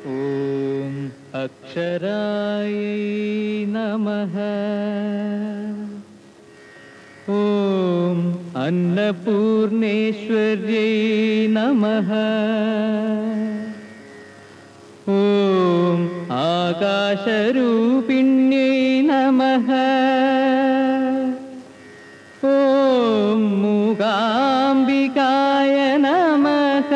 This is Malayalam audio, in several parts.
ॐ अक्षरायै नमः ॐ अन्नपूर्णेश्वर्यै नमः ॐ आकाशरूपिण्यै नमः ॐ मूकाम्बिकाय नमः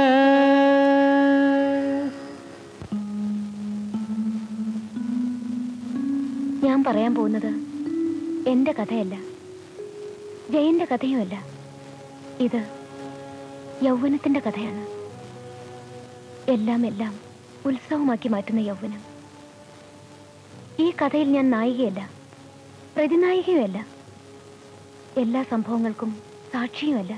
ഞാൻ പറയാൻ പോകുന്നത് എന്റെ കഥയല്ല ജയന്റെ കഥയുമല്ല ഇത് യൗവനത്തിന്റെ കഥയാണ് എല്ലാം എല്ലാം ഉത്സവമാക്കി മാറ്റുന്ന യൗവനം ഈ കഥയിൽ ഞാൻ നായികയല്ല പ്രതിനായികയുമല്ല എല്ലാ സംഭവങ്ങൾക്കും സാക്ഷിയുമല്ല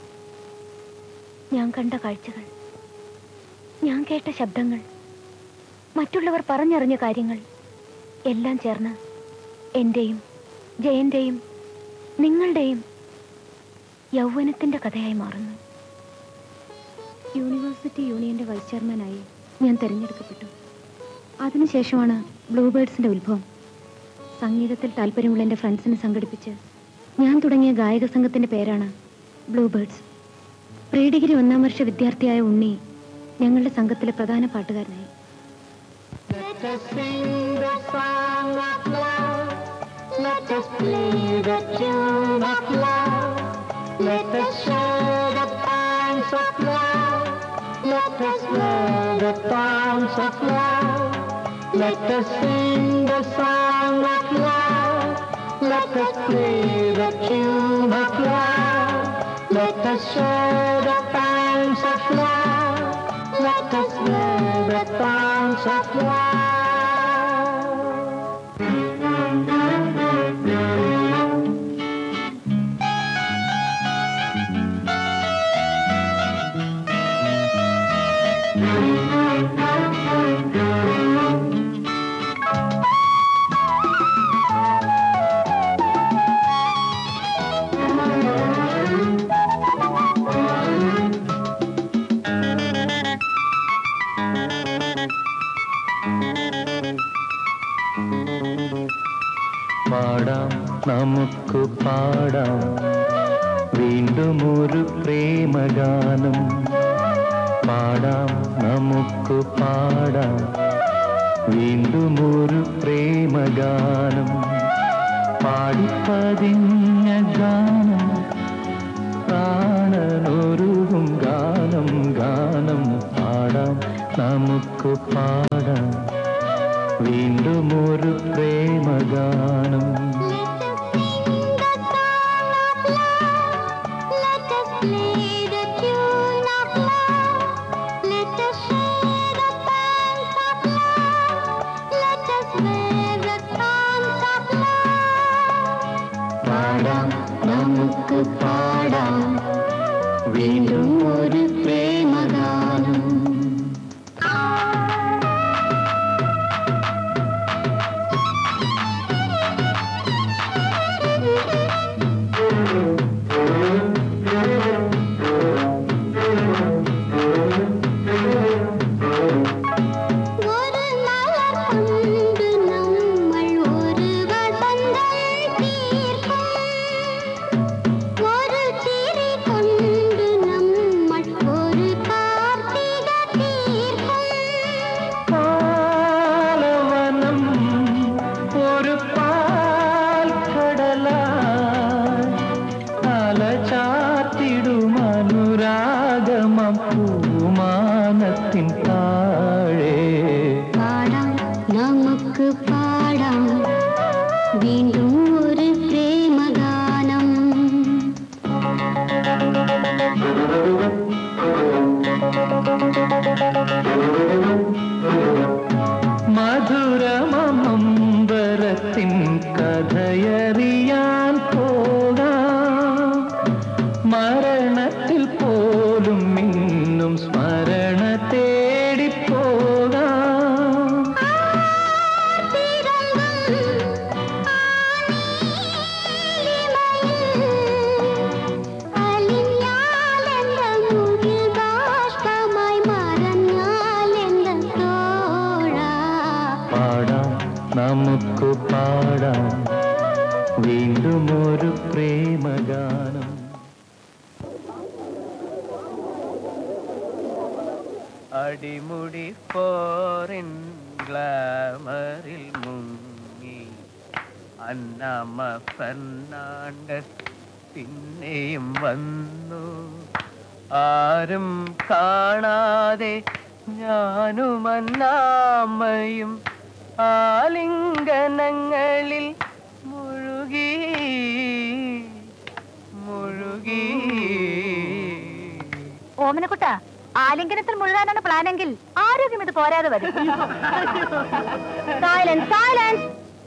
ഞാൻ കണ്ട കാഴ്ചകൾ ഞാൻ കേട്ട ശബ്ദങ്ങൾ മറ്റുള്ളവർ പറഞ്ഞറിഞ്ഞ കാര്യങ്ങൾ എല്ലാം ചേർന്ന് എന്റെയും ജയന്റെയും നിങ്ങളുടെയും യൗവനത്തിന്റെ കഥയായി മാറുന്നു യൂണിവേഴ്സിറ്റി യൂണിയന്റെ വൈസ് ചെയർമാനായി ഞാൻ തിരഞ്ഞെടുക്കപ്പെട്ടു അതിനുശേഷമാണ് ബ്ലൂബേർഡ്സിന്റെ ഉത്ഭവം സംഗീതത്തിൽ താല്പര്യമുള്ള എൻ്റെ ഫ്രണ്ട്സിനെ സംഘടിപ്പിച്ച് ഞാൻ തുടങ്ങിയ ഗായക സംഘത്തിന്റെ പേരാണ് ബ്ലൂബേർഡ്സ് പ്രീ ഡിഗ്രി ഒന്നാം വർഷ വിദ്യാർത്ഥിയായ ഉണ്ണി ഞങ്ങളുടെ സംഘത്തിലെ പ്രധാന പാട്ടുകാരനായി Let us sing the song of love. Let us play the tune of love. Let us share the pangs of love. Let us wear the thorns of love. Let us sing the song of love. Let us play the tune of love. Let us share the pangs of love. Let us wear the thorns of love. പാടാം നമുക്ക് പാടാം വീണ്ടും ഒരു പ്രേമഗാനം പാടാം നമുക്ക് പാടാം വീണ്ടും ഒരു പ്രേമഗാനം പാടിപ്പതിഞ്ഞ ഗാനം പ്രാണനൊരുകും ഗാനം ഗാനം പാടാം നമുക്ക് പാടാം വീണ്ടും ഒരു പ്രേമഗാനം Let us play the tune of love. Let us share the pangs of love. Let us wear the thorns of love. പാടാം നമുക്ക് പാടാം വീണ്ടും ഒരു പ്രേമഗാനം ഒരു മലർ കൊണ്ട് നമ്മൾ ഒരു വസന്തം തീർക്കും ഒരു ചിരി കൊണ്ട് നമ്മൾ ഒരു കാർത്തിക തീർക്കും പാലവനം ഒരു പാൽക്കടലായി അലചാത്തിടും അനുരാഗമം പൂമാനത്തിൻ താഴെ പാടാം നമുക്ക് പാടാം വീണ്ടും ഒരു പ്രേമഗാനം മധുരമമ്പരത്തിൻ കഥയറിയാൻ പോകാം മരണത്തിൽ പോലും ഇന്നും സ്മരണ തേടിപ്പോകാം അലിഞ്ഞാലെന്ത മുകിൽ ബാഷ്പമായി മറഞ്ഞാലെന്ത തോന്നൽ നമുക്ക് പാടാം വീണ്ടും ഒരു പ്രേമഗാനം അടിമുടി പോറിൻ ഗ്ലാമറിൽ മുങ്ങി അന്നമ്മ ഫെർണാണ്ടസ് പിന്നെയും വന്നു ആരും കാണാതെ ഞാനും അന്നാമ്മയും ആലിംഗനങ്ങളിൽ മുഴുകി മുഴുകി ഓമനക്കുട്ട ആലിംഗനത്തിൽ മുഴുകാനാണ് പ്ലാനെങ്കിൽ ആരോഗ്യം ഇത് പോരാതെ വരും silence silence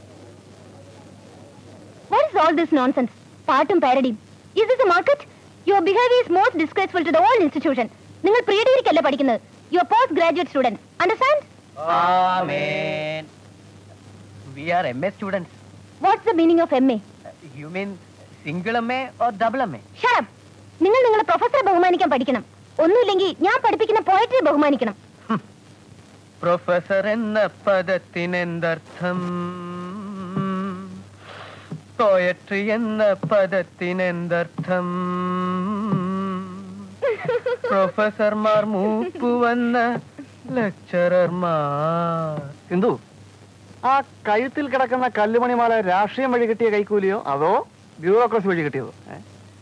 What is all this nonsense? പാട്ടും പാരഡിയും Is this a market? Your behavior is most disgraceful to the whole institution. നിങ്ങൾ പ്രീ ഡിഗ്രിക്കല്ല പഠിക്കുന്നത് you are post graduate student understand Amen. We are MA students. What's the meaning of M A You mean single MA or double MA? Shut up നിങ്ങൾ നിങ്ങളുടെ പ്രൊഫസറെ ബഹുമാനിക്കാൻ പഠിക്കണം ഒന്നുമില്ലെങ്കിൽ ഞാൻ പഠിപ്പിക്കുന്ന പോയട്രി ബഹുമാനിക്കണം പ്രൊഫസർ എന്ന പദത്തിനെന്തർത്ഥം പോയട്രി എന്ന പദത്തിനെന്തർത്ഥം പ്രൊഫസർമാർ മൂപ്പുവന്ന ലെക്ചറർമാർ സിന്ധു ആ കഴുത്തിൽ കിടക്കുന്ന കല്ലുമണിമാല രാഷ്ട്രീയം വഴി കിട്ടിയ കൈക്കൂലിയോ അതോ ബ്യൂറോക്രസി വഴി കിട്ടിയതോ ഏ?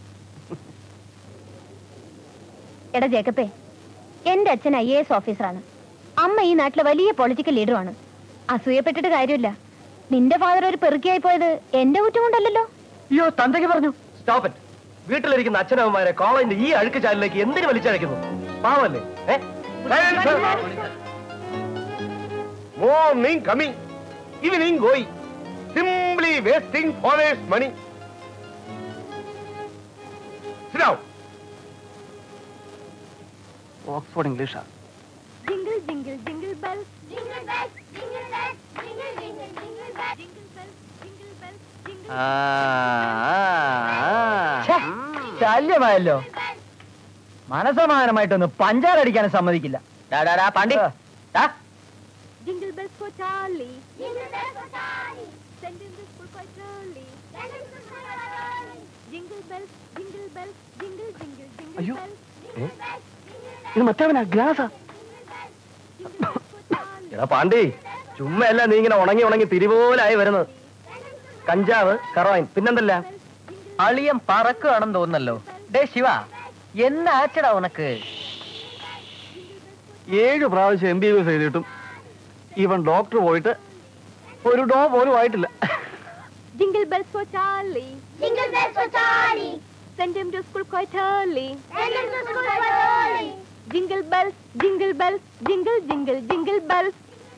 എടാ ജേക്കപ്പേ എന്റെ അച്ഛൻ ഐ എ എസ് ഓഫീസറാണ് അമ്മ ഈ നാട്ടിലെ വലിയ പൊളിറ്റിക്കൽ ലീഡറുമാണ് അസൂയപ്പെട്ടിട്ട് കാര്യമില്ല നിന്റെ ഫാദർ ഒരു പെറുക്കിയായി പോയത് എന്റെ കുറ്റം കൊണ്ടല്ലല്ലോ അയ്യോ തന്തയ്ക്ക് പറഞ്ഞു സ്റ്റോപ്പ് ഇറ്റ് വീട്ടിലിരിക്കുന്ന അച്ഛനമ്മമാരെ കോളേജിന്റെ ഈ അഴുക്ക് ചാലിലേക്ക് എന്തിനു വലിച്ചഴക്കുന്നു പാവല്ലേ morning coming evening going simply wasting father's money Oxford ഇംഗ്ലീഷാ jingle jingle jingle bell Jingle bells, jingle bells, jingle, jingle, jingle bells. Jingle bell jingle bell jingle ശല്യമായല്ലോ മനസമാനമായിട്ടൊന്ന് പഞ്ചാരടിക്കാൻ സമ്മതിക്കില്ല പാണ്ടി Jingle bells for Charlie. Jingle bells for Charlie. Send him to school quite early. Send him to school early. Jingle bells, jingle bells, jingle, jingle, jingle അയ്യോ. bells. Jingle bells, jingle bells, ഇത് മറ്റവനാ ഗ്ലാസാ Jingle bells for Charlie. എടാ പാണ്ടി ചുമ്മാ അല്ല നീ ഇങ്ങനെ ഉണങ്ങി ഉണങ്ങി തിരിപോലായി വരുന്നത് കഞ്ചാവ് കറോയിൻ പിന്നെന്തല്ല അളിയൻ പറക്കുകയാണെന്ന് തോന്നല്ലോ ഡേ ശിവ എന്നാച്ചടാ ഉനക്ക് ഏഴ് പ്രാവശ്യം എം ബി ബി എസ് എഴുതിയിട്ടും ഇവൻ ഡോക്ടർ പോയിട്ട് ഒരു ഡോ പോലും ആയിട്ടില്ല Jingle bells for Charlie. Jingle bells for Charlie. Send him to school quite early. Send him to school early. Jingle bells, jingle bells, jingle, jingle, jingle bells.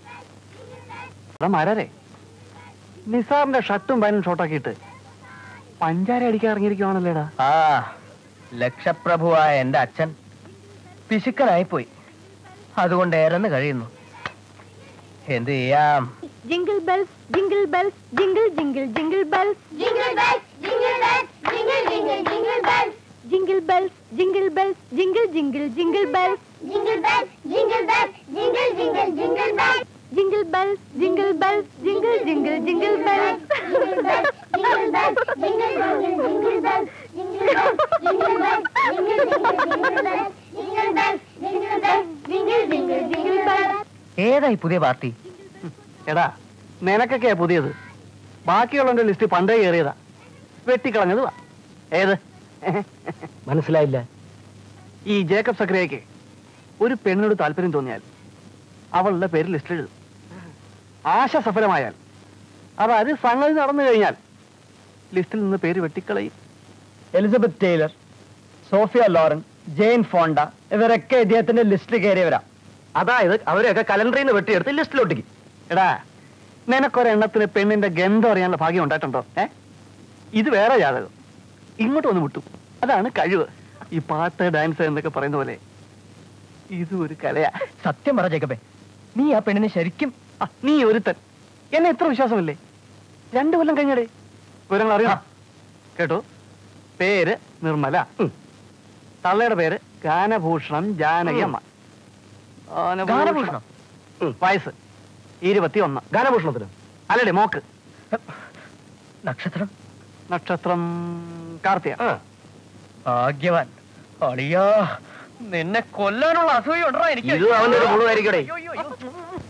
എടാ മരരെ നിസാറിന്റെ ഷർട്ടും പാനും ഷോട്ടാക്കിയിട്ട് പഞ്ചാര അടിക്കാൻ ഇറങ്ങിയിരിക്കുവാണല്ലേടാ ആ ലക്ഷപ്രഭുവായ എന്റെ അച്ഛൻ പിശുക്കനായി പോയി അതുകൊണ്ട് ഏറെന്ന് കഴിയുന്നു എന്ത് ചെയ്യാം Jingle bells, jingle bells, jingle, jingle, jingle bells. Jingle bells, jingle bells, jingle, jingle, jingle bells. Jingle bells, jingle bells, jingle, jingle, jingle bells. Jingle bells, jingle bells, jingle, jingle, jingle bells. Jingle bells, jingle bells, jingle, jingle, jingle bells. Jingle bells, jingle bells, jingle, jingle, jingle bells. Jingle bells, jingle bells, jingle, jingle, jingle bells. Jingle bells, jingle bells, jingle, jingle, jingle bells. ഏതായി പുതിയ പാർട്ടി എടാ നിനക്കൊക്കെയാ പുതിയത് ബാക്കിയുള്ളവന്റെ ലിസ്റ്റ് പണ്ടേ കയറിയതാ വെട്ടിക്കളഞ്ഞത് വാ ഏത് മനസ്സിലായില്ല ഈ ജേക്കബ് സക്രിയയ്ക്ക് ഒരു പെണ്ണിനോട് താല്പര്യം തോന്നിയാൽ അവളുടെ പേര് ലിസ്റ്റ് എഴുതും ആശ സഫലമായാൽ അതായത് സംഗതി നടന്നു കഴിഞ്ഞാൽ ലിസ്റ്റിൽ നിന്ന് പേര് വെട്ടിക്കളയും Elizabeth Taylor Sophia Loren Jane Fonda ഇവരൊക്കെ ഇദ്ദേഹത്തിന്റെ ലിസ്റ്റിൽ കയറിയവരാ അതായത് അവരെയൊക്കെ കലണ്ടറിൽ നിന്ന് വെട്ടിയെടുത്ത് ലിസ്റ്റിലൊട്ടിക്കും എടാ നിനക്കൊരെണ്ണത്തിന് പെണ്ണിന്റെ ഗന്ധം അറിയാനുള്ള ഭാഗ്യം ഉണ്ടായിട്ടുണ്ടോ ഏ ഇത് വേറെ ജാതകം ഇങ്ങോട്ട് വന്ന് വിട്ടു അതാണ് കഴിവ് ഈ പാട്ട് ഡാൻസ് എന്നൊക്കെ പറയുന്ന പോലെ ഇതും ഒരു കലയാ സത്യം പറ ജേക്കബേ നീ ആ പെണ്ണിനെ ശരിക്കും ആ, നീ ഒരുത്തൻ എന്നെ എത്ര വിശ്വാസമില്ലേ രണ്ടു കൊല്ലം കഴിഞ്ഞടേ വിവരങ്ങൾ അറിയാം കേട്ടോ പേര് നിർമ്മല ഉം. തള്ളയുടെ പേര് ഗാനഭൂഷണം ജാനകി അമ്മ ഗാനഭൂഷണം? ഉം, വയസ്സ് ഇരുപത്തി ഒന്ന് ഗാനഭൂഷണത്തിന് അല്ലടേ മോക്ക് നക്ഷത്രം നക്ഷത്രം കാർത്തിക ഭാഗ്യവാൻ അളിയാ നിന്നെ കൊല്ലാനുള്ള അസൂയ ഉണ്ടോ എനിക്ക് ഇത് അവന്റെ ഒരു മുഴുവായിരിക്കടേ അയ്യോ, അയ്യോ, അയ്യോ.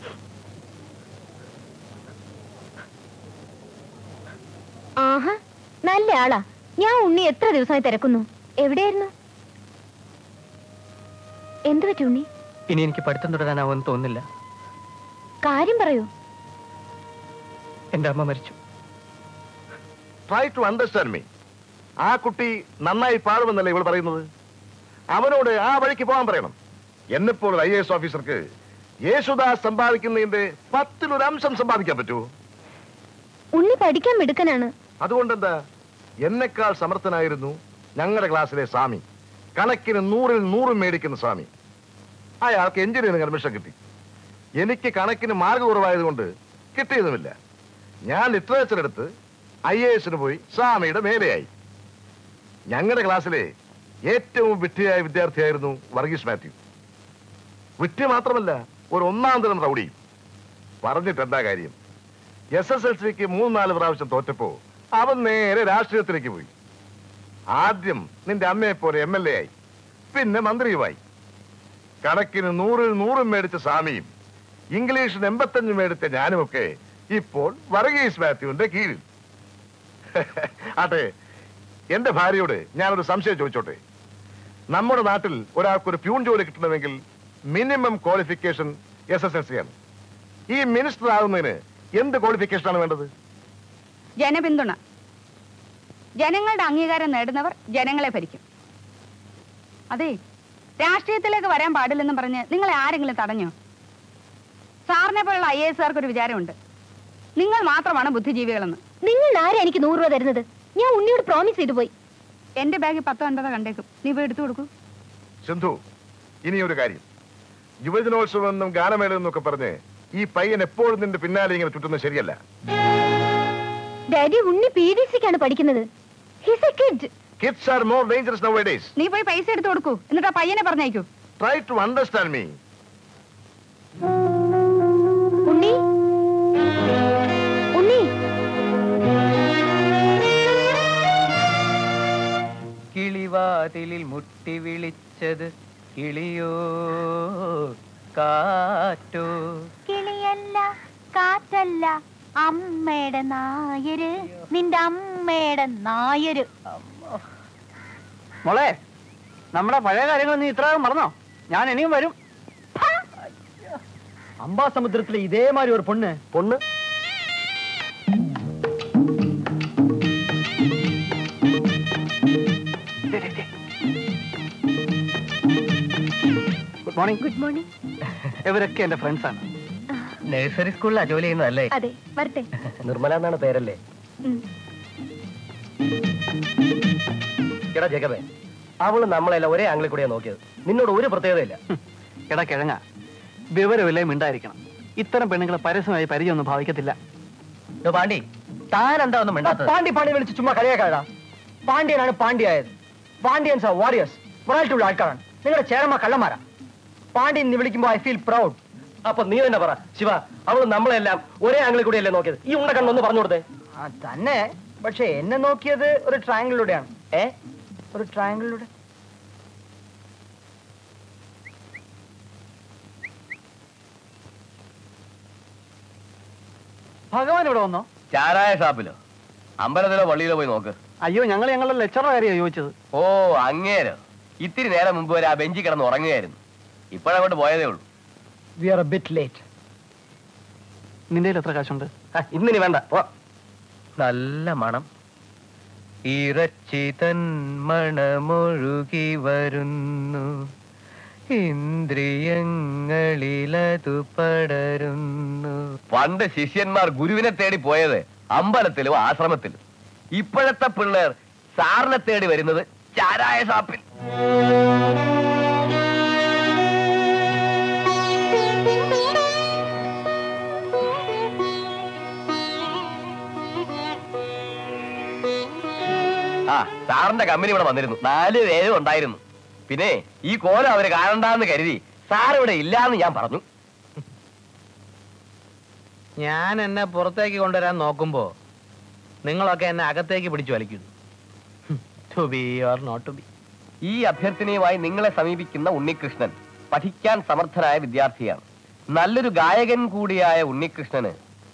ആഹാ നല്ല ആളാ ഞാൻ ഉണ്ണി എത്ര ദിവസമായി തിരക്കുന്നു എവിടെയായിരുന്നു എന്തു പറ്റി ഉണ്ണി ഇനി എനിക്ക് പഠിത്തം തുടരാനാവുമെന്ന് തോന്നുന്നില്ല കാര്യം പറയൂ എന്റെ അമ്മ മരിച്ചു ട്രൈ ടു അണ്ടർസ്റ്റാൻഡ് മീ ആ കുട്ടി നന്നായി പാടുമെന്നല്ലേ ഇവൾ പറയുന്നത് അവനോട് ആ വഴിക്ക് പോകാൻ പറയണം എന്നെപ്പോൾ ഐ എസ് ഓഫീസർക്ക് യേശുദാസ് സമ്പാദിക്കുന്നതിന്റെ പത്തിലൊരു അംശം സമ്പാദിക്കാൻ പറ്റുമോ ഉണ്ണി പഠിക്കാൻ മിടുക്കനാണ് അതുകൊണ്ടെന്താ എന്നെക്കാൾ സമർത്ഥനായിരുന്നു ഞങ്ങളുടെ ക്ലാസ്സിലെ സ്വാമി കണക്കിന് നൂറിൽ നൂറും മേടിക്കുന്ന സ്വാമി അയാൾക്ക് എഞ്ചിനീയറിംഗ് അഡ്മിഷൻ കിട്ടി എനിക്ക് കണക്കിന് മാർഗ് കുറവായതുകൊണ്ട് കിട്ടിയതുമില്ല ഞാൻ ലിറ്ററേച്ചർ എടുത്ത് ഐ എ എസിന് പോയി സ്വാമിയുടെ മേലെയായി ഞങ്ങളുടെ ക്ലാസ്സിലെ ഏറ്റവും വിഡ്ഢിയായ വിദ്യാർത്ഥിയായിരുന്നു വർഗീസ് മാത്യു വിഡ്ഢി മാത്രമല്ല ഒരു ഒന്നാം തരം റൗഡിയും പറഞ്ഞിട്ട് എന്താ കാര്യം എസ് എസ് എൽ സിക്ക് മൂന്ന് നാല് പ്രാവശ്യം തോറ്റപ്പോ അവൻ നേരെ രാഷ്ട്രീയത്തിലേക്ക് പോയി ആദ്യം നിന്റെ അമ്മയെ പോലെ എം എൽ എ ആയി പിന്നെ മന്ത്രിയുമായി കണക്കിന് നൂറിൽ നൂറും മേടിച്ച സ്വാമിയും ഇംഗ്ലീഷിന് എൺപത്തഞ്ച് മേടിച്ച ഞാനുമൊക്കെ ഇപ്പോൾ വർഗീസ് മാത്യുവിന്റെ കീഴിൽ ആട്ടെ എന്റെ ഭാര്യയോട് ഞാനൊരു സംശയം ചോദിച്ചോട്ടെ നമ്മുടെ നാട്ടിൽ ഒരാൾക്കൊരു പ്യൂൺ ജോലി കിട്ടണമെങ്കിൽ minimum qualification S S L C ആണ് ഈ മിനിസ്റ്റർ ആകുന്നതിന് എന്ത് ക്വാളിഫിക്കേഷൻ ആണ് വേണ്ടത് ജനപിന്തുണ ജനങ്ങളുടെ അംഗീകാരം നേടുന്നവർ ജനങ്ങളെ ഭരിക്കും അതെ രാഷ്ട്രീയത്തിലേക്ക് വരാൻ പാടില്ലെന്നും പറഞ്ഞ് നിങ്ങളെ ആരെങ്കിലും തടഞ്ഞോ സാറിനെ പോലുള്ള ഐ എസ് ആർക്ക് ഒരു വിചാരമുണ്ട് നിങ്ങൾ മാത്രമാണ് ബുദ്ധിജീവികളെന്ന് നിങ്ങൾ ആരാ എനിക്ക് നൂറ് രൂപ തരുന്നത് ഞാൻ ഉണ്ണിയോട് പ്രോമിസ് ചെയ്തു പോയി എന്റെ ബാഗിൽ പത്തോ അൻപതോ കണ്ടേക്കും നീ പോയി എടുത്തു കൊടുക്കൂ സിന്ധു ഇനി ഒരു കാര്യം യുവജനോത്സവം എന്നും ഗാനമേള എന്നൊക്കെ പറഞ്ഞ് ഈ പയ്യൻ എപ്പോഴും നിന്റെ പിന്നാലെ ഇങ്ങനെ ചുറ്റുന്നത് ശരിയല്ല ഡാഡി ഉണ്ണി പി ഡി സിക്കാണ് പഠിക്കുന്നത് he's a kid kids are more dangerous nowadays നീ പോയി പൈസ എടുത്തു കൊടുക്കൂ എന്നിട്ട് ആ പയ്യനെ പറഞ്ഞയക്കൂ try to understand me Unni Unni കിളിവാതിലിൽ മുട്ടി വിളിച്ചത് കിളിയോ കാറ്റോ കിളിയല്ല കാറ്റല്ല അമ്മയുടെ നായര് നിന്റെ അമ്മയുടെ നായര് മോളെ നമ്മുടെ പഴയ കാര്യങ്ങൾ നീ ഇത്ര മറന്നോ ഞാൻ ഇനിയും വരും അമ്പാസമുദ്രത്തിലെ ഇതേമാതിരി ഒരു പൊണ്ണ് പൊണ്ണ് ഗുഡ് മോർണിംഗ് ഗുഡ് മോർണിംഗ് ഇവരൊക്കെ എന്റെ ഫ്രണ്ട്സ് ആണ് നഴ്സറി സ്കൂളിലാണ് ജോലി ചെയ്യുന്നതല്ലേ അതെ വരട്ടെ നിർമ്മല എന്നാണ് പേരല്ലേ ഉം. എടാ ജഗമേ അവള് നമ്മളെല്ലാം ഒരേ ആംഗിളിൽ കൂടിയാ നോക്കിയത് നിന്നോട് ഒരു പ്രത്യേകതയില്ല ഹും, എടാ കിഴങ്ങ വിവരമില്ലേ മിണ്ടായിരിക്കണം ഇത്തരം പെണ്ണുങ്ങളെ പരസ്യമായി പരിചയമൊന്നും ഭാവിക്കത്തില്ല ഡോ പാണ്ടി താൻ എന്താ ഒന്നും മിണ്ടാത്തത് പാണ്ഡി പാണ്ഡി വിളിച്ച് ചുമ്മാ കളിയാക്കാടാ പാണ്ഡ്യനാണ് പാണ്ഡ്യായത് പാണ്ഡ്യൻസ് ആർ വാരിയേഴ്സ് മൊറാലിറ്റിയുള്ള ആൾക്കാരാണ് നിങ്ങളുടെ ചേരമ്മ കള്ളന്മാരാ പാണ്ഡ്യൻ എന്ന് വിളിക്കുമ്പോൾ ഐ ഫീൽ പ്രൗഡ് അപ്പൊ നീ തന്നെ പറ ശിവ അവള് നമ്മളെല്ലാം ഒരേ ആംഗിളിൽ കൂടിയല്ലേ നോക്കിയത് ഈ ഉണ്ട കണ്ണൊന്ന് പറഞ്ഞു കൊടുത്തേ ആ തന്നെ പക്ഷെ എന്നെ നോക്കിയത് ഒരു ട്രയാങ്കിളിലൂടെയാണ് ഏ ഒരു ട്രയാങ്കിളിലൂടെ ഭഗവാൻ ഇവിടെ വന്നോ ചാരായ ഷാപ്പിലോ അമ്പലത്തിലോ പള്ളിയിലോ പോയി നോക്ക് അയ്യോ ഞങ്ങൾ ഞങ്ങളുടെ ലെക്ചറുടെ കാര്യമാണ് ചോദിച്ചത് ഓ അങ്ങേരോ ഇത്തിരി നേരം മുമ്പ് വരെ ആ ബെഞ്ചിൽ കിടന്ന് ഉറങ്ങുകയായിരുന്നു ഇപ്പോഴങ്ങോട്ട് പോയതേ ഉള്ളൂ we are a bit late നിന്റെ കയ്യിൽ എത്ര കാശുണ്ട് ആ, ഇന്നിനി വേണ്ട പോ. നല്ല മണം ഇറച്ചി തൻ മണമൊഴുകി വരുന്നു ഇന്ദ്രിയങ്ങളിലതു പടരുന്നു പണ്ട് ശിഷ്യന്മാർ ഗുരുവിനെ തേടി പോയത് അമ്പലത്തിലും ആശ്രമത്തിലും ഇപ്പോഴത്തെ പിള്ളേർ സാറിനെ തേടി വരുന്നത് ചാരായ ഷാപ്പിൽ ആ സാറിന്റെ കമ്പനി ഇവിടെ വന്നിരുന്നു നാല് പേരും ഉണ്ടായിരുന്നു പിന്നെ ഈ കോലം അവര് കാണണ്ടെന്ന് കരുതി സാർ ഇവിടെ ഇല്ലാന്ന് ഞാൻ പറഞ്ഞു ഞാൻ എന്നെ പുറത്തേക്ക് കൊണ്ടുവരാൻ നോക്കുമ്പോ നിങ്ങളൊക്കെ എന്നെ അകത്തേക്ക് പിടിച്ചു വലിക്കുന്നു to be or not to be ഈ അഭ്യർത്ഥനയുമായി നിങ്ങളെ സമീപിക്കുന്ന ഉണ്ണികൃഷ്ണൻ പഠിക്കാൻ സമർത്ഥനായ വിദ്യാർത്ഥിയാണ് നല്ലൊരു ഗായകൻ കൂടിയായ ഉണ്ണികൃഷ്ണന്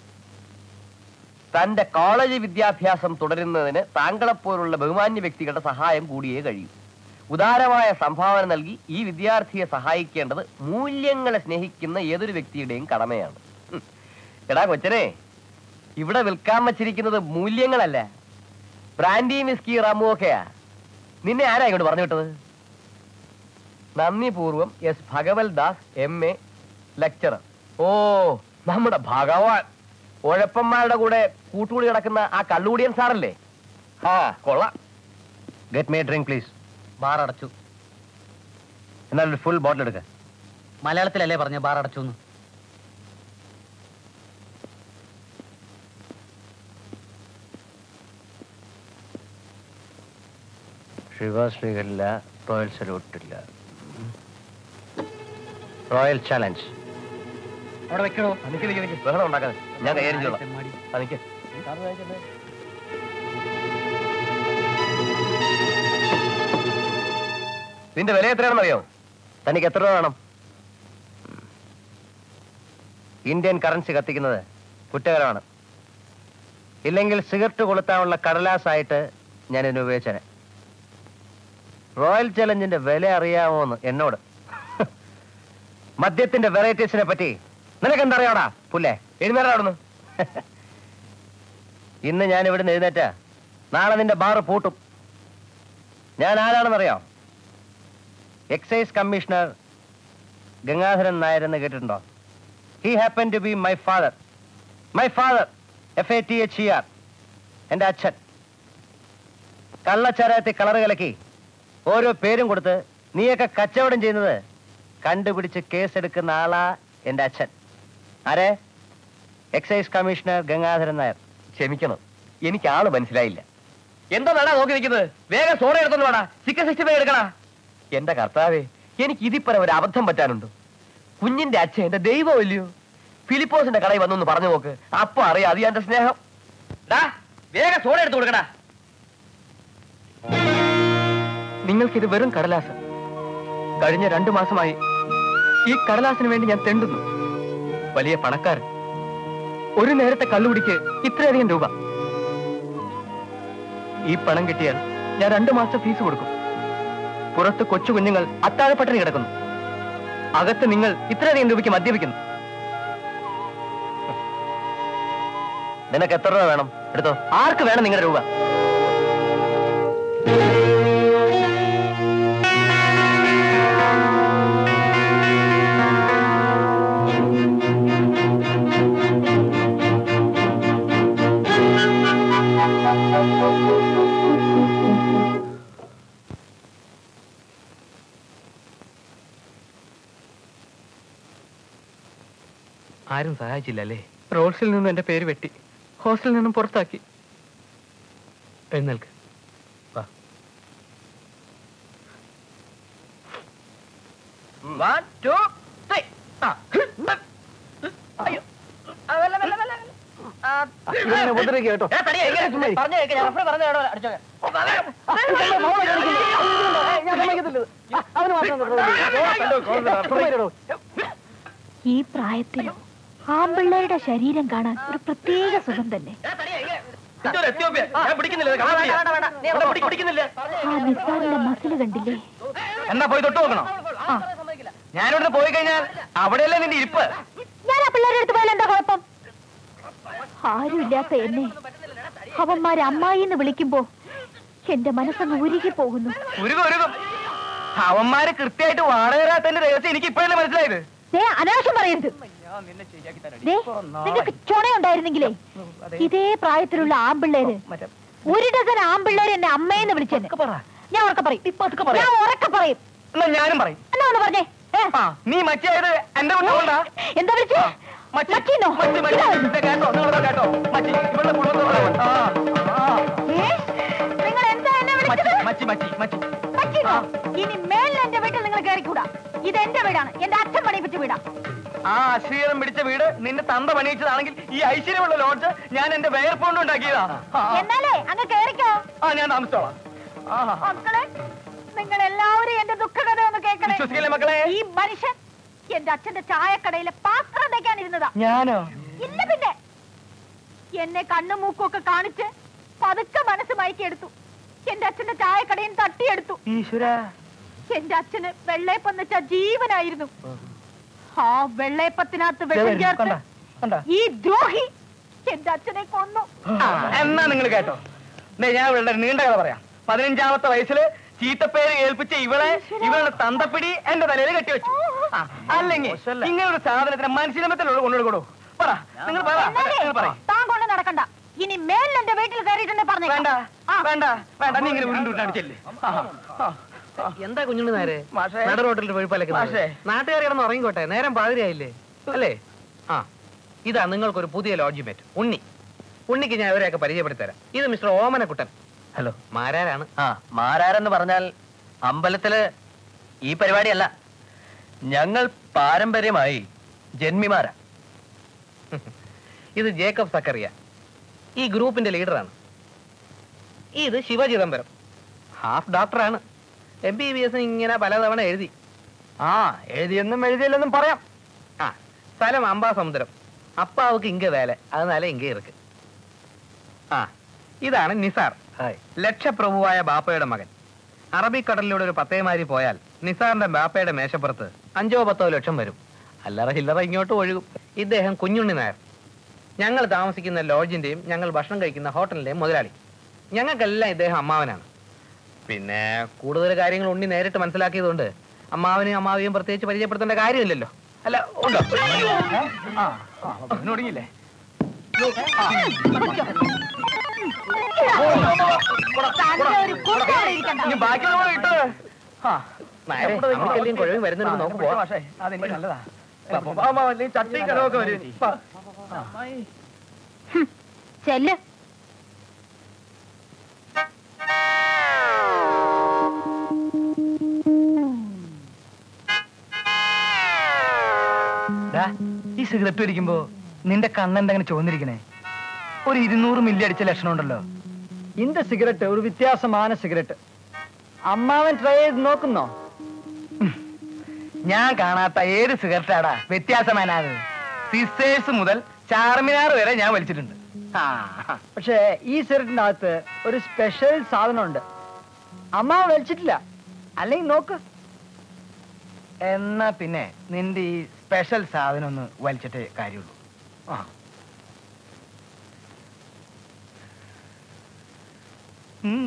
തന്റെ കോളേജ് വിദ്യാഭ്യാസം തുടരുന്നതിന് താങ്കളെപ്പോലുള്ള ബഹുമാന്യ വ്യക്തികളുടെ സഹായം കൂടിയേ കഴിയൂ ഉദാരമായ സംഭാവന നൽകി ഈ വിദ്യാർത്ഥിയെ സഹായിക്കേണ്ടത് മൂല്യങ്ങളെ സ്നേഹിക്കുന്ന ഏതൊരു വ്യക്തിയുടെയും കടമയാണ് ഹും. എടാ കൊച്ചനെ ഇവിടെ വിൽക്കാൻ വച്ചിരിക്കുന്നത് മൂല്യങ്ങളല്ല ബ്രാൻഡി മിസ്കി റമു ഒക്കെയാ നിന്നെ ആരാ ഇങ്ങോട്ട് പറഞ്ഞു വിട്ടത് നന്ദിപൂർവം S Bhagaval Das M A lecturer ഓ നമ്മുടെ ഭഗവാൻ ഉഴപ്പന്മാരുടെ കൂടെ കൂട്ടുകൂടി കിടക്കുന്ന ആ കള്ളുകൂടിയൻ സാറല്ലേ ആ കൊള്ളാം get me drink please bar അടച്ചു എന്നാൽ ഒരു ഫുൾ ബോട്ടിൽ എടുക്ക മലയാളത്തിലല്ലേ പറഞ്ഞ ബാർ അടച്ചു എന്ന് ശിവശ്രീകളില്ല റോയൽ സല്യൂട്ട് ഇല്ല റോയൽ ചാലഞ്ച് അവിടെ വെക്കണോ ബഹളം ഉണ്ടാക്കാതെ ഞാൻ കൈകാര്യം ചെയ്തോളാം ആ, നിക്ക്. ഇതിന്റെ വില എത്രയാണെന്ന് അറിയോ തനിക്ക് എത്ര രൂപ വേണം ഇന്ത്യൻ കറൻസി കത്തിക്കുന്നത് കുറ്റകരമാണ് ഇല്ലെങ്കിൽ സിഗരറ്റ് കൊളുത്താനുള്ള കടലാസായിട്ട് ഞാൻ ഇതിനെ ഉപയോഗിച്ചേനെ റോയൽ ചലഞ്ചിന്റെ വില അറിയാമോന്ന് എന്നോട് മദ്യത്തിന്റെ വെറൈറ്റീസിനെ പറ്റി നിനക്ക് എന്തറിയാടാ പുല്ലേ എഴുന്നേരം അവിടുന്ന് ഇന്ന് ഞാൻ ഇവിടുന്ന് എഴുന്നേറ്റ നാളെ നിന്റെ ബാറ് പൂട്ടും ഞാൻ ആരാണെന്നറിയാം എക്സൈസ് കമ്മീഷണർ ഗംഗാധരൻ നായർ എന്ന് കേട്ടിട്ടുണ്ടോ he happen to be my father my father F A T H E R എൻ്റെ അച്ഛൻ കള്ളച്ചാരത്തിൽ കളറ് കലക്കി ഓരോ പേരും കൊടുത്ത് നീയൊക്കെ കച്ചവടം ചെയ്യുന്നത് കണ്ടുപിടിച്ച് കേസെടുക്കുന്ന ആളാ എൻ്റെ അച്ഛൻ ആരെ എക്സൈസ് കമ്മീഷണർ ഗംഗാധരൻ നായർ ക്ഷമിക്കണം എനിക്ക് ആള് മനസ്സിലായില്ല എന്താ നടാ നോക്കി നിൽക്കുന്നത് വേഗം സോഡ എടുത്തോണ്ട് വേടാ ചിക്കൻ സിക്സ്റ്റി ഫൈവ് എടുക്കണ എന്റെ കർത്താവേ എനിക്ക് ഇതിപ്പറ ഒരു അബദ്ധം പറ്റാനുണ്ട് കുഞ്ഞിന്റെ അച്ഛൻ എന്റെ ദൈവമല്ലയോ ഫിലിപ്പോസിന്റെ കടയിൽ വന്നൊന്ന് പറഞ്ഞു നോക്ക് അപ്പൊ അറിയാം അത് എന്റെ സ്നേഹം ഡാ വേഗം സോഡ എടുത്തു കൊടുക്കടാ നിങ്ങൾക്കിത് വെറും കടലാസ് കഴിഞ്ഞ രണ്ടു മാസമായി ഈ കടലാസിന് വേണ്ടി ഞാൻ തെണ്ടുന്നു വലിയ പണക്കാരൻ ഒരു നേരത്തെ കള്ളുകുടിക്ക് ഇത്രയധികം രൂപ ഈ പണം കിട്ടിയാൽ ഞാൻ രണ്ടു മാസത്തെ ഫീസ് കൊടുക്കും പുറത്ത് കൊച്ചു കുഞ്ഞുങ്ങൾ അത്താഴപ്പട്ടിണി കിടക്കുന്നു അകത്ത് നിങ്ങൾ ഇത്രയധികം രൂപയ്ക്ക് മദ്യപിക്കുന്നു നിനക്ക് എത്ര രൂപ വേണം എടുത്തോ ആർക്ക് വേണം നിങ്ങളുടെ രൂപ ആരും സഹായിച്ചില്ല അല്ലേ റോൾസിൽ നിന്ന് എന്റെ പേര് വെട്ടി ഹോസ്റ്റലിൽ നിന്നും പുറത്താക്കി എഴുന്നേൽക്ക് വാ One, two, three. ആ. അയ്യോ. ആ, വെല്ല, വെല്ല, വെല്ല. ആ, ഇവനെ ഉപദ്രവിക്കുക കേട്ടോ ഏ, തടിയെ, ഇങ്ങനെ ചുമ്മാ ഇരി. പറഞ്ഞ് കേൾക്ക്, ഞാൻ റഫറി പറഞ്ഞ കേട്ടോ, അടിച്ചോക്കെ. ഈ പ്രായത്തിൽ ആമ്പിള്ളേരുടെ ശരീരം കാണാൻ ഒരു പ്രത്യേക സുഖം തന്നെ ഏ, തടിയെ, ഇങ്ങനെ. ഇതൊരു എത്യോപ്യ. ഞാൻ പിടിക്കുന്നില്ല, ഇത് കാണാൻ വയ്യ. ഇവിടെ പിടി- പിടിക്കുന്നില്ല. ആ നിസ്സാറിന്റെ മസിൽ കണ്ടില്ലേ എന്നാ പോയി തൊട്ട് നോക്കണം ഞാനിവിടുന്ന് പോയി കഴിഞ്ഞാൽ അവിടെയല്ലേ നിന്റെ ഇരിപ്പ് ഞാൻ ആ പിള്ളേരുടെ അടുത്ത് പോയാൽ എന്താ കുഴപ്പം ആരുമില്ലാത്ത എന്നെ അവന്മാരെ അമ്മായി എന്ന് വിളിക്കുമ്പോ എന്റെ മനസ്സങ്ങ് ഉരുകി പോകുന്നു ഉരുകും ഉരുകും അവന്മാര് കൃത്യമായിട്ട് വാടക തരാത്തതിന്റെ രഹസ്യം എനിക്ക് ഇപ്പോഴല്ലേ മനസ്സിലായത് ദേ അനാവശ്യം പറയരുത് ദേ നിങ്ങൾക്ക് ചുണയുണ്ടായിരുന്നെങ്കിലേ ഇതേ പ്രായത്തിലുള്ള ആമ്പിള്ളേര് ഒരു ഡസൻ ആമ്പിള്ളേര് എന്നെ അമ്മയെന്ന് വിളിച്ചെന്നെ ഞാൻ ഉറക്കെ പറയും ഞാൻ ഉറക്കെ പറയും എന്നാ ഞാനും പറയും എന്നാ ഒന്ന് പറഞ്ഞേ ഏ? ആ നീ മച്ചായത് എന്റെ കുട്ടികളുണ്ടാ എന്താ വിളിച്ചേ മച്ചി മച്ചിന്നോ? മച്ചി മച്ചി ഇതായിരുന്നു. ഇത് കേട്ടോ നിങ്ങളത് കേട്ടോ മച്ചി ഇവളുടെ കുടുംബത്തോടെ ആ ആ ഏ? നിങ്ങൾ എന്താ എന്നെ മച്ചി വിളിച്ചത് മച്ചി മച്ചി മച്ചി മച്ചി കേട്ടിട്ടോ ഇനി മേലിൽ എന്റെ വീട്ടിൽ നിങ്ങൾ കയറിക്കൂടാ ഇത് എന്റെ വീടാണ് എന്റെ അച്ഛൻ പണിയിപ്പിച്ച വീടാ ആ അശ്ലീലം പിടിച്ച വീട് നിന്റെ തന്ത പണിയിച്ചതാണെങ്കിൽ ഈ ഐശ്വര്യമുള്ള ലോഡ്ജ് ഞാൻ എന്റെ വേർപ്പോണ്ട് ഉണ്ടാക്കിയതാ ആ, എന്നാലേ അങ്ങ് കേറിക്കോ ആ ഞാൻ താമസിച്ചോളാം ആഹാ. മക്കളെ നിങ്ങൾ എല്ലാവരും എന്റെ ദുഃഖകഥ ഒന്ന് കേൾക്കണേ വിശ്വസിക്കില്ലേ മക്കളെ ഈ മനുഷ്യൻ എന്റെ അച്ഛന്റെ ചായക്കടയിലെ പാത്രം തയ്ക്കാൻ ഇരുന്നതാ ഞാനോ ഇല്ല പിന്നെ എന്നെ കണ്ണും മൂക്കും ഒക്കെ കാണിച്ച് പതുക്കെ മനസ്സ് മയക്കിയെടുത്തു എന്റെ അച്ഛന്റെ ചായക്കടയും തട്ടിയെടുത്തു ഈശ്വര എന്റെ അച്ഛന് വെള്ളയപ്പം എന്ന് വെച്ചാ ജീവനായിരുന്നു ആ വെള്ളയപ്പത്തിനകത്ത് വിഷം ചേർത്ത് കണ്ട ഈ ദ്രോഹി എന്റെ അച്ഛനെ കൊന്നു എന്നാ നിങ്ങൾ കേട്ടോ ദേ, ഞാൻ ഇവളുടെ ഒരു നീണ്ട കഥ പറയാം പതിനഞ്ചാമത്തെ വയസ്സില് ചീത്തപ്പേര് കേൾപ്പിച്ച ഇവളെ ഇവളുടെ തന്തപ്പിടി എന്റെ തലയിൽ കെട്ടിവെച്ചു ആ, അല്ലെങ്കിൽ ഇങ്ങനെ ഒരു സാധനത്തിന് മനുഷ്യനമത്തിലുള്ള കൊണ്ടുകൊടു പറ നിങ്ങൾ പറ എന്നാലേ നിങ്ങൾ പറ താൻ കൊണ്ട് നടക്കണ്ട ഇനി മേലിൽ എന്റെ വീട്ടിൽ കയറിയിട്ടുണ്ടെ വേണ്ട പറഞ്ഞേക്കാം വേണ്ട വേണ്ട നീ ഇങ്ങനെ ഉരുണ്ടുവിട്ടാണ് ചെല്ല് എന്താ കുഞ്ഞുണ്ണി നേരെ മാഷേ. നട റോട്ടിൽ വഴിപ്പലക്കുന്നത് മാഷേ. നാട്ടുകാർ കിടന്ന് ഉറങ്ങിക്കോട്ടെ നേരം പാതിരായില്ലേ അല്ലേ ആ ഇതാ നിങ്ങൾക്കൊരു പുതിയ ലോഡ്ജിമേറ്റ് ഉണ്ണി ഉണ്ണിക്ക് ഞാൻ ഇവരെയൊക്കെ പരിചയപ്പെടുത്തി തരാം ഇത് മിസ്റ്റർ ഓമനക്കുട്ടൻ ഹലോ മാരാരാണ് ആ മാരാരെന്ന് പറഞ്ഞാൽ അമ്പലത്തില് ഈ പരിപാടിയല്ല ഞങ്ങൾ പാരമ്പര്യമായി ജന്മിമാരാ ഇത് ജേക്കബ് സക്കറിയ ഈ ഗ്രൂപ്പിന്റെ ലീഡറാണ് ഇത് ശിവചിദംബരം ഹാഫ് ഡോക്ടറാണ് എം ബി ബി എസ് ഇങ്ങനെ പലതവണ എഴുതി ആ എഴുതിയെന്നും എഴുതിയില്ലെന്നും പറയാം ആ സ്ഥലം അമ്പാസമുദ്രം അപ്പാവുക്ക് ഇങ്ക വേല അതനാല ഇങ്ക ഇருக்கு ആ ഇതാണ് നിസാർ ലക്ഷപ്രഭുവായ ബാപ്പയുടെ മകൻ അറബിക്കടലിലൂടെ ഒരു പത്തേമാരി പോയാൽ നിസാറിന്റെ ബാപ്പയുടെ മേശപ്പുറത്ത് അഞ്ചോ പത്തോ ലക്ഷം വരും അല്ലറ ചില്ലറ ഇങ്ങോട്ട് ഒഴുകും ഇദ്ദേഹം കുഞ്ഞുണ്ണി നായർ ഞങ്ങൾ താമസിക്കുന്ന ലോഡ്ജിന്റെയും ഞങ്ങൾ ഭക്ഷണം കഴിക്കുന്ന ഹോട്ടലിന്റെയും മുതലാളി ഞങ്ങൾക്കെല്ലാം ഇദ്ദേഹം അമ്മാവനാണ് പിന്നെ കൂടുതൽ കാര്യങ്ങൾ ഉണ്ണി നേരിട്ട് മനസ്സിലാക്കിയതുകൊണ്ട് അമ്മാവനെയും അമ്മാവിയും പ്രത്യേകിച്ച് പരിചയപ്പെടുത്തേണ്ട കാര്യമില്ലല്ലോ അല്ല ഉണ്ടോ ആ ആ, തുടങ്ങിയില്ലേ തന്നെ ഒരു കൂട്ടാളി ഇരിക്കണ്ട ഇനി ബാക്കിയുള്ള ഇട്ട് ആ നായരെ, നമുക്കെല്ലാം കുഴവി വരുന്നുണ്ട് നമുക്ക് പോവാം പക്ഷേ അതെനിക്ക് നല്ലതാ വാ, വാ, വാ, നീ ചട്ടി കടമൊക്കെ വരും വാ. ചെല്ല് ഡാ, ഈ സിഗരറ്റ് വലിക്കുമ്പോ നിന്റെ കണ്ണെന്തെങ്ങനെ ചുവന്നിരിക്കണേ ഒരു ഇരുന്നൂറ് മില്ലി അടിച്ച ലക്ഷണം ഉണ്ടല്ലോ இந்த சிகரெட் ஒரு வித்தியாசமான சிகரெட் അമ്മാവൻ ട്രൈ ചെയ്ത് നോക്കുന്നോ ഞാൻ കാണാത്ത ഏത് സിഗരറ്റാടാ വ്യത്യാസമാനാത് സിസ്റ്റേഴ്സ് മുതൽ ചാർമിനാർ വരെ ഞാൻ വലിച്ചിട്ടുണ്ട് ആ പക്ഷേ ഈ സിഗരറ്റിനകത്ത് ഒരു സ്പെഷ്യൽ സാധനമുണ്ട് അമ്മാവൻ വലിച്ചിട്ടില്ല അല്ലെങ്കിൽ നോക്ക് എന്നാ പിന്നെ നിന്റെ ഈ സ്പെഷ്യൽ സാധനം ഒന്ന് വലിച്ചിട്ടേ കാര്യമുള്ളൂ ആ ഉം.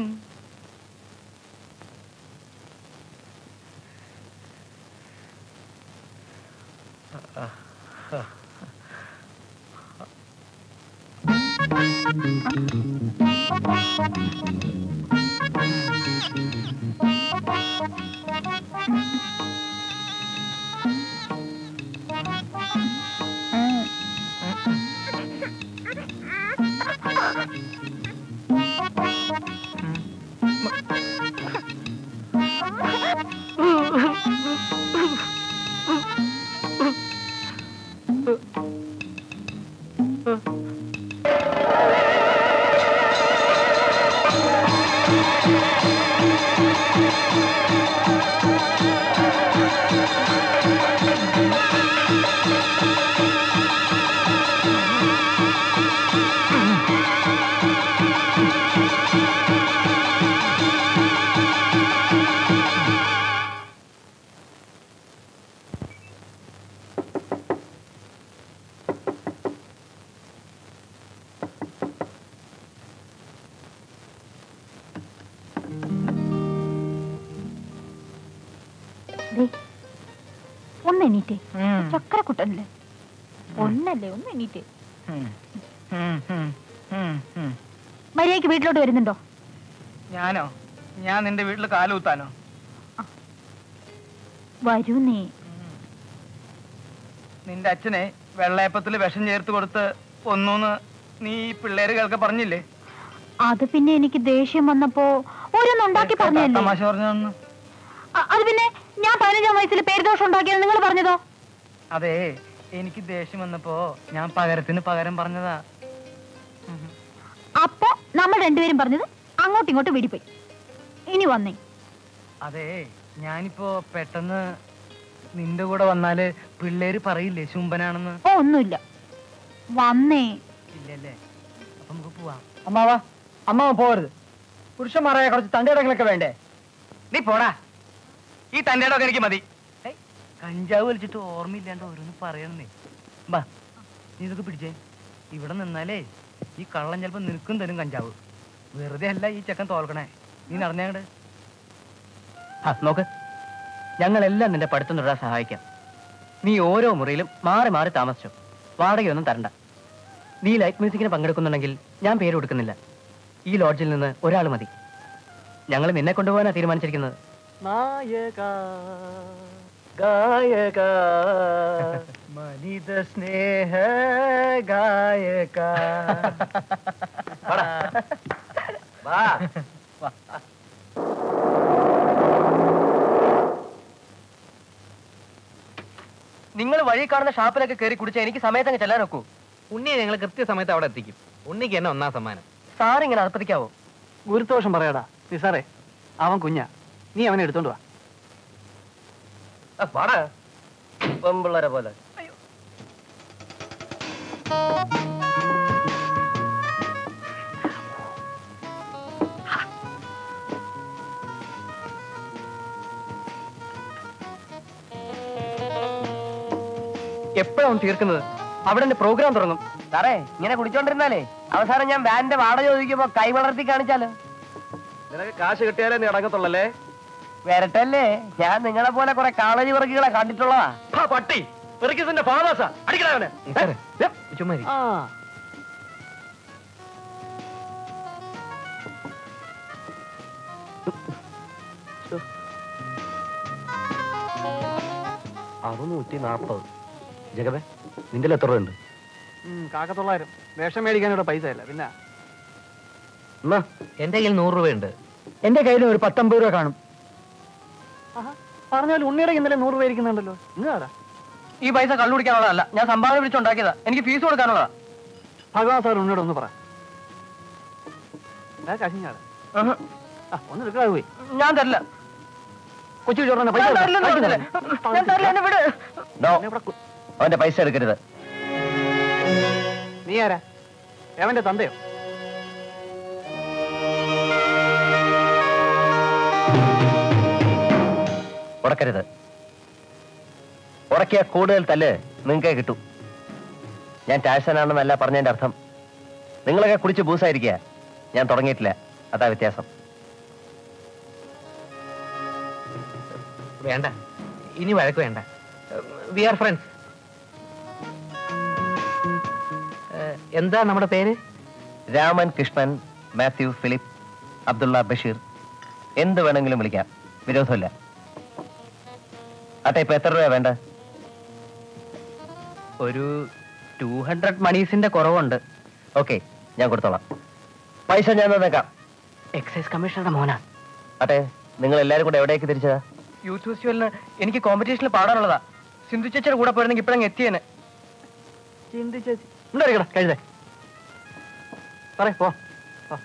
ദേ, ഒന്ന് എണീറ്റേ ചക്കരക്കുട്ടനല്ലേ ഒന്നല്ലേ ഒന്ന് എണീറ്റേ ഉം. ഉം, ഉം, ഉം, ഉം. മര്യാദയ്ക്ക് വീട്ടിലോട്ട് വരുന്നുണ്ടോ ഞാനോ ഞാൻ നിന്റെ വീട്ടിൽ കാലുകുത്താനോ വരൂ നീ നിന്റെ അച്ഛനെ വെള്ളയപ്പത്തിൽ വിഷം ചേർത്ത് കൊടുത്ത് ഒന്നൂന്ന് നീ ഈ പിള്ളേര് കേൾക്ക പറഞ്ഞില്ലേ അത് പിന്നെ എനിക്ക് ദേഷ്യം വന്നപ്പോ ഓരോന്നുണ്ടാക്കി പറഞ്ഞല്ലേ തമാശ പറഞ്ഞു അത് പിന്നെ ഞാൻ പതിനഞ്ചാം വയസ്സിൽ പേരുദോഷം ഉണ്ടാക്കിയത് നിങ്ങൾ പറഞ്ഞതോ അതെ എനിക്ക് ദേഷ്യം വന്നപ്പോ ഞാൻ പകരത്തിന് പകരം പറഞ്ഞതാ അപ്പോ നമ്മൾ രണ്ടുപേരും പറഞ്ഞത് അങ്ങോട്ടും ഇങ്ങോട്ടും വെടിപ്പോയി ഇനി വന്നേ അതെ ഞാനിപ്പോ പെട്ടെന്ന് നിന്റെ കൂടെ വന്നാല് പിള്ളേര് പറയില്ലേ ശുംഭനാണെന്ന് ഓ ഒന്നുമില്ല വന്നേ ഇല്ലല്ലേ അപ്പൊ നമുക്ക് പോവാം അമ്മാവ അമ്മാവ പോകരുത് പുരുഷന്മാരായ കുറച്ച് തണ്ടയിടങ്ങളൊക്കെ വേണ്ടേ നീ പോടാ ഈ തന്റെ ഇടമൊക്കെ എനിക്ക് മതി ഏയ്, കഞ്ചാവ് വലിച്ചിട്ട് ഓർമ്മയില്ലാണ്ട് ഓരോന്ന് പറയണേ ബാ നീ ഇതൊക്കെ പിടിച്ചേ ഇവിടെ നിന്നാലേ ഈ കള്ളൻ ചിലപ്പോ നിൽക്കും തരും കഞ്ചാവ് വെറുതെ അല്ല ഈ ചെക്കൻ തോൽക്കണേ നീ നടന്നേങ്ങട് ആ നോക്ക് ഞങ്ങളെല്ലാം നിന്റെ പഠിത്തം തുടരാൻ സഹായിക്കാം നീ ഓരോ മുറിയിലും മാറി മാറി താമസിച്ചു വാടകയൊന്നും തരണ്ട നീ ലൈറ്റ് മ്യൂസിക്കിന് പങ്കെടുക്കുന്നുണ്ടെങ്കിൽ ഞാൻ പേര് കൊടുക്കുന്നില്ല ഈ ലോഡ്ജിൽ നിന്ന് ഒരാൾ മതി ഞങ്ങൾ നിന്നെ കൊണ്ടുപോകാനാണ് തീരുമാനിച്ചിരിക്കുന്നത് നായക ഗായക മനിത സ്നേഹ ഗായക വാ നിങ്ങൾ വഴി കാണുന്ന ഷാപ്പിലൊക്കെ കയറി കുടിച്ചാൽ എനിക്ക് സമയത്തങ്ങ് ചെല്ലാൻ നോക്കൂ ഉണ്ണിയെ ഞങ്ങൾ കൃത്യസമയത്ത് അവിടെ എത്തിക്കും ഉണ്ണിക്ക് എന്നെ ഒന്നാം സമ്മാനം സാർ ഇങ്ങനെ അർപ്പത്തിക്കാവോ ഗുരുദോഷം പറയാടാ നിസാറേ അവൻ കുഞ്ഞാ നീ അവനെ എടുത്തോണ്ട് വാ പാടാ പെമ്പിള്ളേരെ പോലെ എപ്പോഴാണ് തീർക്കുന്നത് അവിടെ എന്റെ പ്രോഗ്രാം തുടങ്ങും സാറേ ഇങ്ങനെ കുടിച്ചോണ്ടിരുന്നാലേ അവസാനം ഞാൻ വാനിന്റെ വാടക ചോദിക്കുമ്പോ കൈ വളർത്തി കാണിച്ചാലോ നിനക്ക് കാശ് കിട്ടിയാലേ നീ അടങ്ങത്തുള്ളല്ലേ വരട്ടല്ലേ ഞാൻ നിങ്ങളെ പോലെ കുറെ കാളരി വർഗികളെ കണ്ടിട്ടുള്ളതാ ആ, പട്ടി പെറുക്കിസിന്റെ ഫാദാസാ അടിക്കണവനെ ചുമ്മാ ഇരി. ആ അറുന്നൂറ്റി നാപ്പത് ജഗബേ നിന്റെ എത്ര ഉണ്ട് ഉം, കാക്കത്തൊള്ളായിരം വേഷം മേടിക്കാനുള്ള പൈസ ഇല്ല പിന്നെ എന്നാ എന്റെ കയ്യിൽ നൂറ് രൂപയുണ്ട് എന്റെ കയ്യിൽ ഒരു പത്തൊമ്പത് രൂപ കാണും പറഞ്ഞാൽ ഉണ്ണിയുടെ ഇന്നലെ നൂറ് രൂപ ഇരിക്കുന്നുണ്ടല്ലോ ഇന്നാടാ ഈ പൈസ കള്ളു കുടിക്കാനുള്ളതല്ല ഞാൻ സംഭാവന വിളിച്ചുണ്ടാക്കിയതാ എനിക്ക് ഫീസ് കൊടുക്കാനുള്ളതാ ഭഗവാൻ സാർ ഉണ്ണിയോട് ഒന്ന് പറ കശിഞ്ഞാട് ആ ഒന്ന് എടുക്കാതെ പോയി ഞാൻ തരില്ല കൊച്ചു ചോറിനെ പൈസ ഞാൻ തരാം. തരില്ലെന്ന് കാശ് പറഞ്ഞില്ലേ? തരാം. ഞാൻ തരില്ല, എന്നെ വിട്. നോ എന്നെ ഇവിടെ കു- അവന്റെ പൈസ എടുക്കരുത് നീ ആരാ എവന്റെ തന്തയോ ഉടക്കരുത് ഉടക്കിയ കൂടുതൽ തല്ല് നിങ്ങൾക്കേ കിട്ടൂ ഞാൻ ടാഴ്സനാണെന്നല്ല പറഞ്ഞതിന്റെ അർത്ഥം നിങ്ങളൊക്കെ കുടിച്ച് ബൂസായിരിക്കുക ഞാൻ തുടങ്ങിയിട്ടില്ല അതാ വ്യത്യാസം വേണ്ട ഇനി വഴക്ക് വേണ്ട വി ആർ ഫ്രണ്ട്സ് എന്താ നമ്മുടെ പേര് രാമൻ കൃഷ്ണൻ മാത്യു ഫിലിപ്പ് അബ്ദുള്ള ബഷീർ എന്ത് വേണമെങ്കിലും വിളിക്കാം വിരോധമില്ല അട്ടെ ഇപ്പൊ എത്ര രൂപ വേണ്ട ഒരു ടു ഹൺഡ്രഡ് മണീസിന്റെ കുറവുണ്ട് ഓക്കെ ഞാൻ കൊടുത്തോളാം പൈസ ഞാൻ തന്നേക്കാം എക്സൈസ് കമ്മീഷണറുടെ മോനാ അട്ടെ നിങ്ങൾ എല്ലാവരും കൂടെ എവിടേക്ക് തിരിച്ചതാ യൂത്ത് ഫെസ്റ്റിവലിന് എനിക്ക് കോമ്പറ്റീഷനിൽ പാടാനുള്ളതാ സിന്ധു ചേച്ചിയുടെ കൂടെ പോയിരുന്നെങ്കിൽ ഇപ്പഴങ്ങ് എത്തിയേനെ ചിന്തിച്ചേച്ചി ഉണ്ടായിരിക്കടാ കഴുതേ പറയ പോ പോ.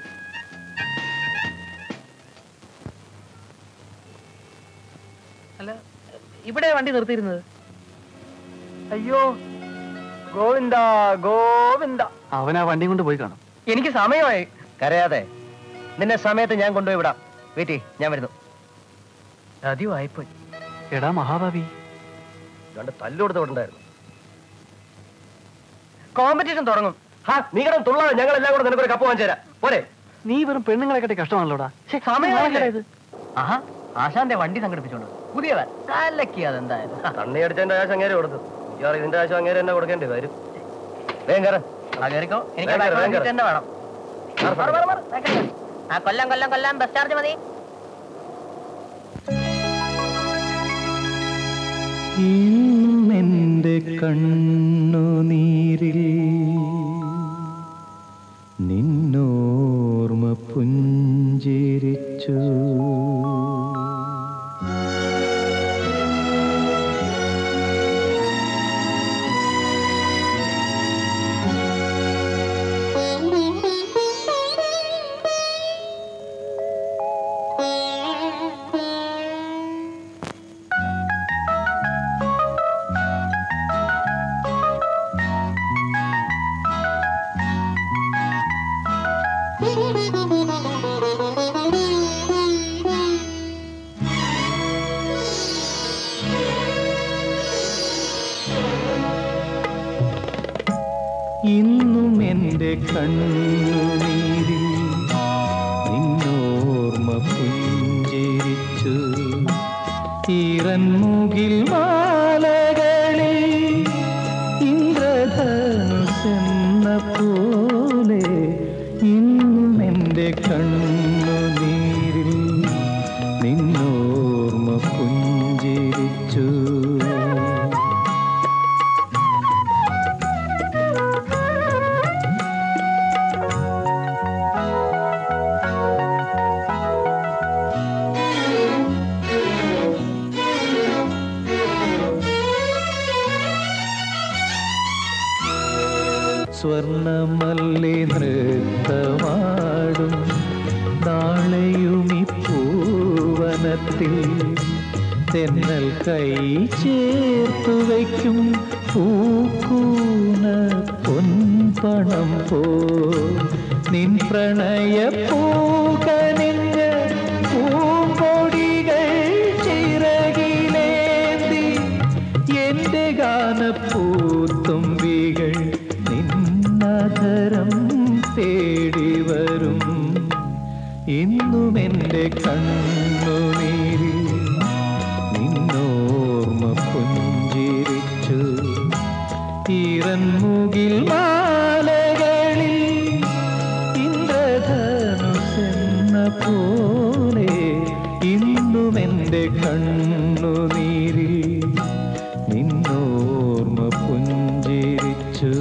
അല്ല ഇവിടെ വണ്ടി നിർത്തിയിരുന്നത് അയ്യോ ഗോവിന്ദ ഗോവിന്ദ അവൻ ആ വണ്ടിയും കൊണ്ട് പോയി കാണും എനിക്ക് സമയമായി കരയാതെ നിന്നെ സമയത്ത് ഞാൻ കൊണ്ടുപോയി വിടാം വീട്ടി ഞാൻ വരുന്നു ചതിവായിപ്പോയി എടാ മഹാഭാവി രണ്ട് തല്ലു കൊടുത്ത് വിടണ്ടായിരുന്നു കോമ്പറ്റീഷൻ തുടങ്ങും ഹാ നീ കിടന്ന് തുള്ളാതെ ഞങ്ങൾ എല്ലാം കൂടെ നിനക്കൊരു കപ്പ് വാങ്ങിച്ചു തരാം പോരെ നീ വെറും പെണ്ണുങ്ങളെ കെട്ടി കഷ്ടമാണല്ലോടാ ശ്ശെ, സമയമായില്ലേ? നാളെ ഇത് ആഹാ ആശാന്റെ വണ്ടി സംഘടിപ്പിച്ചോണ്ട് പുതിയവൻ കലക്കി അതെന്തായാലും തണ്ണി അടിച്ചതിന്റെ കാശ് അങ്ങേരെ കൊടുത്തു മിക്കവാറും ഇതിന്റെ കാശ് അങ്ങേരെ തന്നെ കൊടുക്കേണ്ടി വരും വേഗം കയറ് ആ കേറിക്കോ എനിക്ക് വേഗം, back വേഗം. seat തന്നെ വേണം മാറ്, മാറ്, മാറ്, മാറ്. back ല്. ആ കൊല്ലം കൊല്ലം കൊല്ലം ബസ് ചാർജ് മതി ഇന്നെന്റെ കണ്ണുനീരിൽ നിന്നോർമ്മ പുഞ്ചിരിച്ചു ഇന്നും എൻ്റെ കണ്ണുനീരിൽ നിന്നോർമ്മ പുഞ്ചിരിച്ചു ഈറൻമുകിൽ മാലകളിൽ ഇന്ദ്രധനുസെന്ന പോലെ ഇന്നും എൻ്റെ കണ്ണുനീരിൽ നിന്നോർമ്മ പുഞ്ചിരിച്ചു സ്വർണമല്ലി നൃത്തമാടും നാളെയുമി പൂവനത്തിൽ തെന്നൽ കൈ ചേർത്തു വയ്ക്കും പൂക്കൂന പൊൻപണം പോ നിൻ പ്രണയ പൂകനിഞ്ഞ് പൂമ്പൊടികൾ ചിറകിലേന്തി എന്റെ ഗാനപ്പൂത്തുമ്പികൾ നിന്നധരം തേടി വരും ഇന്നും എൻ്റെ കണ്ണുനീരിൽ നിന്നോർമ്മ പുഞ്ചിരിച്ചു ഈറൻമുകിൽ മാലകളിൽ ഇന്ദ്രധനുസെന്ന പോലെ ഇന്നും എൻ്റെ കണ്ണുനീരിൽ നിന്നോർമ്മ പുഞ്ചിരിച്ചു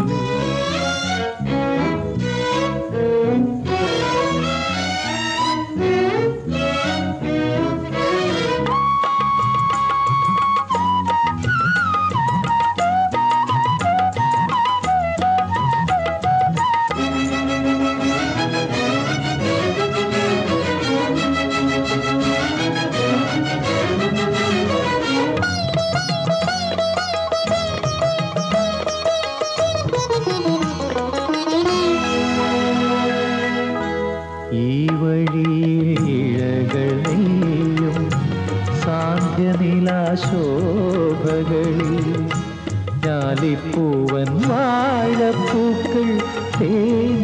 ഈ വഴിയിൽ ഇഴകൾ നെയ്യും സാന്ധ്യനിലാശോഭകളിൽ ഞാലിപ്പൂവൻ വാഴപ്പൂക്കൾ തേൻ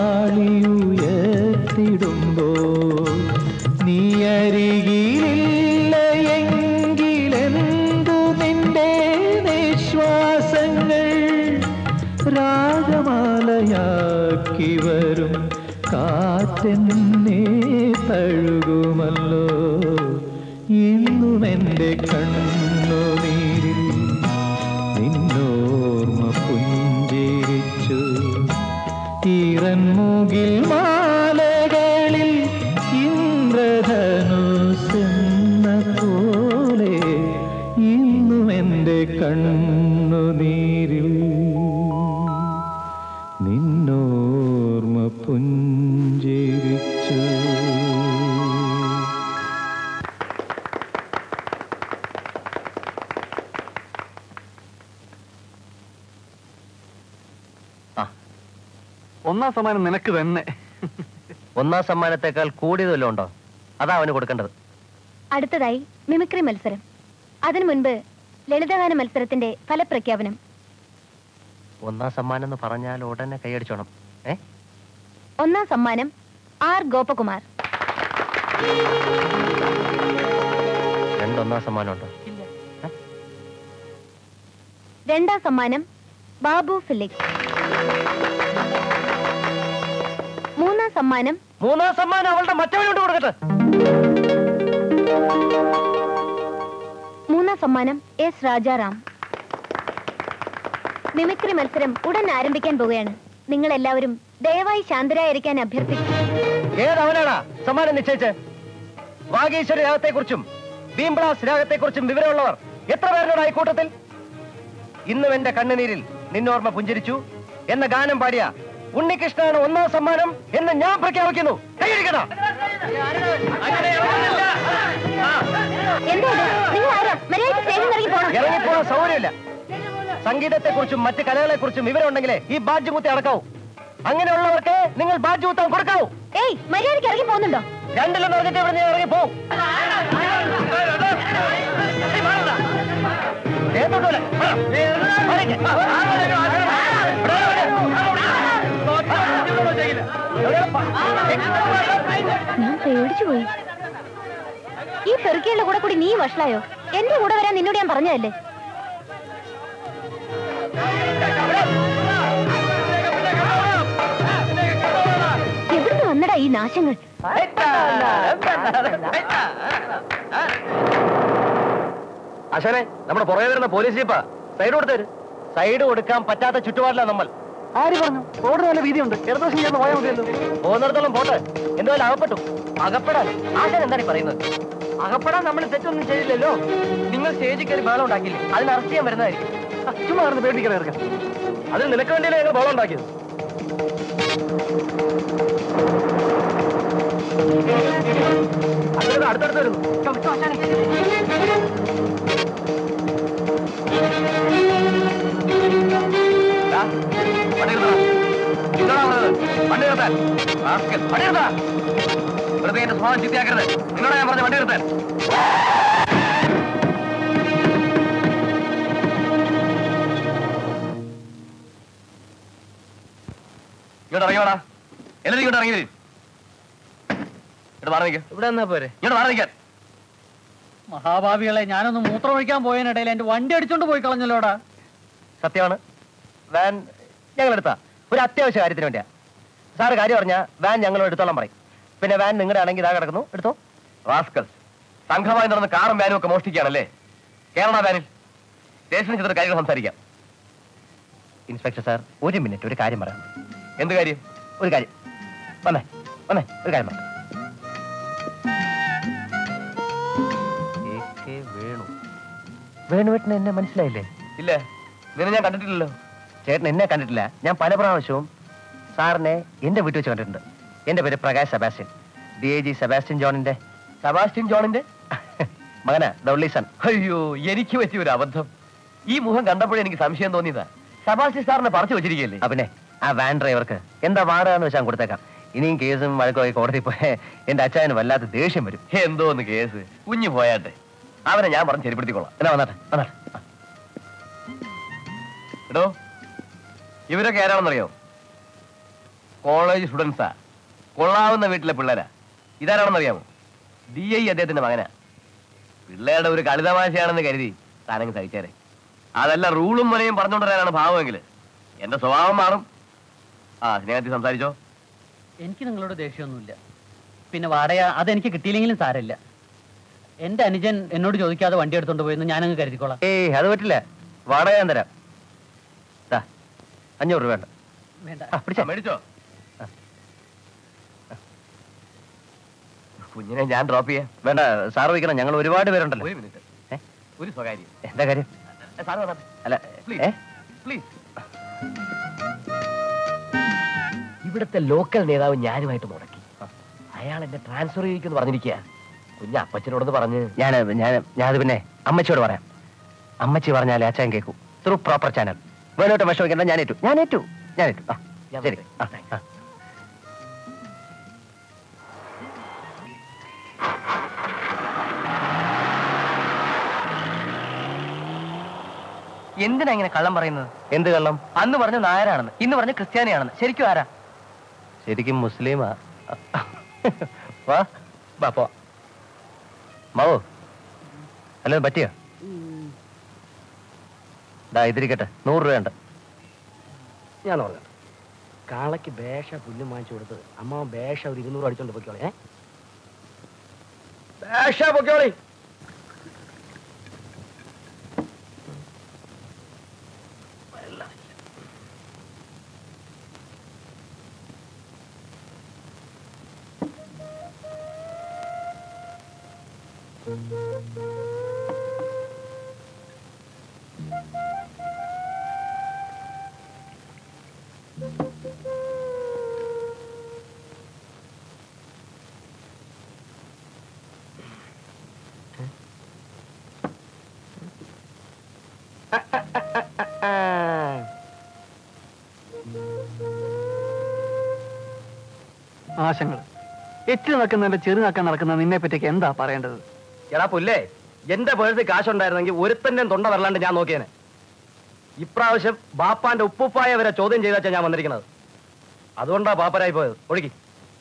പാളിയുയർത്തിടുമ്പോൾ നീ അരികിലില്ല എങ്കിലെന്തു നിന്റെ നിശ്വാസങ്ങൾ രാഗമാലയാക്കി വരും കാറ്റെന്നെ തഴുകുമല്ലോ ഇന്നും എൻ്റെ കണ്ണുനീരിൽ നിന്നോർമ്മ പുഞ്ചിരിച്ചു ഈറൻമുകിൽ മാലകളിൽ ഇന്ദ്രധനുസെന്ന പോലെ ഇന്നും എൻ്റെ കണ്ണുനീരിൽ നിന്നോർമ്മ പുഞ്ചിരിച്ചു ഒന്നാം സമ്മാനം നിനക്ക് തന്നെ ഒന്നാം സമ്മാനത്തെക്കാൾ കൂടിയത് വല്ലതും ഉണ്ടോ അതാ അവന് കൊടുക്കേണ്ടത് അടുത്തതായി മിമിക്രി മത്സരം അതിനു മുൻപ് ലളിതഗാന മത്സരത്തിന്റെ ഫലപ്രഖ്യാപനം ഒന്നാം സമ്മാനം എന്ന് പറഞ്ഞാൽ ഉടനെ കൈയടിച്ചോണം ഏ ഒന്നാം സമ്മാനം ആർ ഗോപകുമാർ രണ്ടൊന്നാം സമ്മാനം ഉണ്ടോ രണ്ടാം സമ്മാനം ബാബു ഫിലിക്സ് മൂന്നാം സമ്മാനം മൂന്നാം സമ്മാനം അവളുടെ മറ്റവനോട് കൊടുക്കട്ടെ മൂന്നാം സമ്മാനം എസ് രാജാറാം മിമിക്രി മത്സരം ഉടൻ ആരംഭിക്കാൻ പോവുകയാണ് നിങ്ങൾ എല്ലാവരും ദയവായി ശാന്തരായിരിക്കാൻ അഭ്യർത്ഥിക്കുന്നു ഏതവനാടാ സമ്മാനം നിശ്ചയിച്ച് വാഗീശ്വരി രാഗത്തെക്കുറിച്ചും ഭീംബ്ലാസ് രാഗത്തെക്കുറിച്ചും വിവരമുള്ളവർ എത്ര പേരുടെ ഈ കൂട്ടത്തിൽ ഇന്നും എന്റെ കണ്ണുനീരിൽ നിന്നോർമ്മ പുഞ്ചിരിച്ചു എന്ന ഗാനം പാടിയ ഉണ്ണികൃഷ്ണനാണ് ഒന്നാം സമ്മാനം എന്ന് ഞാൻ പ്രഖ്യാപിക്കുന്നു കൈയടിക്കണ എന്താ ഇത്? നിങ്ങൾ ആരാ മര്യാദയ്ക്ക് സ്റ്റേജിൽ ഇറങ്ങി പോണം ഇറങ്ങിപ്പോകാൻ സൗകര്യമില്ല സംഗീതത്തെക്കുറിച്ചും മറ്റ് കലകളെക്കുറിച്ചും വിവരമുണ്ടെങ്കിലേ ഈ ബാഡ്ജ് കുത്തി അടക്കാവൂ അങ്ങനെയുള്ളവർക്ക് നിങ്ങൾ ബാഡ്ജ് കുത്താൻ കൊടുക്കാവൂ ഏയ് മര്യാദയ്ക്ക് ഇറങ്ങി പോകുന്നുണ്ടോ രണ്ടിലും പറഞ്ഞിട്ട് ഇവിടെ ഞാൻ ഇറങ്ങി പോവും ദേഹത്തോട്ട് വരെ. വാ. മാറിക്ക്. ഇവിടെ വരെ. ഞാൻ പേടിച്ചു പോയി ഈ പെറുക്കിയുള്ള കൂടെ കൂടി നീ വഷളായോ എന്റെ കൂടെ വരാൻ നിന്നോട് ഞാൻ പറഞ്ഞതല്ലേ എവിടുന്ന് വന്നടാ ഈ നാശങ്ങൾ അശനെ നമ്മുടെ പുറകെ വരുന്ന പോലീസ് ജീപ്പാ സൈഡ് കൊടുത്തേര് സൈഡ് കൊടുക്കാൻ പറ്റാത്ത ചുറ്റുപാടില്ല നമ്മൾ ആര് പറഞ്ഞു റോഡ് നല്ല വീതിയുണ്ട് ഇടതുവശം ചേർന്ന് പോയാൽ മതിയല്ലോ പോകുന്നിടത്തോളം പോട്ടെ എന്തായാലും അകപ്പെട്ടു അകപ്പെടാൻ ആശാൻ എന്താണ് ഈ പറയുന്നത് അകപ്പെടാൻ നമ്മൾ തെറ്റൊന്നും ചെയ്തില്ലല്ലോ നിങ്ങൾ സ്റ്റേജിൽ കയറി ബഹളം ഉണ്ടാക്കില്ലേ അതിന് അറസ്റ്റ് ചെയ്യാൻ വരുന്നതായിരിക്കും ആ, ചുമ്മാ കിടന്ന് പേടിക്കണ ഇറക്കാം അതിന് നിനക്ക് വേണ്ടിയല്ലേ ഞങ്ങൾ ബഹളം ഉണ്ടാക്കിയത് അടുത്തത് അടുത്തടുത്ത് വരുന്നു ചവിട്ടോ, ആശാനെ. ദാ, വണ്ടി നിർത്തടാ. നിങ്ങളാ പറഞ്ഞത്. വണ്ടി നിർത്താൻ. റാസ്കൽ, വണ്ടി നിർത്താ. വെറുതെ എന്റെ സ്വഭാവം ചീത്തയാക്കരുത് നിങ്ങളാ ഞാൻ പറഞ്ഞ വണ്ടി നിർത്താൻ ഇങ്ങോട്ട് ഇറങ്ങിയോടാ എല്ലാവരും ഇങ്ങോട്ട് ഇറങ്ങി വരും ഇങ്ങോട്ട് മാറി നിൽക്കുക ഇവിടെ എന്നാ പോരെ ഇങ്ങോട്ട് മാറി നിൽക്കാൻ മഹാഭാവികളെ ഞാനൊന്ന് മൂത്രമൊഴിക്കാൻ പോയതിനിടയിൽ എന്റെ വണ്ടി അടിച്ചോണ്ട് പോയി കളഞ്ഞല്ലോടാ സത്യമാണ് വാൻ ഞങ്ങൾ എടുത്താ ഒരു അത്യാവശ്യ കാര്യത്തിന് വേണ്ടിയാ സാറ് കാര്യം പറഞ്ഞാ വാൻ ഞങ്ങൾ എടുത്തോളാം പറയും പിന്നെ വാൻ നിങ്ങളുടെ ആണെങ്കിൽ ഇതാ കിടക്കുന്നു എടുത്തോ റാസ്കൽ സംഘമായി നടന്ന് കാറും വാനും ഒക്കെ മോഷ്ടിക്കുകയാണല്ലേ കേരള വാനിൽ സ്റ്റേഷനിൽ ചെന്നിട്ട് കാര്യങ്ങൾ സംസാരിക്കാം ഇൻസ്പെക്ടർ സാർ ഒരു മിനിറ്റ് ഒരു കാര്യം പറയാം എന്ത് കാര്യം ഒരു കാര്യം വന്നേ വന്നേ ഒരു കാര്യം പറയാം AK വേണു വേണുവേട്ടന് എന്നെ മനസ്സിലായില്ലേ ഇല്ല നിന്നെ ഞാൻ കണ്ടിട്ടില്ലല്ലോ ചേട്ടൻ എന്നെ കണ്ടിട്ടില്ല ഞാൻ പല പ്രാവശ്യവും സാറിനെ എന്റെ വീട്ടിൽ വെച്ച് കണ്ടിട്ടുണ്ട് എന്റെ പേര് Prakash Sebastian D I G Sebastian ജോണിന്റെ സെബാസ്റ്റ്യൻ ജോണിന്റെ മകനാ ഡൗളി സൺ അയ്യോ എനിക്ക് പറ്റിയ ഒരു അബദ്ധം ഈ മുഖം കണ്ടപ്പോഴേ എനിക്ക് സംശയം തോന്നിയതാ സെബാസ്റ്റ്യൻ സാറിനെ പറിച്ചു വെച്ചിരിക്കുകയല്ലേ ആ പിന്നെ ആ വാൻ ഡ്രൈവർക്ക് എന്താ വാടകയെന്ന് വെച്ചാൽ കൊടുത്തേക്കാം ഇനിയും കേസും വഴക്കുമായി കോടതി പോയ എന്റെ അച്ചായന് വല്ലാത്ത ദേഷ്യം വരും എന്തോന്ന് കേസ് കുഞ്ഞു പോയാട്ടെ അവനെ ഞാൻ പറഞ്ഞ് ശരിപ്പെടുത്തിക്കോളാം എന്നാ വന്നാട്ടെ വന്നാട്ടെ ആ. എടോ ഇവരൊക്കെ ആരാണെന്നറിയോ കോളേജ് സ്റ്റുഡൻസാ കൊള്ളാവുന്ന വീട്ടിലെ പിള്ളേരാ ഇതാരാണെന്നറിയാമോ ഡി ഐ അദ്ദേഹത്തിന്റെ മകനാ പിള്ളേരുടെ ഒരു കളിതമാശയാണെന്ന് കരുതി താനങ്ങ് സഹിച്ചേരെ അതല്ല റൂളും മുനയും പറഞ്ഞുകൊണ്ടുവരാനാണ് ഭാവമെങ്കിൽ എന്റെ സ്വഭാവം മാറും ആ സ്നേഹത്തിൽ സംസാരിച്ചോ എനിക്ക് നിങ്ങളോട് ദേഷ്യമൊന്നുമില്ല പിന്നെ വാടക അതെനിക്ക് കിട്ടിയില്ലെങ്കിലും സാരമില്ല എന്റെ അനുജൻ എന്നോട് ചോദിക്കാതെ വണ്ടി എടുത്തോണ്ട് പോയെന്ന് ഞാനങ്ങ് കരുതിക്കോളാം ഏയ് അത് പറ്റില്ല വാടക ഞാൻ തരാം ദാ, അഞ്ഞൂറ് രൂപ വേണ്ട വേണ്ട ആ, പിടിച്ചോ. ആ, മേടിച്ചോ കുഞ്ഞിനെ ഞാൻ ഡ്രോപ്പ് ചെയ്യാം വേണ്ട സാർ വയ്ക്കണം ഞങ്ങൾ ഒരുപാട് പേരുണ്ടല്ലോ ഒരു മിനിറ്റ് ഏ? ഒരു സ്വകാര്യം എന്താ കാര്യം സാറ് വന്നാട്ടെ അല്ല Please. ഏ പ്ലീസ് ഇവിടുത്തെ ലോക്കൽ നേതാവ് ഞാനുമായിട്ട് മുടക്കി അയാൾ എന്നെ ട്രാൻസ്ഫർ ചെയ്യിക്കുന്നു പറഞ്ഞിരിക്കുക കുഞ്ഞ് അപ്പച്ചനോടൊന്ന് പറഞ്ഞ് ഞാൻ ഞാൻ ഞാനത് പിന്നെ അമ്മച്ചിയോട് പറയാം അമ്മച്ചി പറഞ്ഞാലേ അച്ഛൻ കേൾക്കൂ ത്രൂ പ്രോപ്പർ ചാനൽ വേണോട്ട് വിഷമിക്കണ്ട ഞാൻ ഏറ്റു ഞാൻ ഏറ്റു ഞാൻ ഏറ്റു ആ ഞാൻ ശരി ആ, വരട്ടെ. ആ. എന്തിനാ ഇങ്ങനെ കള്ളം പറയുന്നത് എന്ത് കള്ളം അന്ന് പറഞ്ഞ നായരാണെന്ന് ഇന്ന് പറഞ്ഞ ക്രിസ്ത്യാനിയാണെന്ന് ശരിക്കും ആരാ ശരിക്കും മുസ്ലിമാ വാ വാ പോ മാവോ അല്ല പറ്റിയോ ദാ ഇതിരിക്കട്ടെ നൂറ് രൂപയുണ്ട് ഞാൻ പറഞ്ഞു കാളയ്ക്ക് ബേഷ പുല്ലും വാങ്ങിച്ചു കൊടുത്ത് അമ്മ ബേഷ ഒരു ഇരുന്നൂറ് അടിച്ചോണ്ട് പൊയ്ക്കോളെ ഏ ബേഷ പൊയ്ക്കോളി ആശങ്ങൾ എച്ചു നടക്കുന്നതിന്റെ ചെറു നടക്കാൻ നടക്കുന്ന നിന്നെ പറ്റിയൊക്കെ എന്താ പറയേണ്ടത് എടാ പുല്ലേ എന്റെ പേഴ്സിൽ കാശുണ്ടായിരുന്നെങ്കിൽ ഒരുത്തന്റെ തൊണ്ട വരലാണ്ട് ഞാൻ നോക്കിയേനെ ഇപ്രാവശ്യം ബാപ്പാന്റെ ഉപ്പുപ്പായ വരെ ചോദ്യം ചെയ്താച്ചാ ഞാൻ വന്നിരിക്കുന്നത് അതുകൊണ്ടാ പാപ്പരായി പോയത് ഒഴുകി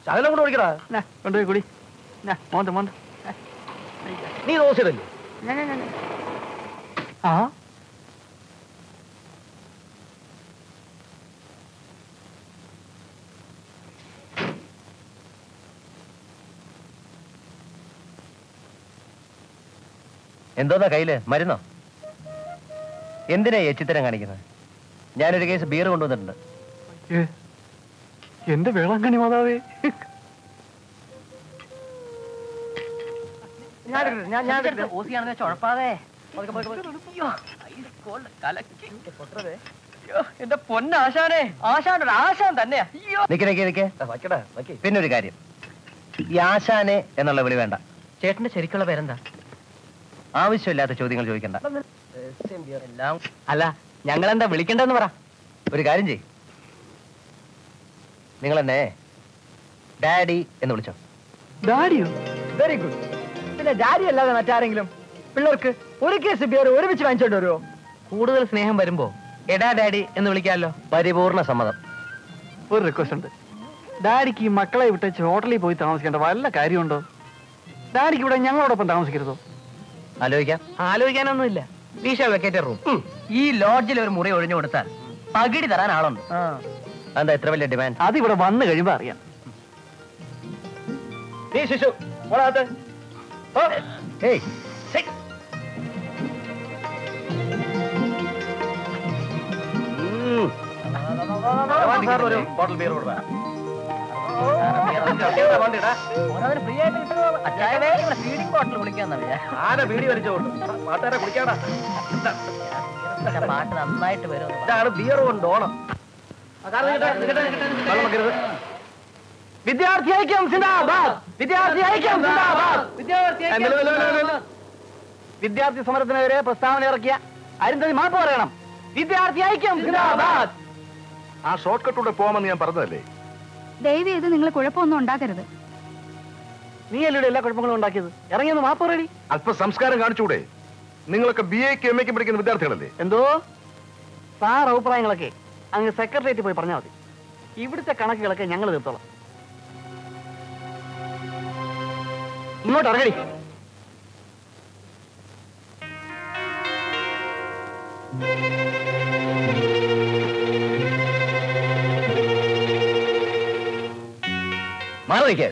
ശകലം കൂടെ ഒഴിക്കടാ നാ, കൊണ്ടുപോയി കുടി നാ, മോന്ത് മോന്ത് നീ ദോശ ഇടല്ലേ ആ എന്തോന്നാ കയ്യില് മരുന്നോ എന്തിനാ ഈ എച്ചിത്തരം കാണിക്കുന്നത് ഞാനൊരു കേസ് ബിയർ കൊണ്ടുവന്നിട്ടുണ്ട് ഏ, എന്റെ വേളാങ്കണ്ണി മാതാവേ ഞാൻ ഞാൻ ഓസിയാണെന്ന് ചുഴപ്പാതെ എന്റെ പൊന്നാശാനെ ആശാൻ ഒരു ആശാൻ തന്നെയാ അയ്യോ നിക്ക് നിക്ക് നിക്ക് വയ്ക്കടാ വയ്ക്കേ പിന്നെ ഒരു കാര്യം ഈ ആശാനെ എന്നുള്ള വിളി വേണ്ട ചേട്ടന്റെ ശരിക്കുള്ള പേരെന്താ ആവശ്യമില്ലാത്ത ചോദ്യങ്ങൾ ചോദിക്കണ്ട എല്ലാം അല്ല ഞങ്ങൾ എന്താ വിളിക്കണ്ടെന്ന് പറ ഒരു കാര്യം ചെയ് നിങ്ങൾ എന്നെ ഡാഡി എന്ന് വിളിച്ചോ ഡാഡിയോ വെരി ഗുഡ് പിന്നെ ഡാഡി അല്ലാതെ മറ്റാരെങ്കിലും പിള്ളേർക്ക് ഒരു കേസ് ബിയർ ഒരുമിച്ച് വാങ്ങിച്ചോണ്ട് വരുമോ കൂടുതൽ സ്നേഹം വരുമ്പോ എടാ ഡാഡി എന്ന് വിളിക്കാമല്ലോ പരിപൂർണ സമ്മതം ഒരു റിക്വസ്റ്റ് ഉണ്ട് ഡാഡിക്ക് ഈ മക്കളെ വിട്ടേച്ച് ഹോട്ടലിൽ പോയി താമസിക്കേണ്ട വല്ല കാര്യമുണ്ടോ ഡാഡിക്ക് ഇവിടെ ഞങ്ങളോടൊപ്പം താമസിക്കരുതോ ആലോചിക്കാം ആലോചിക്കാനൊന്നുമില്ല വീഷ വെക്കേറ്റഡ് റൂം ഈ ലോഡ്ജിൽ ഒരു മുറി ഒഴിഞ്ഞു കൊടുത്താൽ പകിടി തരാൻ ആളുണ്ട് അതെന്താ എത്ര വലിയ ഡിമാൻഡ് അത് ഇവിടെ വന്നു കഴിയുമ്പോ അറിയാം നീ ശിശു ഓടാത്ത ഏയ് ഒരു ബോട്ടിൽ ബിയർ കൊടുത്താ ഫീഡിംഗ് ബോട്ടിൽ വിളിക്കാന്നറിയാ ആന ബീഡി വലിച്ചോണ്ട് പാട്ടുകാരെ കുടിക്കാടാ പാട്ട് നന്നായിട്ട് വരും ഇതാണ് ബിയർ കൊണ്ട് ഓണം വെള്ളം വെക്കരുത് വിദ്യാർത്ഥി ഐക്യം സിന്ദാബാദ് വിദ്യാർത്ഥി ഐക്യം സിന്ദാബാദ് വിദ്യാർത്ഥി സമരത്തിനെതിരെ പ്രസ്താവന ഇറക്കിയ അരുന്ധതി മാപ്പ് പറയണം വിദ്യാർത്ഥി ഐക്യം സിന്ദാബാദ് ആ ഷോർട്ട് കട്ടൂടെ പോകാമെന്ന് ഞാൻ പറഞ്ഞതല്ലേ ദയവ് ചെയ്ത് നിങ്ങൾ കുഴപ്പമൊന്നും ഉണ്ടാക്കരുത് നീ അല്ലേ എല്ലാ കുഴപ്പങ്ങളും ഉണ്ടാക്കിയത് ഇറങ്ങി ഒന്ന് മാപ്പ് പറയടി അല്പ സംസ്കാരം കാണിച്ചൂടെ നിങ്ങളൊക്കെ ബി എക്ക് എം എക്ക് പഠിക്കുന്ന വിദ്യാർത്ഥികളല്ലേ എന്തോ സാർ അഭിപ്രായങ്ങളൊക്കെ അങ്ങ് സെക്രട്ടേറിയറ്റ് പോയി പറഞ്ഞാൽ മതി ഇവിടുത്തെ കണക്കുകളൊക്കെ ഞങ്ങൾ തീർത്തോളാം ഇങ്ങോട്ട് ഇറങ്ങടി മാറി നിൽക്കേ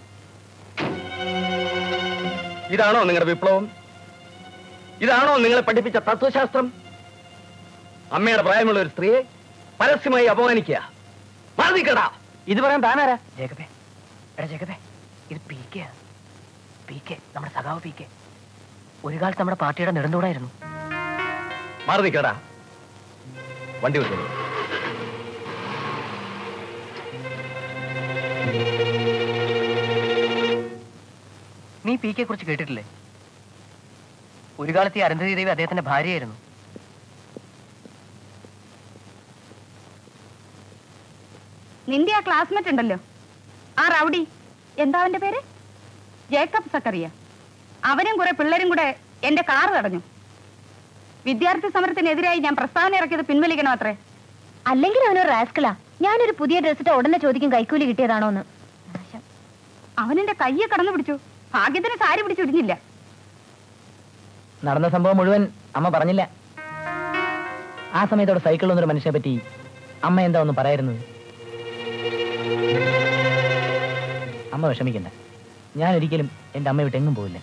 ഇതാണോ നിങ്ങളുടെ വിപ്ലവം ഇതാണോ നിങ്ങളെ പഠിപ്പിച്ച തത്വശാസ്ത്രം അമ്മയുടെ പ്രായമുള്ള ഒരു സ്ത്രീയെ പരസ്യമായി അപമാനിക്കുക മാറി നിൽക്കടാ ഇത് പറയാൻ താനാരാ ജേക്കബേ എടാ ജേക്കബേ ഇത് പി കെ പി കെ നമ്മുടെ സഖാവ് പി കെ ഒരു കാലത്ത് നമ്മുടെ പാർട്ടിയുടെ നെടുന്തൂടായിരുന്നു മാറി നിൽക്കടാ വണ്ടി വെച്ചോളൂ നീ പി കെ കുറിച്ച് കേട്ടിട്ടില്ലേ ഒരു കാലത്ത് ഈ അരുന്ധതി ദേവി അദ്ദേഹത്തിന്റെ ഭാര്യയായിരുന്നു നിന്റെ ആ ക്ലാസ്മേറ്റ് ഉണ്ടല്ലോ ആ റൗഡി എന്താ അവന്റെ പേര് ജേക്കബ് സക്കറിയ അവനും കുറെ പിള്ളേരും കൂടെ എന്റെ കാർ തടഞ്ഞു വിദ്യാർത്ഥി സമരത്തിനെതിരായി ഞാൻ പ്രസ്താവന ഇറക്കിയത് പിൻവലിക്കണം അത്രേ അല്ലെങ്കിൽ അവനൊരു റാസ്കലാ ഞാനൊരു പുതിയ ഡ്രസ് ഇട്ട ഉടനെ ചോദിക്കും കൈക്കൂലി കിട്ടിയതാണോന്ന് അവനെന്റെ കയ്യെ കടന്നു പിടിച്ചു ഭാഗ്യത്തിന് സാരി പിടിച്ചു ഇടിഞ്ഞില്ല നടന്ന സംഭവം മുഴുവൻ അമ്മ പറഞ്ഞില്ല ആ സമയത്തോടെ സൈക്കിൾ വന്നൊരു മനുഷ്യനെ പറ്റി അമ്മ എന്താ ഒന്ന് പറയായിരുന്നത് അമ്മ വിഷമിക്കണ്ട ഞാൻ ഒരിക്കലും എന്റെ അമ്മ വിട്ട് എങ്ങും പോവില്ല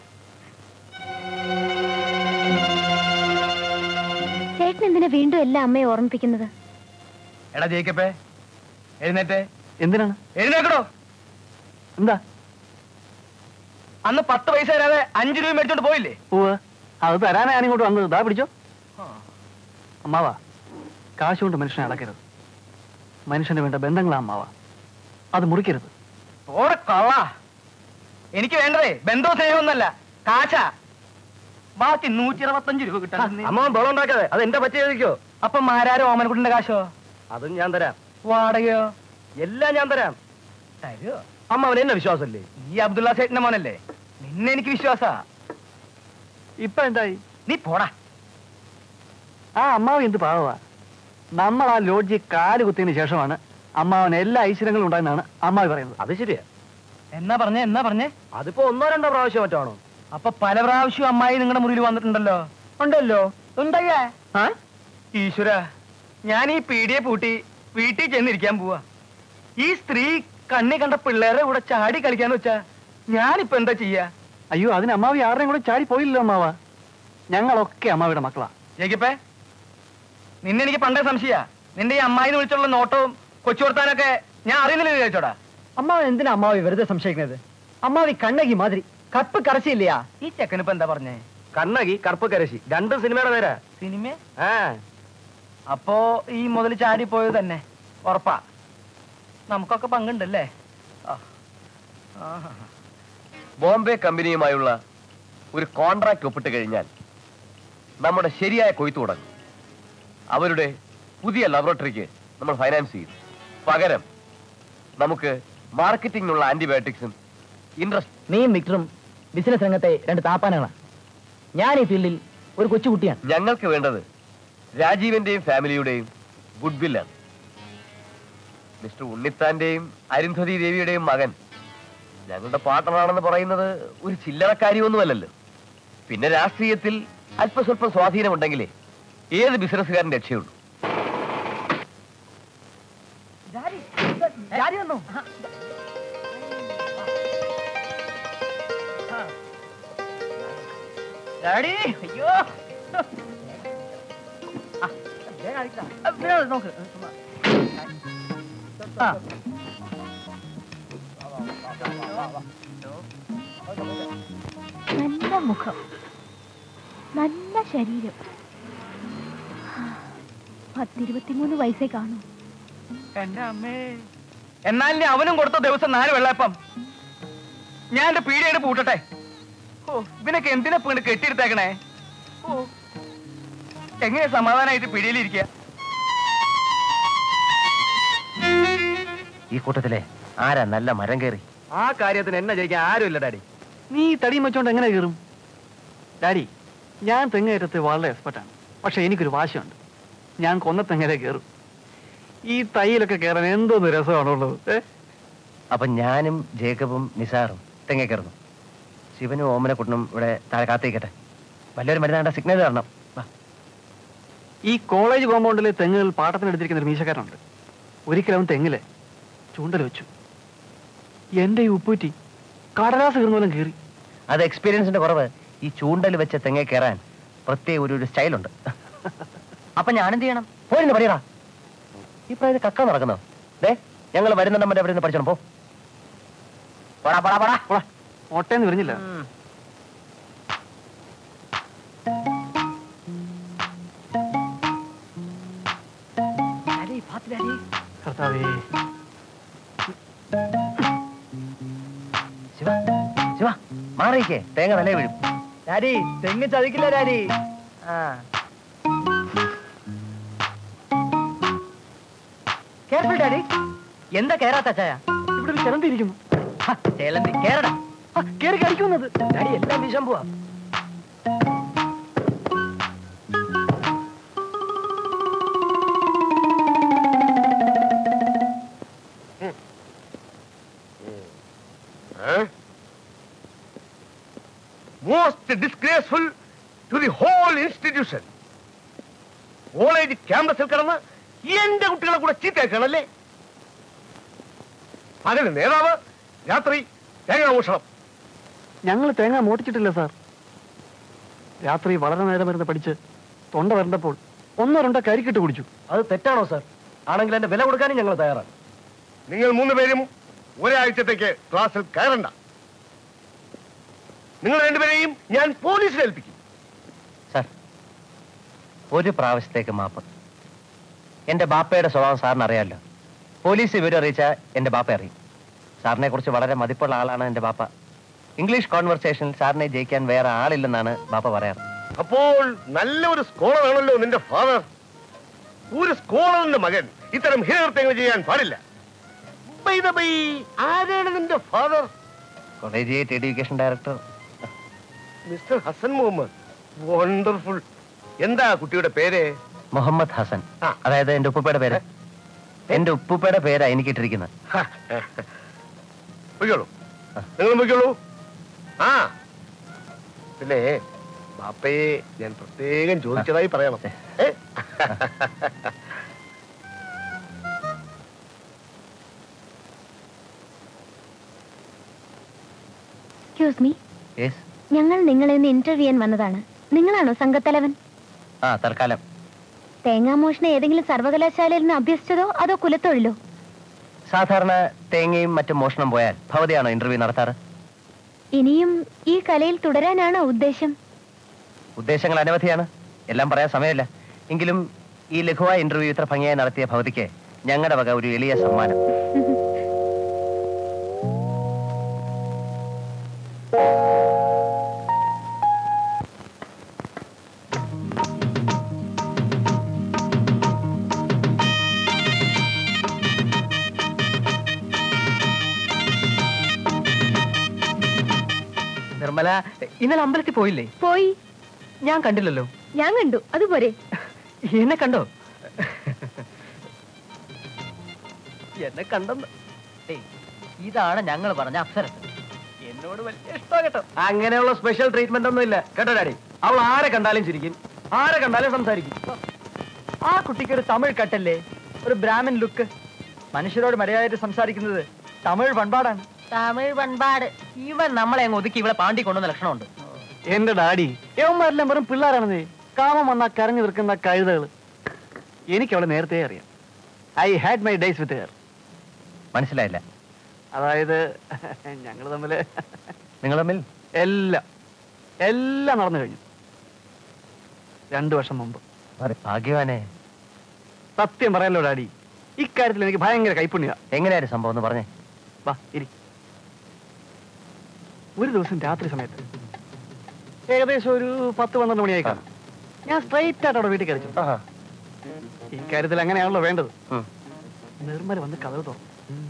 ചേട്ടൻ എന്തിനാ വീണ്ടും എല്ലാം അമ്മയെ ഓർമ്മിപ്പിക്കുന്നത് എടാ ജയിക്കപ്പേ എഴുന്നേറ്റേ എന്തിനാണ് എഴുന്നേക്കടോ എന്താ അന്ന് പത്ത് പൈസ തരാതെ അഞ്ചു രൂപ മേടിച്ചോണ്ട് പോയില്ലേ ഉവ്വ് അത് തരാനാ ഞാൻ ഇങ്ങോട്ട് വന്നത് ഇതാ പിടിച്ചോ അമ്മാവാ കാശ് കൊണ്ട് മനുഷ്യനെ അടക്കരുത് മനുഷ്യന് വേണ്ട ബന്ധങ്ങളാ അമ്മാവാ അത് മുറിക്കരുത് ഓടെ കള്ള എനിക്ക് വേണ്ടതേ ബന്ധോ സ്നേഹമൊന്നല്ല കാശ ബാക്കി നൂറ്റി ഇരുപത്തഞ്ച് രൂപ കിട്ടാൻ അമ്മ ബളം ഉണ്ടാക്കാതെ അത് എന്റെ പറ്റി എഴുതിക്കോ അപ്പൊ മാരാരും ഓമനക്കുട്ടിന്റെ കാശോ അതും ഞാൻ തരാം വാടകയോ എല്ലാം ഞാൻ തരാം തരുമോ അമ്മ അവൻ എന്നെ വിശ്വാസമല്ലേ ഈ അബ്ദുള്ള സേട്ടിന്റെ മോനല്ലേ നിന്നെ എനിക്ക് വിശ്വാസാ ഇപ്പൊ എന്തായി നീ പോടാ ആ അമ്മാവ് എന്ത് പാവമാ നമ്മൾ ആ ലോഡ്ജിൽ കാല് കുത്തിയതിന് ശേഷമാണ് അമ്മാവൻ എല്ലാ ഐശ്വര്യങ്ങളും ഉണ്ടായെന്നാണ് അമ്മാവി പറയുന്നത് അത് ശരിയാ എന്നാ പറഞ്ഞേ എന്നാ പറഞ്ഞേ അതിപ്പോ ഒന്നോ രണ്ടോ പ്രാവശ്യം മറ്റാണോ അപ്പൊ പല പ്രാവശ്യം അമ്മായി നിങ്ങളുടെ മുറിയിൽ വന്നിട്ടുണ്ടല്ലോ ഉണ്ടല്ലോ ഉണ്ടയ്യേ ആ ഈശ്വര ഞാൻ ഈ പീടിയെ പൂട്ടി വീട്ടിൽ ചെന്നിരിക്കാൻ പോവാ ഈ സ്ത്രീ കണ്ണി കണ്ട പിള്ളേരെ കൂടെ ചാടി കളിക്കാന്ന് വെച്ചാ ഞാനിപ്പോ എന്താ ചെയ്യാ അയ്യോ അതിന് അമ്മാവി ആരുടെയും കൂടെ ചാടി പോയില്ലല്ലോ അമ്മാവ ഞങ്ങളൊക്കെ അമ്മാവിയുടെ മക്കളാ ജയിക്കപ്പേ നിന്നെ എനിക്ക് പണ്ടേ സംശയ നിന്റെ ഈ അമ്മായിന്ന് വിളിച്ചുള്ള നോട്ടവും കൊച്ചു കൊടുത്താനൊക്കെ ഞാൻ അറിയുന്നില്ല വിചാരിച്ചോടാ അമ്മാവൻ എന്തിനാ അമ്മാവി വെറുതെ സംശയിക്കുന്നത് അമ്മാവി കണ്ണകി മാതിരി കപ്പ് കറച്ചില്ലയാ ഈ ചെക്കനിപ്പോ എന്താ പറഞ്ഞേ കണ്ണകി കറുപ്പ് കരശി രണ്ടും സിനിമയുടെ പേരാ സിനിമ ആ അപ്പോ ഈ മുതൽ ചാടി പോയത് തന്നെ ഉറപ്പാ നമുക്കൊക്കെ പങ്കുണ്ടല്ലേ ആ. ആഹാ. ബോംബെ കമ്പനിയുമായുള്ള ഒരു കോൺട്രാക്ട് ഒപ്പിട്ട് കഴിഞ്ഞാൽ നമ്മുടെ ശരിയായ കൊയ്ത്തു തുടങ്ങും അവരുടെ പുതിയ ലബോറട്ടറിക്ക് നമ്മൾ ഫൈനാൻസ് ചെയ്യും പകരം നമുക്ക് മാർക്കറ്റിംഗിനുള്ള ആന്റിബയോട്ടിക്സും ഇൻട്രസ്റ്റ് നീയും വിക്ടറും ബിസിനസ് രംഗത്തെ രണ്ട് താപ്പാനാണ് ഞാൻ ഈ ഫീൽഡിൽ ഒരു കൊച്ചുകുട്ടിയാണ് ഞങ്ങൾക്ക് വേണ്ടത് രാജീവന്റെയും ഫാമിലിയുടെയും ഗുഡ് വില്ലാണ് മിസ്റ്റർ ഉണ്ണിത്താന്റെയും അരുന്ധതി ദേവിയുടെയും മകൻ ഞങ്ങളുടെ പാർട്ണറാണെന്ന് പറയുന്നത് ഒരു ചില്ലറക്കാരിയൊന്നുമല്ലല്ലോ പിന്നെ രാഷ്ട്രീയത്തിൽ അല്പസ്വല്പം സ്വാധീനമുണ്ടെങ്കിലേ ഏത് ബിസിനസ്സുകാരൻ രക്ഷയുള്ളൂ ഡാഡി അയ്യോ ആ, ആ, വിനോദ് നോക്ക് ആ. നല്ല മുഖം നല്ല ശരീരം പത്തിരുപത്തിമൂന്ന് വയസ്സേ കാണൂ എന്റെ അമ്മേ എന്നാൽ ഇനി അവനും കൊടുത്ത ദിവസം നാല് വെള്ളയപ്പം ഞാൻ എന്റെ പീടിയായിട്ട് പൂട്ടട്ടെ ഓ ഇവനൊക്കെ എന്തിനാ വീണ് കെട്ടിയെടുത്തേക്കണേ ഓ എങ്ങനെ സമാധാനമായിട്ട് പിടിയിലിരിക്കുക ഈ കൂട്ടത്തിലെ ആരാ നല്ല മരം കയറി ആ കാര്യത്തിന് എന്നെ ജയിക്കാൻ ആരുമില്ല ഡാഡി നീ ഈ തടിയും വെച്ചോണ്ട് എങ്ങനെ കയറും ഡാഡി ഞാൻ തെങ്ങേറ്റത്ത് വളരെ എക്സ്പെർട്ടാണ് പക്ഷെ എനിക്കൊരു വാശിയുണ്ട് ഞാൻ കൊന്ന തെങ്ങരെ കയറും ഈ തൈയിലൊക്കെ കയറാൻ എന്തോന്ന് രസമാണുള്ളത് ഏ അപ്പൊ ഞാനും ജേക്കബും നിസാറും തെങ്ങേ കയറുന്നു ശിവനും ഓമനക്കുട്ടനും ഇവിടെ താഴെ കാത്തിരിക്കട്ടെ വല്ലൊരു മരുന്നാണ്ട സിഗ്നൽ തരണം വാ. ഈ കോളേജ് കോമ്പൗണ്ടിലെ തെങ്ങുകൾ പാട്ടത്തിനെടുത്തിരിക്കുന്ന ഒരു മീശക്കാരനുണ്ട് ഒരിക്കലും അവൻ തെങ്ങില് ചൂണ്ടൽ വെച്ചു എന്റെ ഈ ഉപ്പൂറ്റി കടലാസ് കീർന്നോലും കീറി അത് എക്സ്പീരിയൻസിന്റെ കുറവ് ഈ ചൂണ്ടൽ വെച്ച തെങ്ങേ കയറാൻ പ്രത്യേക ഒരു ഒരു സ്റ്റൈലുണ്ട് അപ്പൊ ഞാൻ എന്ത് ചെയ്യണം പോയിരുന്നു പറയടാ ഈ പ്രായത്തിൽ കക്ക നടക്കുന്നോ ദേ ഞങ്ങൾ വരുന്നുണ്ട് മറ്റേ അവിടെ നിന്ന് പഠിച്ചോണം പോ പോടാ പോടാ പോടാ പോടാ ഓട്ടേന്ന് വരുന്നില്ല കർത്താവേ ശിവ ശിവ മാറിയിക്കേ തേങ്ങ നല്ല വീഴും ഡാഡി തെങ്ങ് ചതിക്കില്ല ഡാഡി ആ കേർഫുൾ ഡാഡി എന്താ കേറാത്ത ചായ ഇവിടെ ഒരു ചിലന്തിരിക്കുന്നു ചേലന്തി കേറടാ കേറി കടിക്കുന്നത് ഡാഡി എല്ലാം വിഷം പോവാ most disgraceful to the whole institution college ക്യാമ്പസിൽ കിടന്ന് എന്റെ കുട്ടികളെ കൂടെ ചീത്തയാക്കണല്ലേ പകല് നേതാവ് രാത്രി തേങ്ങാമോഷണം ഞങ്ങൾ തേങ്ങ മോട്ടിച്ചിട്ടില്ല സാർ രാത്രി വളരെ നേരം വരുന്ന പഠിച്ച് തൊണ്ട വരണ്ടപ്പോൾ ഒന്നോ രണ്ടോ കരിക്കിട്ട് കുടിച്ചു അത് തെറ്റാണോ സാർ ആണെങ്കിൽ എന്റെ വില കൊടുക്കാനും ഞങ്ങൾ തയ്യാറാണ് നിങ്ങൾ മൂന്ന് പേരും ഒരാഴ്ചത്തേക്ക് ക്ലാസ്സിൽ കയറണ്ട നിങ്ങൾ രണ്ടുപേരെയും ഞാൻ പോലീസിൽ ഏൽപ്പിക്കും സാർ ഒരു പ്രാവശ്യത്തേക്ക് മാപ്പ് എന്റെ ബാപ്പയുടെ സ്വഭാവം സാറിന് അറിയാമല്ലോ പോലീസ് വിവരം അറിയിച്ചാൽ എന്റെ ബാപ്പ അറിയും സാറിനെ കുറിച്ച് വളരെ മതിപ്പുള്ള ആളാണ് എന്റെ ബാപ്പ ഇംഗ്ലീഷ് കോൺവെർസേഷനിൽ സാറിനെ ജയിക്കാൻ വേറെ ആളില്ലെന്നാണ് ബാപ്പ പറയാറ് അപ്പോൾ നല്ലൊരു സ്കോളറാണല്ലോ നിന്റെ ഫാദർ ഒരു സ്കോളറിന്റെ മകൻ ഇത്തരം ഹീനകൃത്യങ്ങൾ ചെയ്യാൻ പാടില്ല By the way, ആരാണ് നിന്റെ father collegiate education director mister Hasan Muhammad wonderful എന്താ കുട്ടിയുടെ പേര് മുഹമ്മദ് ഹസൻ ആ. അതായത് എന്റെ ഉപ്പയുടെ പേര് എന്റെ ഉപ്പുപ്പയുടെ പേരാ എനിക്ക് ഇട്ടിരിക്കുന്നത് പൊയ്ക്കോളൂ നിങ്ങൾ പൊയ്ക്കോളൂ ആ പിന്നെ ബാപ്പയെ ഞാൻ പ്രത്യേകം ചോദിച്ചതായി പറയണം ഏ? എക്സ്ക്യൂസ് മീ യെസ് ഞങ്ങൾ നിങ്ങളെ ഒന്ന് ഇന്റർവ്യൂ ചെയ്യാൻ വന്നതാണ് നിങ്ങളാണോ സംഘത്തലവൻ ആ തൽക്കാലം തേങ്ങാമോഷണം ഏതെങ്കിലും സർവകലാശാലയിൽ നിന്ന് അഭ്യസിച്ചതോ അതോ കുലത്തൊഴിലോ സാധാരണ തേങ്ങയും മറ്റും മോഷണം പോയാൽ ഭവതിയാണോ ഇന്റർവ്യൂ നടത്താറ് ഇനിയും ഈ കലയിൽ തുടരാനാണോ ഉദ്ദേശം ഉദ്ദേശങ്ങൾ അനവധിയാണ് എല്ലാം പറയാൻ സമയമില്ല എങ്കിലും ഈ ലഘുവായ ഇന്റർവ്യൂ ഇത്ര ഭംഗിയായി നടത്തിയ ഭവതിക്ക് ഞങ്ങളുടെ വക ഒരു എളിയ സമ്മാനം നിർമ്മല ഇന്നലെ അമ്പലത്തിൽ പോയില്ലേ പോയി ഞാൻ കണ്ടില്ലല്ലോ ഞാൻ കണ്ടു അതുപോരെ എന്നെ കണ്ടോ എന്നെ കണ്ടെന്ന് ഏയ്, ഇതാണ് ഞങ്ങൾ പറഞ്ഞ അപ്സരസ് എന്നോട് വലിയ ഇഷ്ടമാ കേട്ടോ അങ്ങനെയുള്ള സ്പെഷ്യൽ ട്രീറ്റ്മെന്റ് ഒന്നും ഇല്ല കേട്ടോ ഡാഡി അവൾ ആരെ കണ്ടാലും ചിരിക്കും ആരെ കണ്ടാലും സംസാരിക്കും ആ കുട്ടിക്ക് ഒരു തമിഴ് കട്ടല്ലേ ഒരു ബ്രാഹ്മൺ ലുക്ക് മനുഷ്യരോട് മര്യാദയായിട്ട് സംസാരിക്കുന്നത് തമിഴ് പൺപാടാണ് തമിഴ് പൺപാട് ഇവൻ നമ്മളെ അങ്ങ് ഒതുക്കി ഇവിടെ പാണ്ടി കൊണ്ടുവന്ന ലക്ഷണമുണ്ട് എന്റെ ഡാഡി യവന്മാരെല്ലാം വെറും പിള്ളേരാണെന്നേ കാമം വന്നാ കരഞ്ഞു നിൽക്കുന്ന കഴുതകൾ എനിക്ക് അവളെ നേരത്തെ അറിയാം I had my days with her മനസ്സിലായില്ല അതായത് ഞങ്ങൾ തമ്മില് നിങ്ങൾ തമ്മിൽ എല്ലാം എല്ലാം നടന്നു കഴിഞ്ഞു രണ്ടു വർഷം മുമ്പ് വളരെ ഭാഗ്യവാനെ സത്യം പറയാലോ ഡാഡി ഇക്കാര്യത്തിൽ എനിക്ക് ഭയങ്കര കൈപ്പുണ്യ എങ്ങനെയായിരുന്നു സംഭവം എന്ന് പറഞ്ഞേ വാ ഇരി ഒരു ദിവസം രാത്രി സമയത്ത് ഏകദേശം ഒരു പത്ത് പന്ത്രണ്ട് മണിയായി കാണും ഞാൻ സ്ട്രൈറ്റ് ആയിട്ട് അവിടെ വീട്ടിൽ കഴിച്ചു ഇക്കാര്യത്തിൽ അങ്ങനെയാണല്ലോ വേണ്ടത് ഉം. നിർമ്മല വന്ന് കഥവ് തുറന്നു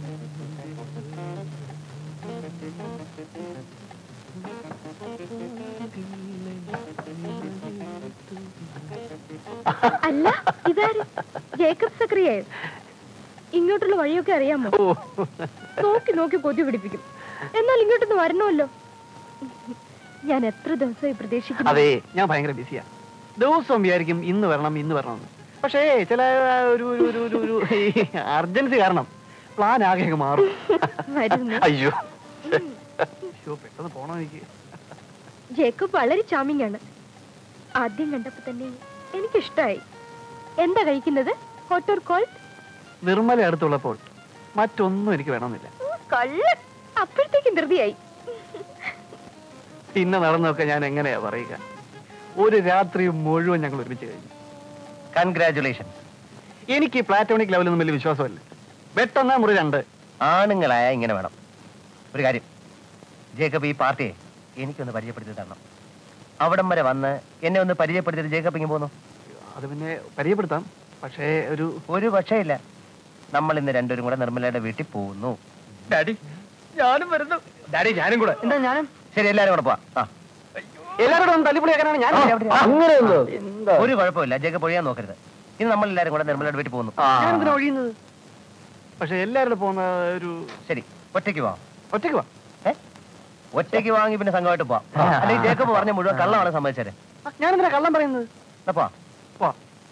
അല്ല ഇതാര് ജേക്കബ് സക്രിയ ഇങ്ങോട്ടുള്ള വഴിയൊക്കെ അറിയാമോ ഓ നോക്കി നോക്കി കൊതി പിടിപ്പിക്കും എന്നാൽ ഇങ്ങോട്ടൊന്ന് വരണമല്ലോ ഞാൻ എത്ര ദിവസമായി പ്രതീക്ഷിക്കുന്നു അതെ ഞാൻ ഭയങ്കര ബിസിയാ ദിവസവും വിചാരിക്കും ഇന്ന് വരണം ഇന്ന് വരണം എന്ന് പക്ഷേ ചില ഒരു ഒരു ഒരു ഒരു ഒരു അർജൻസി കാരണം പ്ലാൻ ആകെ അങ്ങ് മാറും വരുന്നു. അയ്യോ അയ്യോ പെട്ടെന്ന് പോണോ എനിക്ക് ജേക്കബ് വളരെ ചാമിങ് ആണ് ആദ്യം കണ്ടപ്പോ തന്നെ എനിക്കിഷ്ടായി എന്താ കഴിക്കുന്നത് ഹോട്ട് ഓർ കോൾഡ് നിർമ്മല അടുത്തുള്ളപ്പോൾ മറ്റൊന്നും എനിക്ക് വേണമെന്നില്ല കള്ള അപ്പോഴത്തേക്കും ധൃതിയായി പിന്നെ നടന്നൊക്കെ ഞാൻ എങ്ങനെയാ പറയുക ഒരു രാത്രി മുഴുവൻ ഞങ്ങൾ ഒരുമിച്ച് കഴിഞ്ഞു കൺഗ്രാറ്റുലേഷൻ എനിക്ക് ഈ പ്ലാറ്റോണിക് ലെവലൊന്നും വലിയ വിശ്വാസമല്ല വെട്ടെന്നാ മുറി രണ്ട് ആണുങ്ങളായ ഇങ്ങനെ വേണം ഒരു കാര്യം ജേക്കബ് ഈ പാർട്ടിയെ എനിക്കൊന്ന് പരിചയപ്പെടുത്തി തരണം അവിടം വരെ വന്ന് എന്നെ ഒന്ന് പരിചയപ്പെടുത്തിയിട്ട് ജേക്കബ് ഇങ്ങനെ പോന്നു അത് പിന്നെ പരിചയപ്പെടുത്താം പക്ഷേ ഒരു ഒരു പക്ഷേ ഇല്ല നമ്മൾ ഇന്ന് രണ്ടുപേരും കൂടെ നിർമ്മലയുടെ വീട്ടിൽ പോകുന്നു ഡാഡി ഞാനും വരുന്നു ഡാഡി ഞാനും കൂടെ എന്താ ഞാനും ശരി എല്ലാരും കൂടെ പോവാം ആ എല്ലാവരോടും ഒന്ന് തല്ലിപ്പൊളിയാക്കാനാണ് ഞാൻ അങ്ങനെ ഒരു കുഴപ്പമില്ല ജേക്കബ് ഒഴിയാൻ നോക്കരുത് ഇന്ന് നമ്മൾ എല്ലാരും കൂടെ നിർമ്മലയുടെ വീട്ടിൽ പോകുന്നു ഞാനെന്തിനാ ഒഴിയുന്നത് പക്ഷെ എല്ലാവരും പോകുന്ന ഒരു ശരി ഒറ്റയ്ക്ക് പോവാം ഒറ്റയ്ക്ക് വാ ഏ ഒറ്റയ്ക്ക് വാങ്ങി പിന്നെ സംഘമായിട്ട് പോവാം അല്ലെങ്കിൽ ജേക്കബ് പറഞ്ഞ മുഴുവൻ കള്ളമാണ് സമ്മതിച്ചേരെ ഞാനെന്തിനാ കള്ളം പറയുന്നത് എന്നാ പോവാം വാ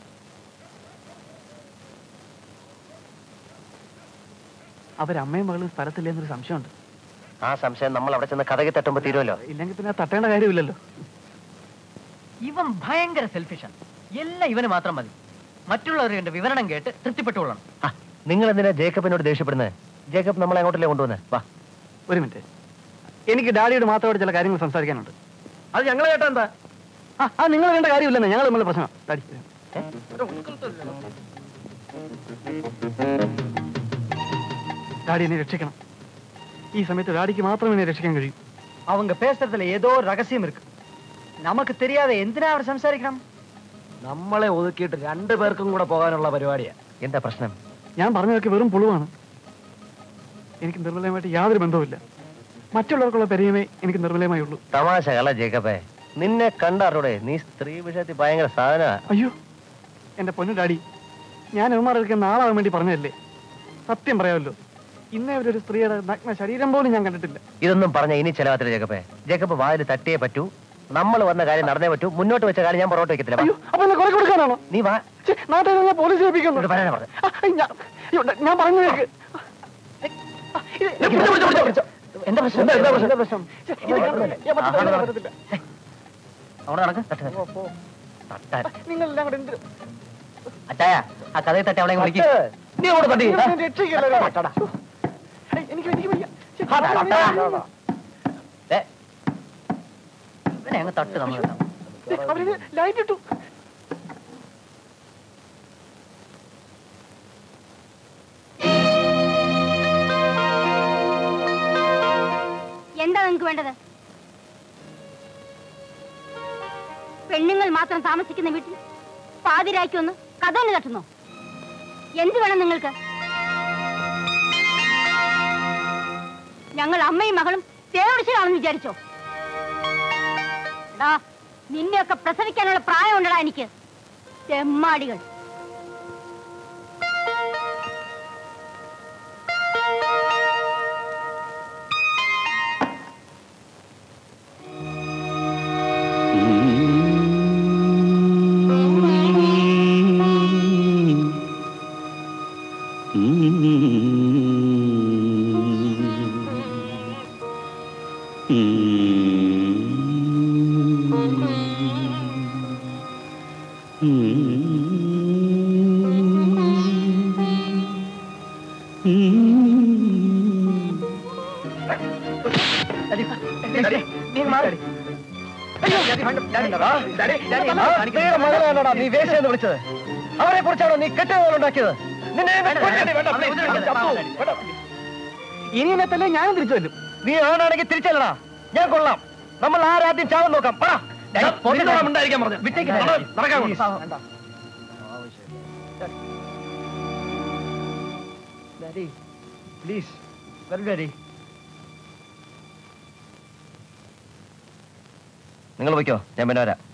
അവരമ്മയും മകളും സ്ഥലത്തില്ലെന്നൊരു സംശയമുണ്ട് ആ സംശയം നമ്മൾ അവിടെ ചെന്ന് കഥകി തട്ടുമ്പോ തീരുമല്ലോ ഇല്ലെങ്കിൽ പിന്നെ തട്ടേണ്ട കാര്യമില്ലല്ലോ ഇവൻ ഭയങ്കര സെൽഫിഷാണ് എല്ലാം ഇവന് മാത്രം മതി മറ്റുള്ളവരുടെ വിവരണം കേട്ട് തൃപ്തിപ്പെട്ടുകൊള്ളണം ആ, നിങ്ങൾ എന്തിനാ ജേക്കബിനോട് ദേഷ്യപ്പെടുന്നത് ജേക്കബ് നമ്മളെ അങ്ങോട്ടല്ലേ കൊണ്ടുവന്നത് വാ ഒരു മിനിറ്റ് എനിക്ക് ഡാഡിയോട് മാത്രമായിട്ട് ചില കാര്യങ്ങൾ സംസാരിക്കാനുണ്ട് അത് ഞങ്ങളെ കേട്ടാ എന്താ ആ ആ നിങ്ങൾ വേണ്ട കാര്യമില്ലെന്ന് ഞങ്ങൾ തമ്മിലുള്ള പ്രശ്നം ഡാഡി ഡാഡി എന്നെ രക്ഷിക്കണം ഈ സമയത്ത് ഡാഡിക്ക് മാത്രമേ എന്നെ രക്ഷിക്കാൻ കഴിയൂ அவங்க பேசுறதுல ஏதோ ஒரு ரகசியம் இருக்கு നമുക്ക് தெரியாத എന്തിനാ അവർ സംസാരിക്കണം നമ്മളെ ഒതുക്കിയിട്ട് രണ്ടു പേർക്കും കൂടെ പോകാനുള്ള പരിപാടിയാ എന്താ പ്രശ്നം ഞാൻ പറഞ്ഞതൊക്കെ വെറും പുളുവാണ് എനിക്ക് നിർമ്മലമായിട്ട് യാതൊരു ബന്ധവുമില്ല മറ്റുള്ളവർക്കുള്ള പരിചയമേ എനിക്ക് നിർമ്മലമായി ഉള്ളൂ തമാശ കള ജേക്കബേ നിന്നെ കണ്ടറിവിടെ നീ സ്ത്രീ വിഷയത്തിൽ ഭയങ്കര സാധന അയ്യോ എന്റെ പൊന്നു ഡാഡി ഞാൻ ഉമാറൊക്കെ നാളാവാൻ വേണ്ടി പറഞ്ഞതല്ലേ സത്യം പറയാമല്ലോ ഇന്നേ വരെ ഒരു സ്ത്രീയുടെ നഗ്ന ശരീരം പോലും ഞാൻ കണ്ടിട്ടില്ല ഇതൊന്നും പറഞ്ഞ ഇനി ചെലവാത്തില്ല ജേക്കബേ ജേക്കബ് വാതിൽ തട്ടിയേ പറ്റൂ നമ്മൾ വന്ന കാര്യം നടന്നേ പറ്റൂ മുന്നോട്ട് വെച്ച കാര്യം ഞാൻ പുറകോട്ട് വെക്കത്തില്ല വാ. അയ്യോ അപ്പൊ എന്നെ കുറെ കൊടുക്കാനാണോ നീ വാ ഛെ, നാട്ടിൽ ഞാൻ പോലീസ് ഏൽപ്പിക്കുന്നു ഇങ്ങോട്ട് വരാനാ പറഞ്ഞത്. ആ, അയ്യ, ഞാൻ- അയ്യോ, ഞാൻ പറഞ്ഞു കേൾക്ക് എന്താ പ്രശ്നം എന്താ പ്രശ്നം എന്താ പ്രശ്നം ഛെ, ഇത് ഞാൻ- ഞാൻ പറ്റത്തില്ല, ഞാൻ പറ്റത്തില്ല. അവിടെ നടക്ക് തട്ട് തട്ട്. പോ, പോ. തട്ടാൻ. നിങ്ങളെല്ലാം കൂടെ എന്ത് അച്ചായ ആ കഥയിൽ തട്ടി അവളെ വിളിക്കും നീ അങ്ങോട്ട് തട്ടി നിങ്ങൾ എന്നെ രക്ഷിക്കല്ലേ ശ്ശോ. ഏയ്, എനിക്ക് എനിക്ക് വയ്യ. ഛെ, ആ, തട്ടാ. അവനെ- ദേ, ഇവനെ അങ്ങ് തട്ട് നമ്മൾ കേട്ടോ. ഛെ, അവന് ലൈറ്റ് ഇട്ടു എന്താ നിങ്ങൾക്ക് വേണ്ടത് പെണ്ണുങ്ങൾ മാത്രം താമസിക്കുന്ന വീട്ടിൽ പാതിരാക്കി ഒന്ന് കഥവിന് തട്ടുന്നോ എന്ത് വേണം നിങ്ങൾക്ക് ഞങ്ങൾ അമ്മയും മകളും തേവടിച്ചതാണെന്ന് വിചാരിച്ചോ എടാ നിന്നെയൊക്കെ പ്രസവിക്കാനുള്ള പ്രായമുണ്ടടാ എനിക്ക് തെമ്മാടികൾ മകളാണോടാ നീ വേശയെന്ന് വിളിച്ചത് അവരെ കുറിച്ചാണോ നീ കെട്ടുണ്ടാക്കിയത് നിന്നെ ഞാൻ കൊല്ലേണ്ടി വേണ്ട, please, ഞാൻ ചത്തു. വേണ്ട. ഇനി എന്നെ ഞാനും തിരിച്ചു വരും നീ ആണാണെങ്കിൽ തിരിച്ചല്ലടാ ഞാൻ കൊള്ളാം നമ്മൾ ആരാദ്യം ചാവൻ നോക്കാം പറ ഉണ്ടായിരിക്കാൻ പറഞ്ഞു വിട്ടേക്ക് നടക്കാൻ പ്ലീസ് വരൂ ഡാഡി നിങ്ങൾ വയ്ക്കോ ഞാൻ പിന്നെ വരാം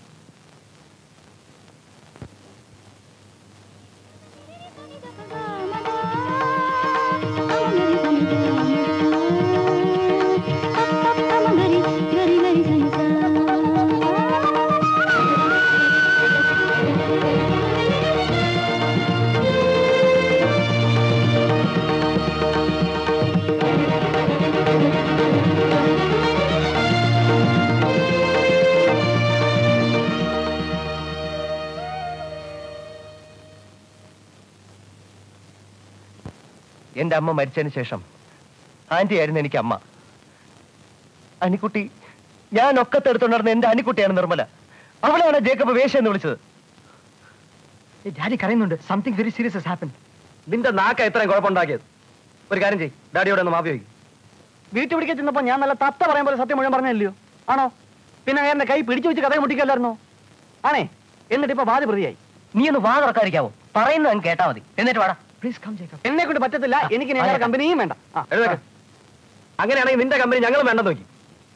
എന്റെ അമ്മ മരിച്ചതിന് ശേഷം ആന്റി ആയിരുന്നു എനിക്ക് അമ്മ അനിക്കുട്ടി ഞാൻ ഒക്കത്തെടുത്തോണ്ട് നടന്ന എന്റെ അനിക്കുട്ടിയാണ് നിർമ്മല അവളാണ് ജേക്കബ് വേശ എന്ന് വിളിച്ചത് ഡാഡി കരയുന്നുണ്ട് സംതിങ് വെരി സീരിയസ് ഹാപ്പൻ നിന്റെ നാക്ക എത്രയും കുഴപ്പമുണ്ടാക്കിയത് ഒരു കാര്യം ചെയ്യ് ഡാഡിയോട് ഒന്ന് മാപ്പി വയ്ക്കും വീട്ടു പിടിക്കാൻ ചെന്നപ്പോ ഞാൻ നല്ല തത്ത പറയാൻ പോലെ സത്യം മുഴുവൻ പറഞ്ഞല്ലോ ആണോ പിന്നെ അയാളുടെ കൈ പിടിച്ചു വെച്ച് കഥ മുട്ടിക്കല്ലായിരുന്നോ ആണേ എന്നിട്ട് ഇപ്പൊ ബാധ പ്രതിയായി നീ ഒന്ന് വാ തുറക്കാതിരിക്കാവോ പറയുന്നത് അങ്ങ് കേട്ടാ മതി എന്നിട്ട് വാടാ പ്ലീസ് കം ജേക്കബ് എന്നെ കൊണ്ട് പറ്റത്തില്ല എനിക്ക് ആ, ഞങ്ങളുടെ കമ്പനിയും വേണ്ട ആ, എഴുതേക്ക് അങ്ങനെയാണെങ്കിൽ നിന്റെ കമ്പനി ഞങ്ങളും വേണ്ടെന്ന് നോക്കി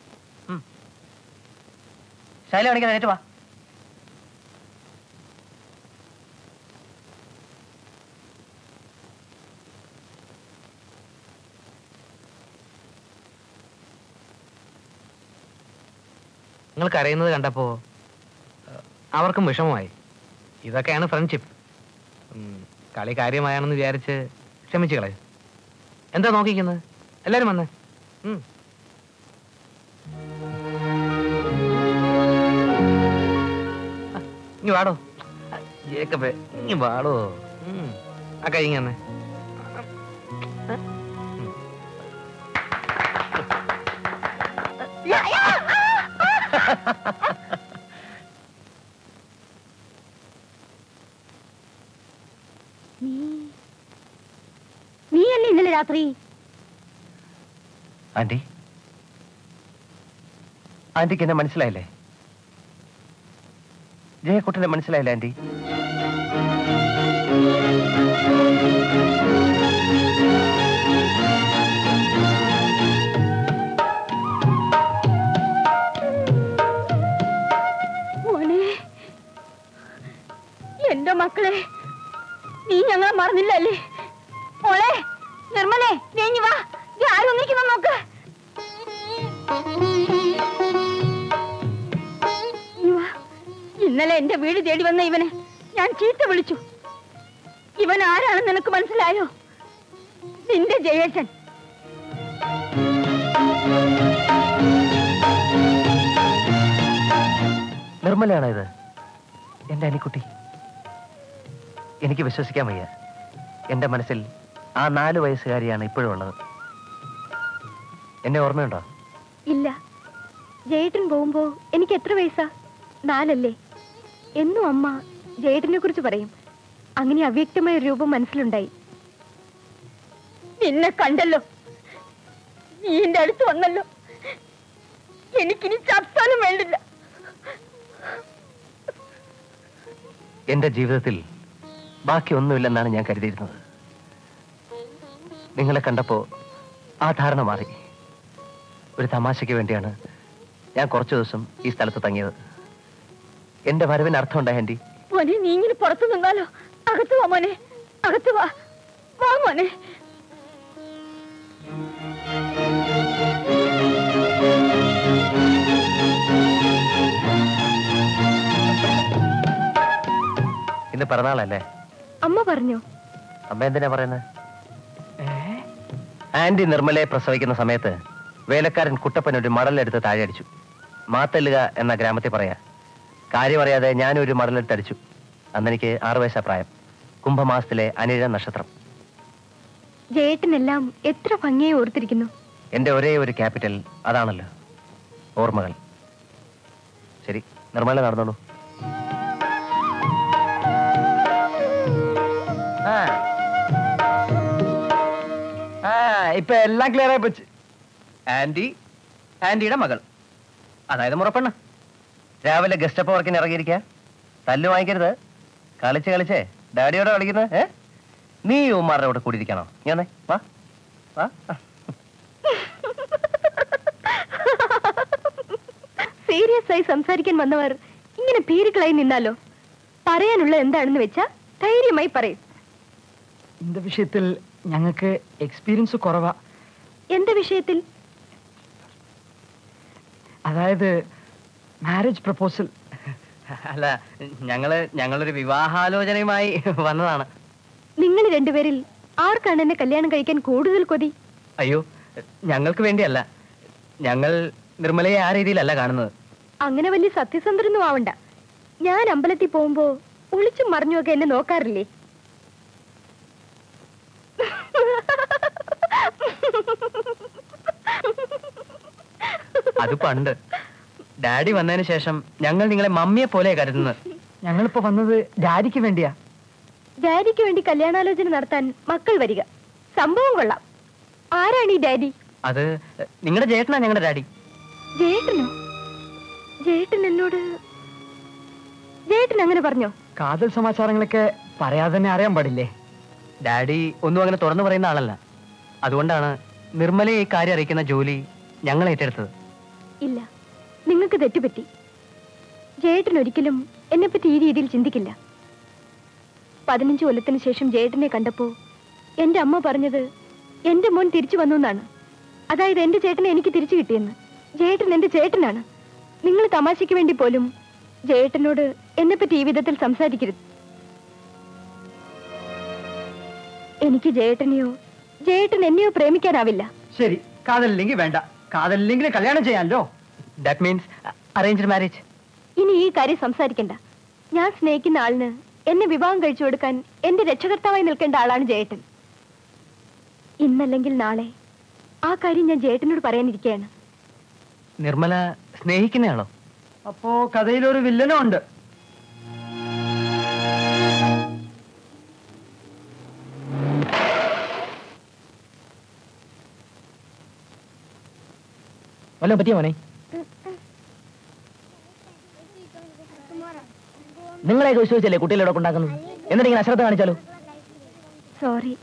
ശൈല കാണിക്കാൻ നേരിട്ട് വാ നിങ്ങൾ കരയുന്നത് കണ്ടപ്പോ ഏഹ്, അവർക്കും വിഷമമായി ഇതൊക്കെയാണ് ഫ്രണ്ട്ഷിപ്പ് കളി കാര്യമായാണെന്ന് വിചാരിച്ച് ക്ഷമിച്ചു കളയും എന്താ നോക്കിക്കുന്നത് എല്ലാരും വന്നേ ഉം. ആ, ഇങ്ങ് വാടോ ആ, ജേക്കബേ ഇങ്ങ് വാടോ ഉം. ആ കൈ ഇങ്ങ് തന്നെ നീയല്ലേ ഇന്നലെ രാത്രി ആന്റി ആന്റിക്ക് എന്നെ മനസ്സിലായില്ലേ ജയക്കുട്ടനെ മനസ്സിലായില്ലേ ആന്റി മോനെ എന്റെ മക്കളെ നീ ഞങ്ങളെ മറന്നില്ലല്ലേ മോളെ നിർമ്മലേ നീ ഇങ്ങ് വാ ഇത് ആരും നിൽക്കുന്ന നോക്ക് ഇങ്ങ് വാ. ഇന്നലെ എന്റെ വീട് തേടി വന്ന ഇവനെ ഞാൻ ചീത്ത വിളിച്ചു ഇവൻ ആരാണെന്ന് നിനക്ക് മനസ്സിലായോ നിന്റെ ജയേശൻ നിർമ്മലയാണോ ഇത് എന്റെ അനിക്കുട്ടി എനിക്ക് വിശ്വസിക്കാൻ വയ്യ എന്റെ മനസ്സിൽ ആ നാല് വയസ്സുകാരിയാണ് ഇപ്പോഴും ഉള്ളത് എന്നെ ഓർമ്മയുണ്ടോ ഇല്ല ജയേട്ടൻ പോകുമ്പോ എനിക്ക് എത്ര വയസ്സാ നാലല്ലേ എന്നും അമ്മ ജയേട്ടനെ കുറിച്ച് പറയും അങ്ങനെ അവ്യക്തമായ ഒരു രൂപം മനസ്സിലുണ്ടായി നിന്നെ കണ്ടല്ലോ നീ എന്റെ അടുത്ത് വന്നല്ലോ എനിക്കിനി ചത്താനും വേണ്ടില്ല എന്റെ ജീവിതത്തിൽ ബാക്കി ഒന്നുമില്ലെന്നാണ് ഞാൻ കരുതിയിരുന്നത് നിങ്ങളെ കണ്ടപ്പോ ആ ധാരണ മാറി ഒരു തമാശയ്ക്ക് വേണ്ടിയാണ് ഞാൻ കുറച്ചു ദിവസം ഈ സ്ഥലത്ത് തങ്ങിയത് എന്റെ വരവിന് അർത്ഥമുണ്ടായ ആന്റി മോനെ നീ ഇങ്ങനെ പുറത്തു നിന്നാലോ അകത്ത് വാ മോനെ അകത്ത് വാ വാ മോനെ ഇന്ന് പിറന്നാളല്ലേ അമ്മ പറഞ്ഞോ അമ്മ എന്തിനാ പറയുന്നത് ആന്റി നിർമ്മലയെ പ്രസവിക്കുന്ന സമയത്ത് വേലക്കാരൻ കുട്ടപ്പൻ ഒരു മടലെടുത്ത് താഴെ അടിച്ചു മാത്തല്ലുക എന്ന ഗ്രാമത്തിൽ പറയാ കാര്യം അറിയാതെ ഞാനൊരു മടലെടുത്ത് അടിച്ചു അന്നെനിക്ക് ആറു വയസ്സാ പ്രായം കുംഭമാസത്തിലെ അനിഴ നക്ഷത്രം ജയേട്ടനെല്ലാം എത്ര ഭംഗിയായി ഓർത്തിരിക്കുന്നു എന്റെ ഒരേ ഒരു ക്യാപിറ്റൽ അതാണല്ലോ ഓർമ്മകൾ ശരി നിർമ്മല നടന്നോളൂ ആ ആ ഇപ്പൊ എല്ലാം ക്ലിയർ ആയി പോച്ച് ആന്റി ആന്റിയുടെ മകൾ അതായത് മുറപ്പെണ്ണ് രാവിലെ ഗസ്റ്റ് അപ്പ് വർക്കിന് ഇറങ്ങിയിരിക്കുക തല്ല് വാങ്ങിക്കരുത് കളിച്ച് കളിച്ചേ ഡാഡിയോടെ കളിക്കുന്നത് ഏ നീ ഉമ്മാരുടെ കൂടെ കൂടിയിരിക്കണോ ഞാൻ വാ വാ സീരിയസ് ആയി സംസാരിക്കാൻ വന്നവർ ഇങ്ങനെ പീരുകളായി നിന്നാലോ പറയാനുള്ള എന്താണെന്ന് വെച്ചാ ധൈര്യമായി പറയും இந்த விஷயத்தில் ഞങ്ങൾക്ക് എക്സ്പീരിയൻസ് കുറവാ എന്ത് വിഷയത്തിൽ അതായത് മാരേജ് പ്രപ്പോസൽ അല്ല ഞങ്ങള് ഞങ്ങളൊരു വിവാഹാലോചനയുമായി വന്നതാണ് നിങ്ങൾ രണ്ടുപേരിൽ ആർക്കാണ് എന്നെ കല്യാണം കഴിക്കാൻ കൂടുതൽ കൊതി അയ്യോ ഞങ്ങൾക്ക് വേണ്ടിയല്ല ഞങ്ങൾ നിർമ്മലയെ ആ രീതിയിലല്ല കാണുന്നത് അങ്ങനെ വലിയ സത്യസന്ധരൊന്നും ആവണ്ട ഞാൻ അമ്പലത്തിൽ പോകുമ്പോ ഒളിച്ചും മറിഞ്ഞുമൊക്കെ എന്നെ നോക്കാറില്ലേ അത് പണ്ട് ഡാഡി വന്നതിന് ശേഷം ഞങ്ങൾ നിങ്ങളെ മമ്മിയെ പോലെ കരുതുന്നത് ഞങ്ങളിപ്പോ വന്നത് ഡാഡിക്ക് വേണ്ടിയാ ഡാഡിക്ക് വേണ്ടി കല്യാണാലോചന നടത്താൻ മക്കൾ വരിക സംഭവം കൊള്ളാം ആരാണ് ഈ ഡാഡി അത് നിങ്ങളുടെ ചേട്ടനാ ഞങ്ങളുടെ ഡാഡി ജേട്ടനോ ജേട്ടൻ എന്നോട് ജേട്ടൻ അങ്ങനെ പറഞ്ഞോ കാതൽ സമാചാരങ്ങളൊക്കെ പറയാതെ തന്നെ അറിയാൻ പാടില്ലേ ഡാഡി ഒന്നും അങ്ങനെ തുറന്നു പറയുന്ന ആളല്ല അതുകൊണ്ടാണ് നിർമ്മലയെ ഈ കാര്യം അറിയിക്കുന്ന ജോലി ഞങ്ങൾ ഏറ്റെടുത്തത് ഇല്ല നിങ്ങൾക്ക് തെറ്റുപറ്റി ജേട്ടൻ ഒരിക്കലും എന്നെപ്പറ്റി ഈ രീതിയിൽ ചിന്തിക്കില്ല പതിനഞ്ച് കൊല്ലത്തിന് ശേഷം ജേട്ടനെ കണ്ടപ്പോ എന്റെ അമ്മ പറഞ്ഞത് എന്റെ മോൻ തിരിച്ചു വന്നു എന്നാണ് അതായത് എന്റെ ചേട്ടനെ എനിക്ക് തിരിച്ചു കിട്ടിയെന്ന് ജേട്ടൻ എന്റെ ചേട്ടനാണ് നിങ്ങൾ തമാശയ്ക്ക് വേണ്ടി പോലും ജേട്ടനോട് എന്നെപ്പറ്റി ഈ വിധത്തിൽ സംസാരിക്കരുത് എനിക്ക് ജേട്ടനെയോ ജേട്ടൻ എന്നെയോ പ്രേമിക്കാനാവില്ല ശരി കാതലില്ലെങ്കിൽ വേണ്ട കാതലില്ലെങ്കിൽ കല്യാണം ചെയ്യാമല്ലോ ദാറ്റ് മീൻസ് അറേഞ്ച്ഡ് മാരേജ് ഇനി ഈ കാര്യം സംസാരിക്കണ്ട ഞാൻ സ്നേഹിക്കുന്ന ആളിന് എന്നെ വിവാഹം കഴിച്ചു കൊടുക്കാൻ എന്റെ രക്ഷകർത്താവായി നിൽക്കേണ്ട ആളാണ് ജയേട്ടൻ ഇന്നല്ലെങ്കിൽ നാളെ ആ കാര്യം ഞാൻ ജയേട്ടനോട് പറയാനിരിക്കുകയാണ് നിർമ്മല സ്നേഹിക്കുന്നയാളോ അപ്പോ കഥയിലൊരു വില്ലനും ഉണ്ട് വല്ലതും പറ്റിയോ മോനെ നിങ്ങളെയൊക്കെ വിശ്വസിച്ചല്ലേ കുട്ടികളെ ഇവിടെ ഉണ്ടാക്കുന്നത് എന്നിട്ട് ഇങ്ങനെ അശ്രദ്ധ കാണിച്ചാലോ സോറി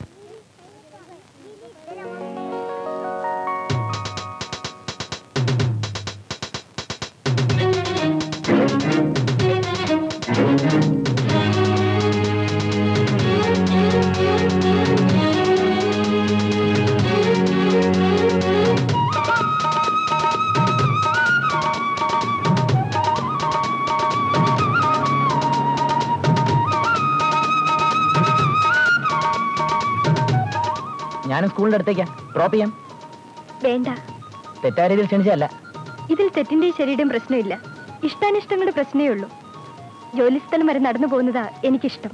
ഞാനും സ്കൂളിന്റെ അടുത്തേക്കാ ഡ്രോപ്പ് ചെയ്യാം വേണ്ട തെറ്റായ രീതിയിൽ ക്ഷണിച്ചല്ല ഇതിൽ തെറ്റിന്റെയും ശരിയുടെയും പ്രശ്നമില്ല ഇഷ്ടാനിഷ്ടങ്ങളുടെ പ്രശ്നമേ ഉള്ളൂ ജോലിസ്ഥലം വരെ നടന്നു പോകുന്നതാ എനിക്കിഷ്ടം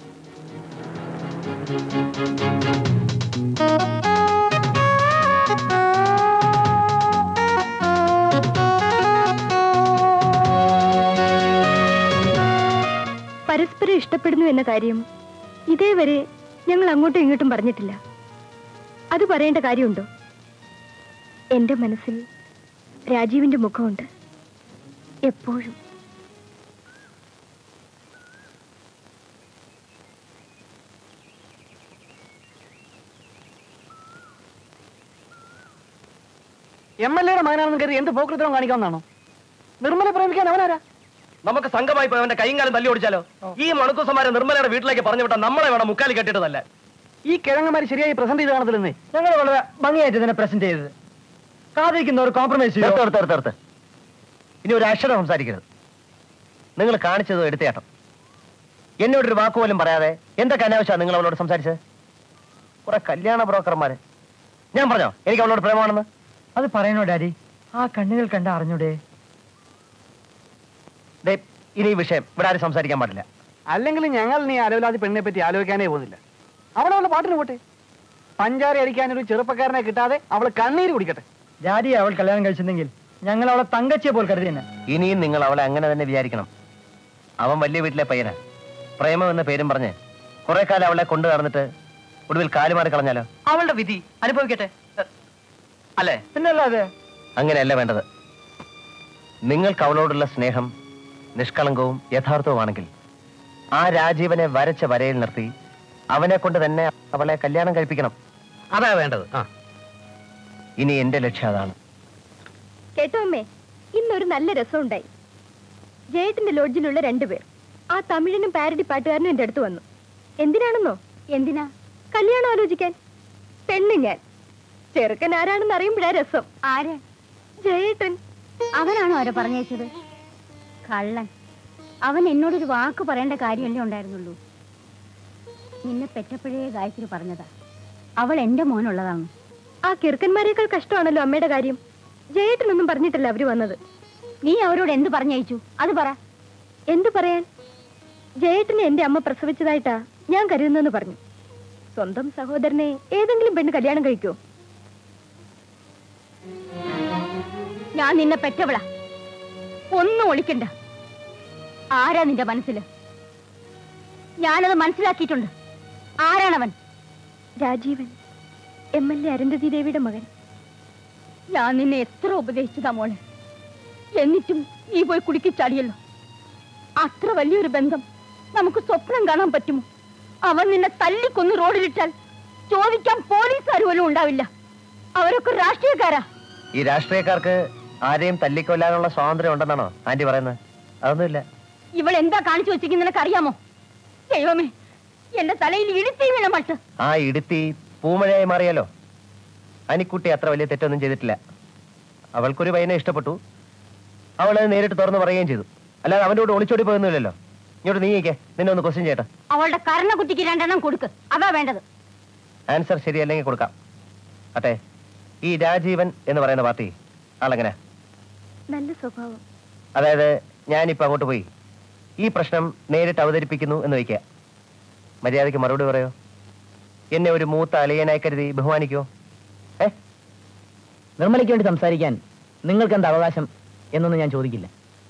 പരസ്പരം ഇഷ്ടപ്പെടുന്നു എന്ന കാര്യം ഇതേവരെ ഞങ്ങൾ അങ്ങോട്ടും ഇങ്ങോട്ടും പറഞ്ഞിട്ടില്ല അത് പറയേണ്ട കാര്യമുണ്ടോ എന്റെ മനസ്സിൽ രാജീവിന്റെ മുഖമുണ്ട് എപ്പോഴും എം എൽ എയുടെ മകനാണെന്ന് കരുതി എന്ത് പോക്കൃത്തരം കാണിക്കാമെന്നാണോ നിർമ്മല പ്രേമിക്കാൻ അവനാരാ നമുക്ക് സംഘമായി പോയി അവന്റെ കൈയും കാലം തല്ലി ഓടിച്ചാലോ ഈ മണക്കൂസമാരെ നിർമ്മലയുടെ വീട്ടിലേക്ക് പറഞ്ഞു വിട്ടാൽ നമ്മളെ വേണം മുക്കാലി കെട്ടിട്ടതല്ല ഈ കിഴങ്ങന്മാര് ശരിയായി പ്രസന്റ് ചെയ്ത് കാണത്തില്ലെന്നേ ഞങ്ങൾ വളരെ ഭംഗിയായിട്ട് ഇതിനെ പ്രസന്റ് ചെയ്തത് കാതിരിക്കുന്നവർ കോംപ്രമൈസ് ചെയ്യോ നിർത്ത് നിർത്ത് നിർത്ത് നിർത്ത്. ഇനി ഒരു അക്ഷരം സംസാരിക്കരുത് നിങ്ങൾ കാണിച്ചത് എടുത്തേട്ടം എന്നോടൊരു വാക്ക് പോലും പറയാതെ എന്തൊക്കെ അനാവശ്യമാണ് നിങ്ങൾ അവളോട് സംസാരിച്ചത് കുറെ കല്യാണ ബ്രോക്കർമാര് ഞാൻ പറഞ്ഞോ എനിക്ക് അവളോട് പ്രേമാണെന്ന് അത് പറയണോ ഡാഡി ആ കണ്ണുകൾ കണ്ട അറിഞ്ഞൂടെ ദേ, ഇനി ഈ വിഷയം ഇവിടെ ആരും സംസാരിക്കാൻ പാടില്ല അല്ലെങ്കിൽ ഞങ്ങൾ നീ അലവിലാതി പെണ്ണിനെ പറ്റി ആലോചിക്കാനേ പോകുന്നില്ല അവളവളുടെ പാട്ടിന് പോട്ടെ പഞ്ചാര അടിക്കാനൊരു ചെറുപ്പക്കാരനെ കിട്ടാതെ അവള് കണ്ണീര് കുടിക്കട്ടെ ഡാഡി അവൾ കല്യാണം കഴിച്ചിരുന്നെങ്കിൽ ഞങ്ങൾ അവളെ തങ്കച്ചിയെ പോലെ കരുതി തന്നെ ഇനിയും നിങ്ങൾ അവളെ അങ്ങനെ തന്നെ വിചാരിക്കണം അവൻ വലിയ വീട്ടിലെ പയ്യനാ പ്രേമം എന്ന പേരും പറഞ്ഞ് കുറെ കാലം അവളെ കൊണ്ടു നടന്നിട്ട് ഒടുവിൽ കാലുമാറി കളഞ്ഞാലോ അവളുടെ വിധി അനുഭവിക്കട്ടെ അല്ലേ പിന്നല്ലാതെ അങ്ങനെയല്ല വേണ്ടത് നിങ്ങൾക്ക് അവളോടുള്ള സ്നേഹം നിഷ്കളങ്കവും യഥാർത്ഥവുമാണെങ്കിൽ ആ രാജീവനെ വരച്ച വരയിൽ നിർത്തി അവനെ കൊണ്ട് തന്നെ അവളെ കല്യാണം കഴിപ്പിക്കണം അതാ വേണ്ടത് ആ ഇനി എന്റെ ലക്ഷ്യം അതാണ് കേട്ടോ അമ്മേ ഇന്നൊരു നല്ല രസമുണ്ടായി ജയേട്ടന്റെ ലോഡ്ജിലുള്ള രണ്ടുപേർ ആ തമിഴിനും പാരഡി പാട്ടുകാരനും എന്റെ അടുത്ത് വന്നു എന്തിനാണെന്നോ എന്തിനാ കല്യാണം ആലോചിക്കാൻ പെണ്ണ് ഞാൻ ചെറുക്കൻ ആരാണെന്ന് അറിയുമ്പോഴാ രസം ആര് ജയേട്ടൻ അവനാണോ അവരെ പറഞ്ഞയച്ചത് കള്ളൻ അവൻ എന്നോടൊരു വാക്ക് പറയേണ്ട കാര്യമല്ലേ ഉണ്ടായിരുന്നുള്ളൂ നിന്നെ പെറ്റപ്പോഴേ ഗായത്രി പറഞ്ഞതാ അവൾ എന്റെ മോനുള്ളതാണ് ആ കിറുക്കന്മാരെക്കാൾ കഷ്ടമാണല്ലോ അമ്മയുടെ കാര്യം ജയേട്ടനൊന്നും പറഞ്ഞിട്ടില്ല അവര് വന്നത് നീ അവരോട് എന്ത് പറഞ്ഞയച്ചു അത് പറ എന്തു പറയാൻ ജയേട്ടനെ എന്റെ അമ്മ പ്രസവിച്ചതായിട്ടാ ഞാൻ കരുതുന്നെന്ന് പറഞ്ഞു സ്വന്തം സഹോദരനെ ഏതെങ്കിലും പെണ്ണ് കല്യാണം കഴിക്കോ ഞാൻ നിന്നെ പെറ്റവളാ ഒന്നും ഒളിക്കണ്ട ആരാ നിന്റെ മനസ്സില് ഞാനത് മനസ്സിലാക്കിയിട്ടുണ്ട് ആരാണവൻ Rajeevan M L A Arundhati ദേവിയുടെ മകൻ ഞാൻ നിന്നെ എത്ര ഉപദേശിച്ചതാ മോളെ എന്നിട്ടും നീ പോയി കുടുക്കിച്ചാടിയല്ലോ അത്ര വലിയൊരു ബന്ധം നമുക്ക് സ്വപ്നം കാണാൻ പറ്റുമോ അവൻ നിന്നെ തല്ലിക്കൊന്ന് റോഡിലിട്ടാൽ ചോദിക്കാൻ പോലീസുകാർ പോലും ഉണ്ടാവില്ല അവരൊക്കെ രാഷ്ട്രീയക്കാരാ ഈ രാഷ്ട്രീയക്കാർക്ക് ആരെയും തല്ലിക്കൊല്ലാനുള്ള സ്വാതന്ത്ര്യം ഉണ്ടെന്നാണോ ആന്റി പറയുന്നത് അതൊന്നുമില്ല ഇവൾ എന്താ കാണിച്ചു വെച്ചിരിക്കുന്ന നിനക്കറിയാമോ ദൈവമേ എന്റെ തലയിൽ ഇടുത്തി വീണ മട്ട് ആ ഇടുത്തി പൂമഴയായി മാറിയാലോ അനിക്കുട്ടി അത്ര വലിയ തെറ്റൊന്നും ചെയ്തിട്ടില്ല അവൾക്കൊരു പയ്യനെ ഇഷ്ടപ്പെട്ടു അവൾ അത് നേരിട്ട് തുറന്നു പറയുകയും ചെയ്തു അല്ലാതെ അവൻ്റെ കൂടെ ഒളിച്ചോടി പോയൊന്നുമില്ലല്ലോ ഇങ്ങോട്ട് നീങ്ങിക്കേ നിന്നെ ഒന്ന് ക്വസ്റ്റ്യൻ ചെയ്യട്ടെ അവളുടെ കർണക്കുട്ടിക്ക് രണ്ടെണ്ണം കൊടുക്ക് അതാ വേണ്ടത് ആൻസർ ശരിയല്ലെങ്കിൽ കൊടുക്കാം അട്ടെ ഈ രാജീവൻ എന്ന് പറയുന്ന പാർട്ടി ആളെങ്ങനെ നല്ല സ്വഭാവം അതായത് ഞാനിപ്പോ അങ്ങോട്ട് പോയി ഈ പ്രശ്നം നേരിട്ട് അവതരിപ്പിക്കുന്നു എന്ന് വയ്ക്കുക മര്യാദയ്ക്ക് മറുപടി പറയോ എന്നെ ഒരു മൂത്ത അളിയനായി കരുതി ബഹുമാനിക്കോ ഏ നിർമ്മലയ്ക്ക് വേണ്ടി സംസാരിക്കാൻ നിങ്ങൾക്ക് എന്താ അവകാശം എന്നൊന്നും ഞാൻ ചോദിക്കില്ല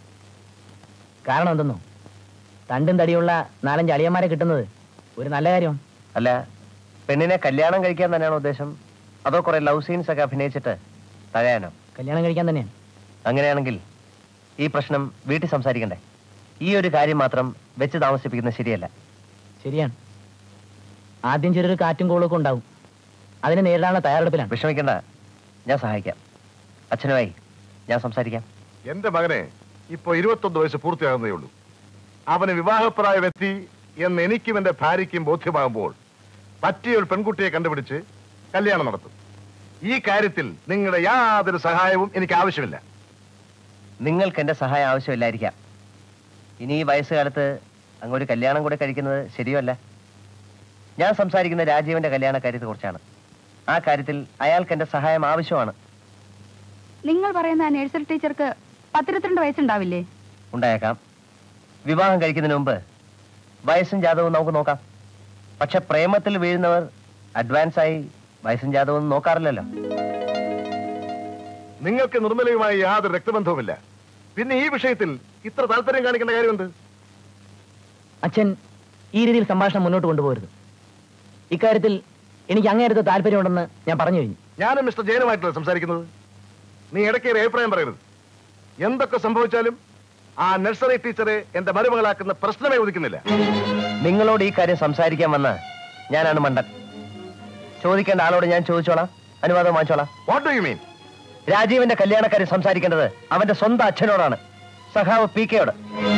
കാരണം എന്തെന്നോ തണ്ടും തടിയുള്ള നാലഞ്ച് അളിയന്മാരെ കിട്ടുന്നത് ഒരു നല്ല കാര്യമാണ് അല്ല പെണ്ണിനെ കല്യാണം കഴിക്കാൻ തന്നെയാണോ ഉദ്ദേശം അതോ കുറെ ലവ് സീൻസ് ഒക്കെ അഭിനയിച്ചിട്ട് തഴയാനോ കല്യാണം കഴിക്കാൻ തന്നെയാണ് അങ്ങനെയാണെങ്കിൽ ഈ പ്രശ്നം വീട്ടിൽ സംസാരിക്കണ്ടേ ഈ ഒരു കാര്യം മാത്രം വെച്ച് താമസിപ്പിക്കുന്നത് ശരിയല്ല ശരിയാണ് ആദ്യം ചെറിയൊരു കാറ്റും കോളൊക്കെ ഉണ്ടാവും അതിനെ നേരിടാനുള്ള തയ്യാറെടുപ്പിലാണ് വിഷമിക്കണ്ട ഞാൻ സഹായിക്കാം അച്ഛനുമായി ഞാൻ സംസാരിക്കാം എന്റെ മകനെ ഇപ്പൊ ഇരുപത്തൊന്ന് വയസ്സ് പൂർത്തിയാകുന്നേ ഉള്ളൂ അവന് വിവാഹപ്രായമെത്തി എന്ന് എനിക്കും എന്റെ ഭാര്യയ്ക്കും ബോധ്യമാകുമ്പോൾ പറ്റിയ ഒരു പെൺകുട്ടിയെ കണ്ടുപിടിച്ച് കല്യാണം നടത്തും ഈ കാര്യത്തിൽ നിങ്ങളുടെ യാതൊരു സഹായവും എനിക്ക് ആവശ്യമില്ല നിങ്ങൾക്ക് എന്റെ സഹായം ആവശ്യമില്ലായിരിക്കാം ഇനി ഈ വയസ്സുകാലത്ത് അങ്ങൊരു കല്യാണം കൂടെ കഴിക്കുന്നത് ശരിയല്ല ഞാൻ സംസാരിക്കുന്ന രാജീവന്റെ കല്യാണ കാര്യത്തെ കുറിച്ചാണ് ആ കാര്യത്തിൽ അയാൾക്ക് എന്റെ സഹായം ആവശ്യമാണ് നിങ്ങൾ പറയുന്ന ആ നഴ്സറി ടീച്ചർക്ക് പത്തിരുപത്തിരണ്ട് വയസ്സുണ്ടാവില്ലേ ഉണ്ടായേക്കാം വിവാഹം കഴിക്കുന്നതിന് മുമ്പ് വയസ്സും ജാതകവും നമുക്ക് നോക്കാം പക്ഷെ പ്രേമത്തിൽ വീഴുന്നവർ അഡ്വാൻസ് ആയി വയസ്സും ജാതകവും നോക്കാറില്ലല്ലോ നിങ്ങൾക്ക് നിർമ്മലയുമായി യാതൊരു രക്തബന്ധവുമില്ല പിന്നെ ഈ വിഷയത്തിൽ ഇത്ര താല്പര്യം കാണിക്കേണ്ട കാര്യമുണ്ട് അച്ഛൻ ഈ രീതിയിൽ സംഭാഷണം മുന്നോട്ട് കൊണ്ടുപോകരുത് ഇക്കാര്യത്തിൽ എനിക്ക് അങ്ങേരത്തെ താല്പര്യമുണ്ടെന്ന് ഞാൻ പറഞ്ഞു കഴിഞ്ഞു ഞാനും മിസ്റ്റർ ജയനുമായിട്ടല്ല സംസാരിക്കുന്നത് നീ ഇടയ്ക്കേറെ അഭിപ്രായം പറയരുത് എന്തൊക്കെ സംഭവിച്ചാലും ആ നഴ്സറി ടീച്ചറെ എന്റെ മരുമകളാക്കുന്ന പ്രശ്നമേ ഉദിക്കുന്നില്ല നിങ്ങളോട് ഈ കാര്യം സംസാരിക്കാൻ വന്ന ഞാനാണ് മണ്ടൻ ചോദിക്കേണ്ട ആളോട് ഞാൻ ചോദിച്ചോളാം അനുവാദം വാങ്ങിച്ചോളാം വാട്ട് ഡു യു മീൻ രാജീവിന്റെ കല്യാണക്കാര്യം സംസാരിക്കേണ്ടത് അവന്റെ സ്വന്തം അച്ഛനോടാണ് സഖാവ് പി കെയോട്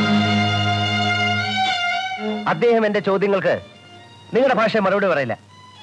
അദ്ദേഹം എന്റെ ചോദ്യങ്ങൾക്ക് നിങ്ങളുടെ ഭാഷ മറുപടി പറയില്ല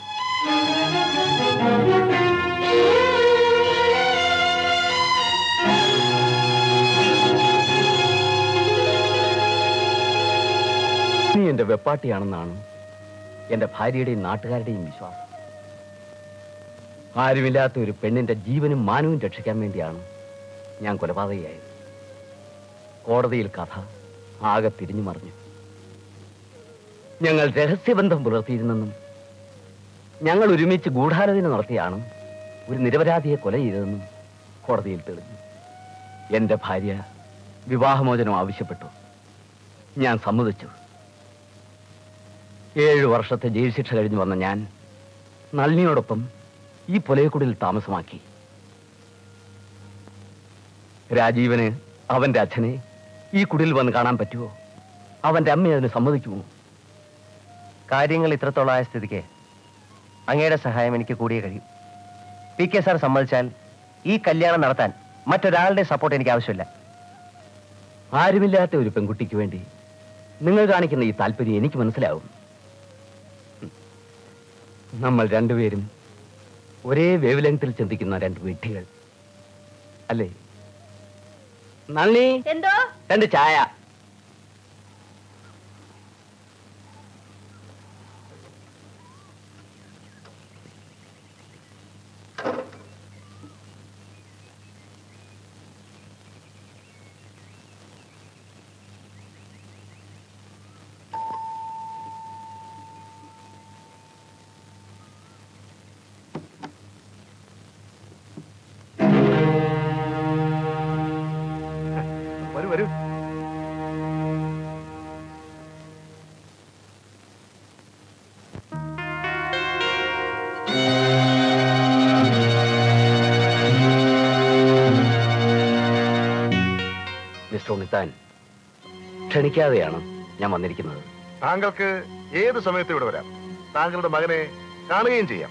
നീ എന്റെ വെപ്പാട്ടിയാണെന്നാണ് എന്റെ ഭാര്യയുടെയും നാട്ടുകാരുടെയും വിശ്വാസം ആരുമില്ലാത്ത ഒരു പെണ്ണിന്റെ ജീവനും മാനവും രക്ഷിക്കാൻ വേണ്ടിയാണ് ഞാൻ കൊലപാതകയായത് കോടതിയിൽ കഥ ആകെ തിരിഞ്ഞു മറിഞ്ഞു ഞങ്ങൾ രഹസ്യബന്ധം പുലർത്തിയിരുന്നെന്നും ഞങ്ങൾ ഒരുമിച്ച് ഗൂഢാലോചന നടത്തിയാണ് ഒരു നിരപരാധിയെ കൊല ചെയ്തതെന്നും കോടതിയിൽ തെളിഞ്ഞു എന്റെ ഭാര്യ വിവാഹമോചനം ആവശ്യപ്പെട്ടു ഞാൻ സമ്മതിച്ചു ഏഴു വർഷത്തെ ജയിൽ ശിക്ഷ കഴിഞ്ഞു വന്ന ഞാൻ നളിനിയോടൊപ്പം ഈ പുലയക്കുടിൽ താമസമാക്കി രാജീവന് അവന്റെ അച്ഛനെ ഈ കുടിൽ വന്ന് കാണാൻ പറ്റുമോ അവന്റെ അമ്മ അതിന് സമ്മതിക്കുമോ കാര്യങ്ങൾ ഇത്രത്തോളമായ സ്ഥിതിക്ക് അങ്ങയുടെ സഹായം എനിക്ക് കൂടിയേ കഴിയും പി കെ സാർ സമ്മതിച്ചാൽ ഈ കല്യാണം നടത്താൻ മറ്റൊരാളുടെ സപ്പോർട്ട് എനിക്ക് ആവശ്യമില്ല ആരുമില്ലാത്ത ഒരു പെൺകുട്ടിക്ക് വേണ്ടി നിങ്ങൾ കാണിക്കുന്ന ഈ താല്പര്യം എനിക്ക് മനസ്സിലാവും ഉം. നമ്മൾ രണ്ടുപേരും ഒരേ വേവ് ലെങ്തിൽ ചിന്തിക്കുന്ന രണ്ട് വിഡ്ഢികൾ അല്ലേ നന്ദി എന്തോ രണ്ട് ചായ വരൂ വരൂ മിസ്റ്റർ ഉണ്ണിത്താൻ ക്ഷണിക്കാതെയാണ് ഞാൻ വന്നിരിക്കുന്നത് താങ്കൾക്ക് ഏത് സമയത്ത് ഇവിടെ വരാം താങ്കളുടെ മകനെ കാണുകയും ചെയ്യാം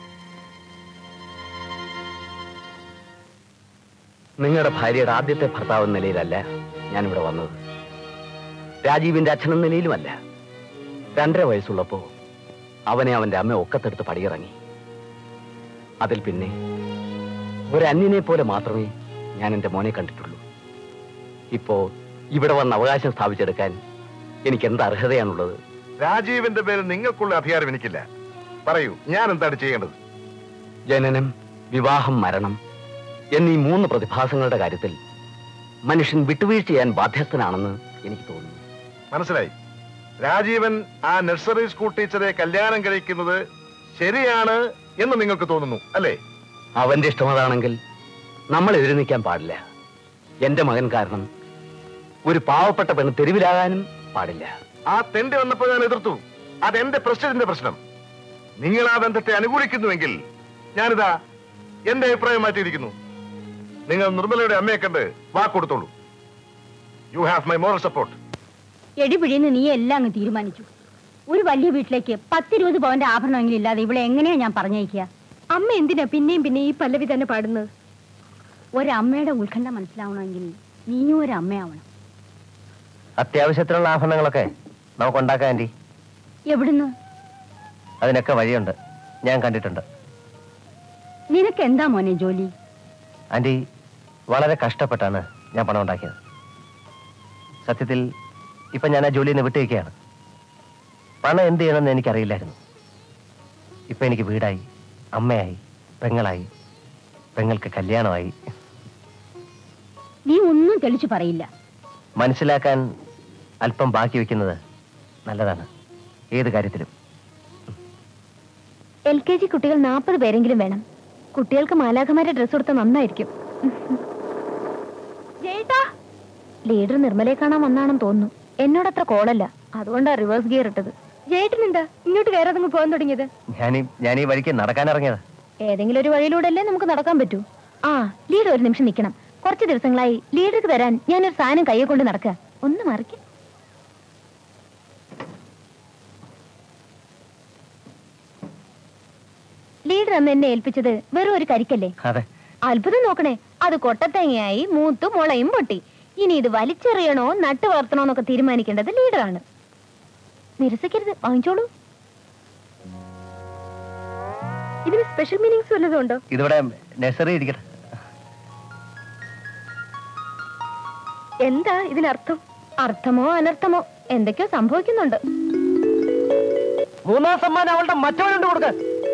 നിങ്ങളുടെ ഭാര്യയുടെ ആദ്യത്തെ ഭർത്താവ് എന്ന നിലയിലല്ല ഞാനിവിടെ വന്നത് രാജീവിന്റെ അച്ഛനെന്ന നിലയിലുമല്ല രണ്ടര വയസ്സുള്ളപ്പോ അവനെ അവന്റെ അമ്മ ഒക്കത്തെടുത്ത് പടിയിറങ്ങി അതിൽ പിന്നെ ഒരു അന്യനെ പോലെ മാത്രമേ ഞാൻ എന്റെ മോനെ കണ്ടിട്ടുള്ളൂ ഇപ്പോ ഇവിടെ വന്ന് അവകാശം സ്ഥാപിച്ചെടുക്കാൻ എനിക്ക് എന്ത് അർഹതയാണുള്ളത് രാജീവിന്റെ പേരിൽ നിങ്ങൾക്കുള്ള അധികാരം എനിക്കില്ല പറയൂ ഞാൻ എന്താണ് ചെയ്യേണ്ടത് ജനനം വിവാഹം മരണം എന്നീ മൂന്ന് പ്രതിഭാസങ്ങളുടെ കാര്യത്തിൽ മനുഷ്യൻ വിട്ടുവീഴ്ച ചെയ്യാൻ ബാധ്യസ്ഥനാണെന്ന് എനിക്ക് തോന്നുന്നു മനസ്സിലായി രാജീവൻ ആ നഴ്സറി സ്കൂൾ ടീച്ചറെ കല്യാണം കഴിക്കുന്നത് ശരിയാണ് എന്ന് നിങ്ങൾക്ക് തോന്നുന്നു അല്ലേ അവന്റെ ഇഷ്ടമതാണെങ്കിൽ നമ്മൾ എതിര് നിൽക്കാൻ പാടില്ല എന്റെ മകൻ കാരണം ഒരു പാവപ്പെട്ട പെണ്ണ് തെരുവിലാകാനും പാടില്ല ആ തെണ്ടി വന്നപ്പോൾ ഞാൻ എതിർത്തു അതെന്റെ പ്രശ്നത്തിന്റെ പ്രശ്നം നിങ്ങൾ ആ ബന്ധത്തെ അനുകൂലിക്കുന്നുവെങ്കിൽ ഞാനിതാ എന്റെ അഭിപ്രായം മാറ്റിയിരിക്കുന്നു നിങ്ങൾ നിർമ്മലയുടെ അമ്മയെ കണ്ട് വാക്കൊടുത്തോളൂ you have my moral support എടിപിടിന്ന് നീ എല്ലാം അങ്ങ് തീരുമാനിച്ചു ഒരു വലിയ വീട്ടിലേക്ക് പത്തിരുപത് പവന്റെ ആഭരണമെങ്കിലും ഇല്ലാതെ ഇവിടെ എങ്ങനെയാ ഞാൻ പറഞ്ഞയക്കുക അമ്മ എന്തിനാ പിന്നെയും പിന്നെ ഈ പല്ലവി തന്നെ പാടുന്നത് ഒരമ്മയുടെ ഉത്കണ്ഠ മനസ്സിലാവണമെങ്കിൽ നീയും ഒരു അമ്മയാവണം അത്യാവശ്യത്തിനുള്ള ആഭരണങ്ങളൊക്കെ നമുക്ക് ഉണ്ടാക്കാം ആന്റി എവിടുന്ന് അതിനൊക്കെ വഴിയുണ്ട് ഞാൻ കണ്ടിട്ടുണ്ട് നിനക്ക് എന്താ മോനെ ജോലി ആന്റി വളരെ കഷ്ടപ്പെട്ടാണ് ഞാൻ പണം ഉണ്ടാക്കിയത് സത്യത്തിൽ ഇപ്പൊ ഞാൻ ആ ജോലിയിൽ നിന്ന് വിട്ടുവയ്ക്കുകയാണ് പണം എന്ത് ചെയ്യണമെന്ന് എനിക്കറിയില്ലായിരുന്നു ഇപ്പൊ എനിക്ക് വീടായി അമ്മയായി പെങ്ങളായി പെങ്ങൾക്ക് കല്യാണമായി നീ ഒന്നും തെളിച്ചു പറയില്ല മനസ്സിലാക്കാൻ അല്പം ബാക്കി വെക്കുന്നത് നല്ലതാണ് ഏത് കാര്യത്തിലും എൽ കെ ജി കുട്ടികൾ നാൽപ്പത് പേരെങ്കിലും വേണം കുട്ടികൾക്ക് മാലാഖമാരെ ഡ്രസ് കൊടുത്താൽ നന്നായിരിക്കും ലീഡർ നിർമ്മലയെ കാണാൻ വന്നാണെന്ന് തോന്നുന്നു എന്നോടത്ര കോളല്ല അതുകൊണ്ടാ റിവേഴ്സ് ഗിയർ ഇട്ടത് ജേട്ടൻ എന്താ ഇങ്ങോട്ട് കയറാതങ്ങ് പോകാൻ തുടങ്ങിയത് ഞാനീ ഞാൻ ഈ വഴിക്ക് നടക്കാനിറങ്ങിയത് ഏതെങ്കിലും ഒരു വഴിയിലൂടെ അല്ലേ നമുക്ക് നടക്കാൻ പറ്റൂ ആ ലീഡർ ഒരു നിമിഷം നിൽക്കണം കുറച്ച് ദിവസങ്ങളായി ലീഡർക്ക് തരാൻ ഞാനൊരു സാധനം കയ്യെ കൊണ്ട് നടക്കുക ഒന്ന് മറിക്കും ലീഡർ അന്ന് എന്നെ ഏൽപ്പിച്ചത് വെറും ഒരു കരിക്കല്ലേ അതെ അത്ഭുതം നോക്കണേ അത് കൊട്ടത്തേങ്ങയായി മൂത്തു മുളയും പൊട്ടി ഇനി ഇത് വലിച്ചെറിയണോ നട്ട് വളർത്തണോ എന്നൊക്കെ തീരുമാനിക്കേണ്ടത് ലീഡറാണ് നിരസിക്കരുത് വാങ്ങിച്ചോളൂ ഇതിന് സ്പെഷ്യൽ മീനിങ്സ് വല്ലതും ഉണ്ടോ ഇതിവിടെ നഴ്സറി ഇരിക്കട്ടെ എന്താ ഇതിനർത്ഥം അർത്ഥമോ അനർത്ഥമോ എന്തൊക്കെയോ സംഭവിക്കുന്നുണ്ട് മൂന്നാം സമ്മാനം അവളുടെ മറ്റവനുണ്ട് കൊടുക്ക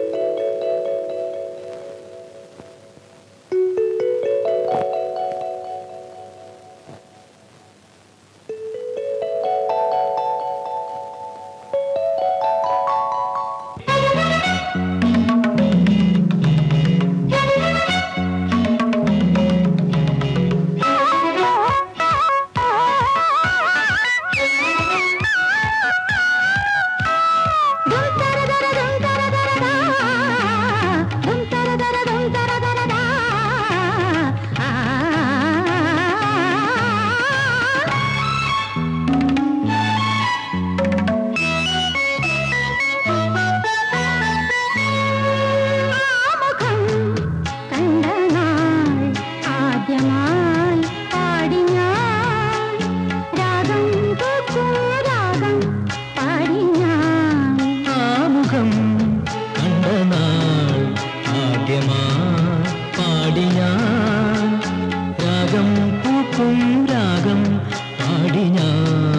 ആദ്യമായി പാടി ഞാൻ രാഗം കേൾക്കൂ രാഗം പാടി ഞാൻ ആമുഖം കണ്ട നാൾ ആദ്യമായി പാടി ഞാൻ രാഗം പൂക്കും രാഗം പാടി ഞാൻ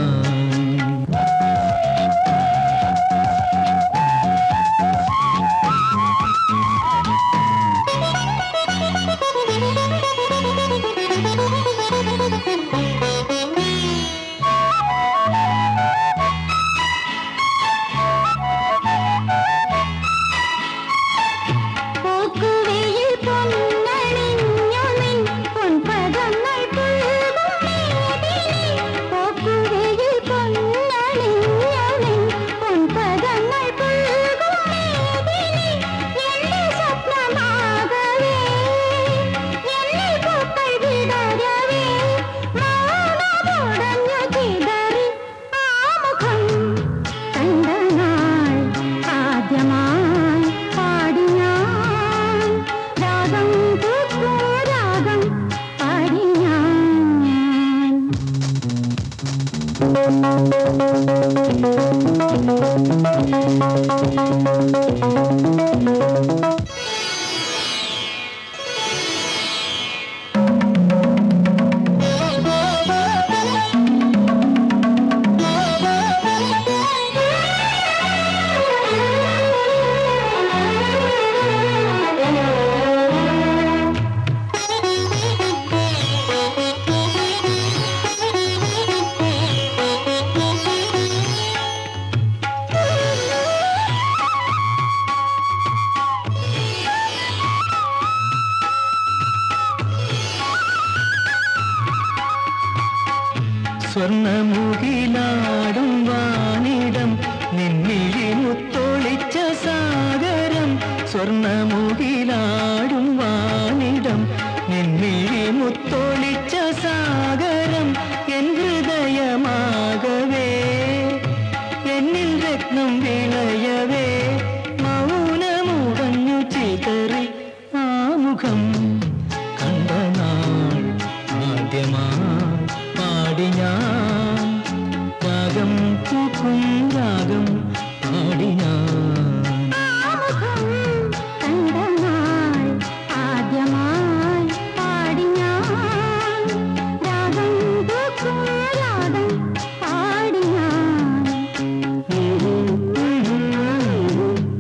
പോക്കുവെയിൽ പൊന്നണിഞ്ഞു നിൻ പൊൻപദങ്ങൾ പുൽകും മേദിനി. പോക്കുവെയിൽ പൊന്നണിഞ്ഞു നിൻ പൊൻപദങ്ങൾ പുൽകും മേദിനി. എന്റെ സ്വപ്നമാകവേ, എന്നിൽ പൂക്കൾ വിടരവേ, മൗനമുടഞ്ഞു ചിതറി ആമുഖം കണ്ട നാൾ ആദ്യമായി പാടി ഞാൻ രാഗം പൂക്കൂ രാഗം പാടി ഞാൻ സ്വർണമുകിലാടും വാണിടം നിന്നിഴി മുത്തൊളിച്ച സാഗരം സ്വർണമുകിലാടും വാണിടം നിന്നിഴി മുത്തൊളിച്ച സാഗരം എൻ ഹൃദയമാകവേ എന്നിൽ രത്നം വിളയവേ മൗനമുടഞ്ഞു ചിതറി ആമുഖം കണ്ട നാൾ ആദ്യമായി പാടി ഞാൻ രാഗം പൂക്കും രാഗം പാടി ഞാൻ ആമുഖം കണ്ട നാൾ ആദ്യമായി പാടി ഞാൻ രാഗം പൂക്കൂ രാഗം പാടി ഞാൻ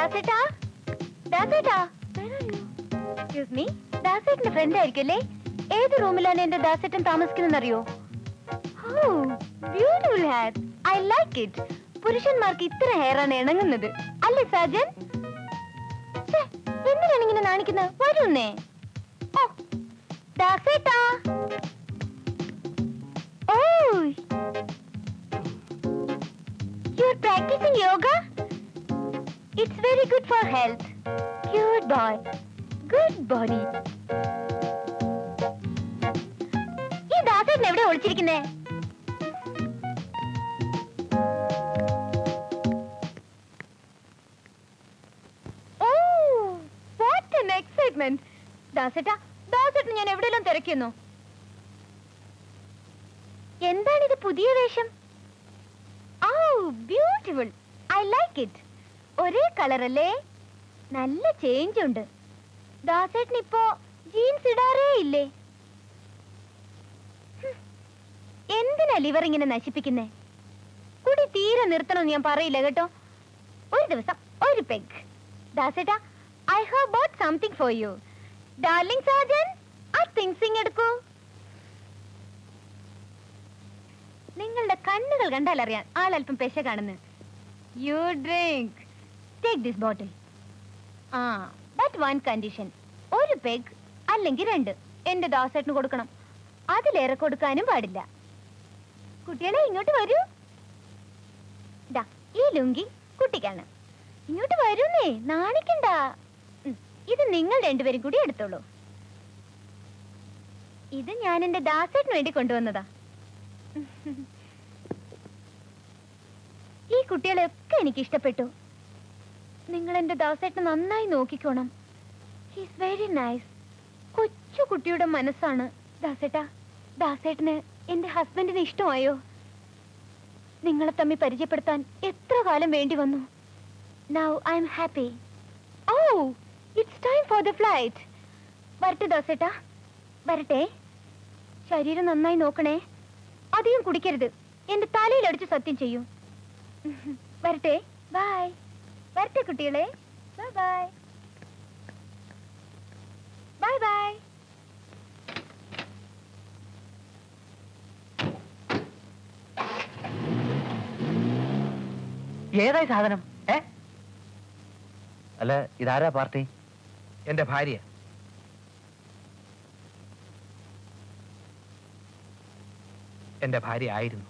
ദാസേട്ടാ ദാസേട്ടാ എക്സ്ക്യൂസ് മീ ദാസേട്ടന്റെ ഫ്രണ്ട് ആയിരിക്കല്ലേ ഏത് റൂമിലാണ് എന്റെ ദാസേട്ടൻ താമസിക്കുന്നറിയോ beautiful hair I like it പുരുഷന്മാർക്ക് ഇത്ര ഹെയർ ആണ് ഇണങ്ങുന്നത് അല്ലേ സാജൻ ഛെ, എന്തിനാണ് ഇങ്ങനെ നാണിക്കുന്നത് വരുന്നേ ഓ ദാസേട്ടാ oh you are practising yoga it's very good for health cute boy good body ഈ ദാസേട്ടൻ എവിടെ ഒളിച്ചിരിക്കുന്നേ ഓ വാട്ട് an excitement ദാസേട്ടാ ദാസേട്ടൻ ഞാൻ എവിടെയെല്ലാം തിരക്കുന്നു എന്താണിത് പുതിയ വേഷം oh beautiful I like it ഒരേ കളർ അല്ലേ നല്ല ചേഞ്ച് ഉണ്ട് ദാസേട്ടൻ ഇപ്പോ ജീൻസ് ഇടാറേ ഇല്ലേ ഹും. എന്തിനാ ലിവർ ഇങ്ങനെ നശിപ്പിക്കുന്നേ കുടി തീരെ നിർത്തണമെന്ന് ഞാൻ പറയില്ല കേട്ടോ ഒരു ദിവസം ഒരു പെഗ് ദാസേട്ടാ I have bought something for you darling Sajan ആ തിങ്സിങ് എടുക്കൂ നിങ്ങളുടെ കണ്ണുകൾ കണ്ടാൽ അറിയാം ആളല്പം പെശ കാണുന്നു you drink take this bottle ആ ബട്ട് വൺ കണ്ടീഷൻ ഒരു പെഗ് അല്ലെങ്കിൽ രണ്ട് എന്റെ ദാസേട്ടന് കൊടുക്കണം അതിലേറെ കൊടുക്കാനും പാടില്ല കുട്ടികളെ ഇങ്ങോട്ട് വരൂ ദാ ഈ ലുങ്കി കുട്ടിക്കാണ് ഇങ്ങോട്ട് വരൂന്നേ നാണിക്കണ്ട ഉം, ഇത് നിങ്ങൾ രണ്ടുപേരും കൂടി എടുത്തോളൂ ഇത് ഞാൻ എന്റെ ദാസേട്ടന് വേണ്ടി കൊണ്ടുവന്നതാ ഈ കുട്ടികളെയൊക്കെ എനിക്ക് ഇഷ്ടപ്പെട്ടു നിങ്ങൾ എന്റെ ദാസേട്ടനെ നന്നായി നോക്കിക്കോണം ഹീസ് വെരി നൈസ് കൊച്ചു കുട്ടിയുടെ മനസ്സാണ് ദാസേട്ടാ ദാസേട്ടന് എന്റെ ഹസ്ബൻഡിന് ഇഷ്ടമായോ നിങ്ങളെ തമ്മിൽ പരിചയപ്പെടുത്താൻ എത്ര കാലം വേണ്ടി വന്നു now I'm happy oh it's time for the flight വരട്ടെ ദാസേട്ടാ വരട്ടെ ശരീരം നന്നായി നോക്കണേ അധികം കുടിക്കരുത് എന്റെ തലയിൽ അടിച്ച് സത്യം ചെയ്യൂ വരട്ടെ ബൈ വരട്ടെ കുട്ടികളെ ബൈ ബൈ ബൈ ബൈ ഏതായി സാധനം ഏ അല്ല ഇതാരാ പാർട്ടി എന്റെ ഭാര്യ എന്റെ ഭാര്യ ആയിരുന്നു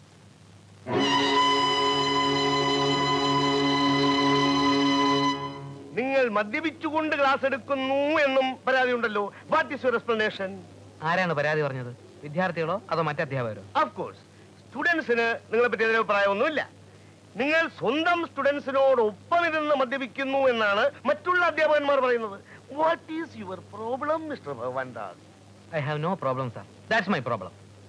നിങ്ങൾ മദ്യപിച്ചുകൊണ്ട് ക്ലാസ് എടുക്കുന്നു എന്നും പരാതി ഉണ്ടല്ലോ വാട്ട് ഇസ് യുവർ എക്സ്പ്ലനേഷൻ ആരാണ് പരാതി പറഞ്ഞത് വിദ്യാർത്ഥികളോ അതോ മറ്റധ്യാപകരോ ഓഫ് കോഴ്സ് സ്റ്റുഡൻസിന് നിങ്ങളെ പറ്റി അതിന് അഭിപ്രായമൊന്നുമില്ല നിങ്ങൾ സ്വന്തം സ്റ്റുഡൻസിനോടൊപ്പം ഇരുന്ന് മദ്യപിക്കുന്നു എന്നാണ് മറ്റുള്ള അധ്യാപകന്മാർ പറയുന്നത് what is your problem mister Bhagavan Das I have no problem sir that's my problem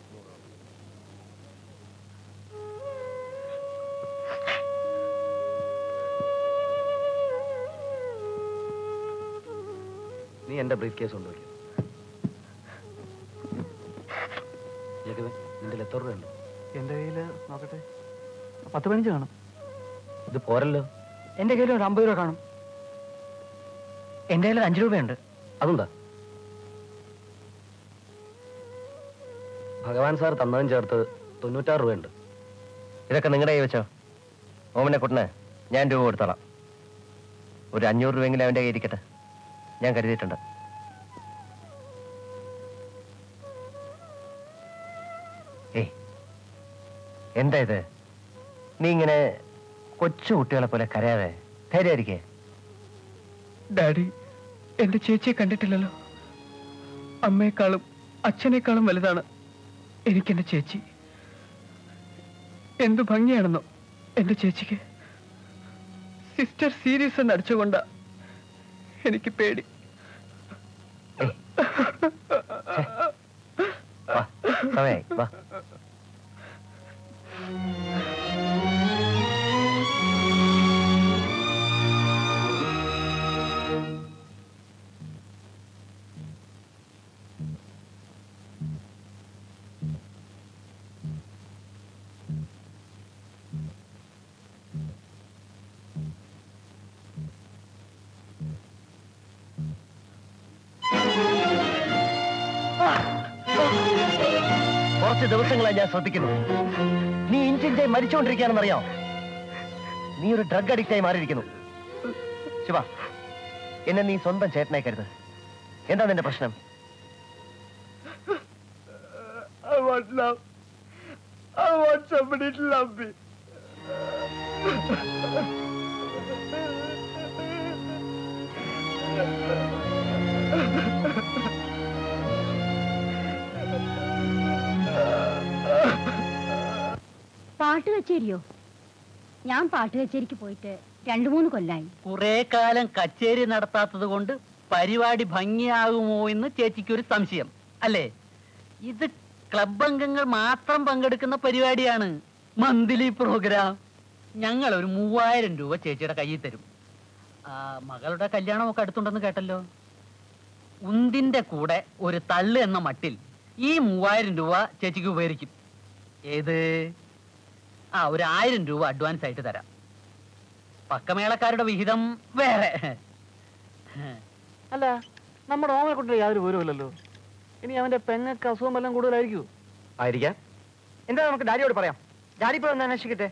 നീ എന്റെ ബ്രീഫ് കേസ് കൊണ്ടുവയ്ക്കും നിന്റെ എത്ര രൂപയുണ്ട് എന്റെ കയ്യില് നോക്കട്ടെ പത്ത് പതിനഞ്ച് കാണും ഇത് പോരല്ലോ എന്റെ കയ്യിൽ ഒരു അമ്പത് രൂപ കാണും എന്റെ കയ്യിൽ ഒരു അഞ്ച് രൂപയുണ്ട് അതെന്താ ഭഗവാൻ സാർ തന്നതും ചേർത്ത് തൊണ്ണൂറ്റാറ് രൂപയുണ്ട് ഇതൊക്കെ നിങ്ങളുടെ കൈ വെച്ചോ ഓമനെ കുട്ടന് ഞാൻ രൂപ കൊടുത്തോളാം ഒരു അഞ്ഞൂറ് രൂപയെങ്കിലും അവൻ്റെ കയ്യിൽ ഇരിക്കട്ടെ ഞാൻ കരുതിയിട്ടുണ്ട് ഏയ് എന്താ ഇത് നീ ഇങ്ങനെ കൊച്ചു കുട്ടികളെ പോലെ കരയാതെ ധൈര്യമായിരിക്കേ ഡാഡി എന്റെ ചേച്ചിയെ കണ്ടിട്ടില്ലല്ലോ അമ്മയെക്കാളും അച്ഛനേക്കാളും വലുതാണ് എനിക്കെന്റെ ചേച്ചി എന്തു ഭംഗിയാണെന്നോ എന്റെ ചേച്ചിക്ക് സിസ്റ്റർ സീരിയസ് എന്ന് അടിച്ചുകൊണ്ട എനിക്ക് പേടി വാ സമയായി വാ കുറച്ച് ദിവസങ്ങളായി ഞാൻ ശ്രദ്ധിക്കുന്നു നീ ഇഞ്ചിഞ്ചായി മരിച്ചുകൊണ്ടിരിക്കുകയാണെന്നറിയാം നീ ഒരു ഡ്രഗ് അഡിക്റ്റായി മാറിയിരിക്കുന്നു ശിവ എന്നെ നീ സ്വന്തം ചേട്ടനായി കരുത് എന്താ നിന്റെ പ്രശ്നം I want love. I want somebody to love me. പാട്ട് കച്ചേരിയോ ഞാൻ പാട്ട് കച്ചേരിക്ക് പോയിട്ട് രണ്ടു മൂന്ന് കൊല്ലായി കുറെ കാലം കച്ചേരി നടത്താത്തത് കൊണ്ട് പരിപാടി ഭംഗിയാകുമോ എന്ന് ചേച്ചിക്ക് ഒരു സംശയം അല്ലേ ഇത് ക്ലബ് അംഗങ്ങൾ മാത്രം പങ്കെടുക്കുന്ന പരിപാടിയാണ് മന്ത്ലി പ്രോഗ്രാം ഞങ്ങൾ ഒരു മൂവായിരം രൂപ ചേച്ചിയുടെ കയ്യിൽ തരും ആ, മകളുടെ കല്യാണമൊക്കെ അടുത്തുണ്ടെന്ന് കേട്ടല്ലോ ഉന്തിന്റെ കൂടെ ഒരു തള്ള് എന്ന മട്ടിൽ ഈ മൂവായിരം രൂപ ചേച്ചിക്ക് ഉപകരിക്കും ഏത് ആ ഒരു ആയിരം രൂപ അഡ്വാൻസ് ആയിട്ട് തരാം പക്കമേളക്കാരുടെ വിഹിതം വേറെ അല്ല നമ്മുടെ ഓമനക്കുട്ടിന് യാതൊരു വിവരമില്ലല്ലോ ഇനി അവന്റെ പെങ്ങക്ക് അസുഖം വല്ലതും കൂടുതലായിരിക്കൂ ആയിരിക്കാം എന്താ നമുക്ക് ഡാഡിയോട് പറയാം ഡാഡി ഇപ്പൊ ഒന്ന് അന്വേഷിക്കട്ടെ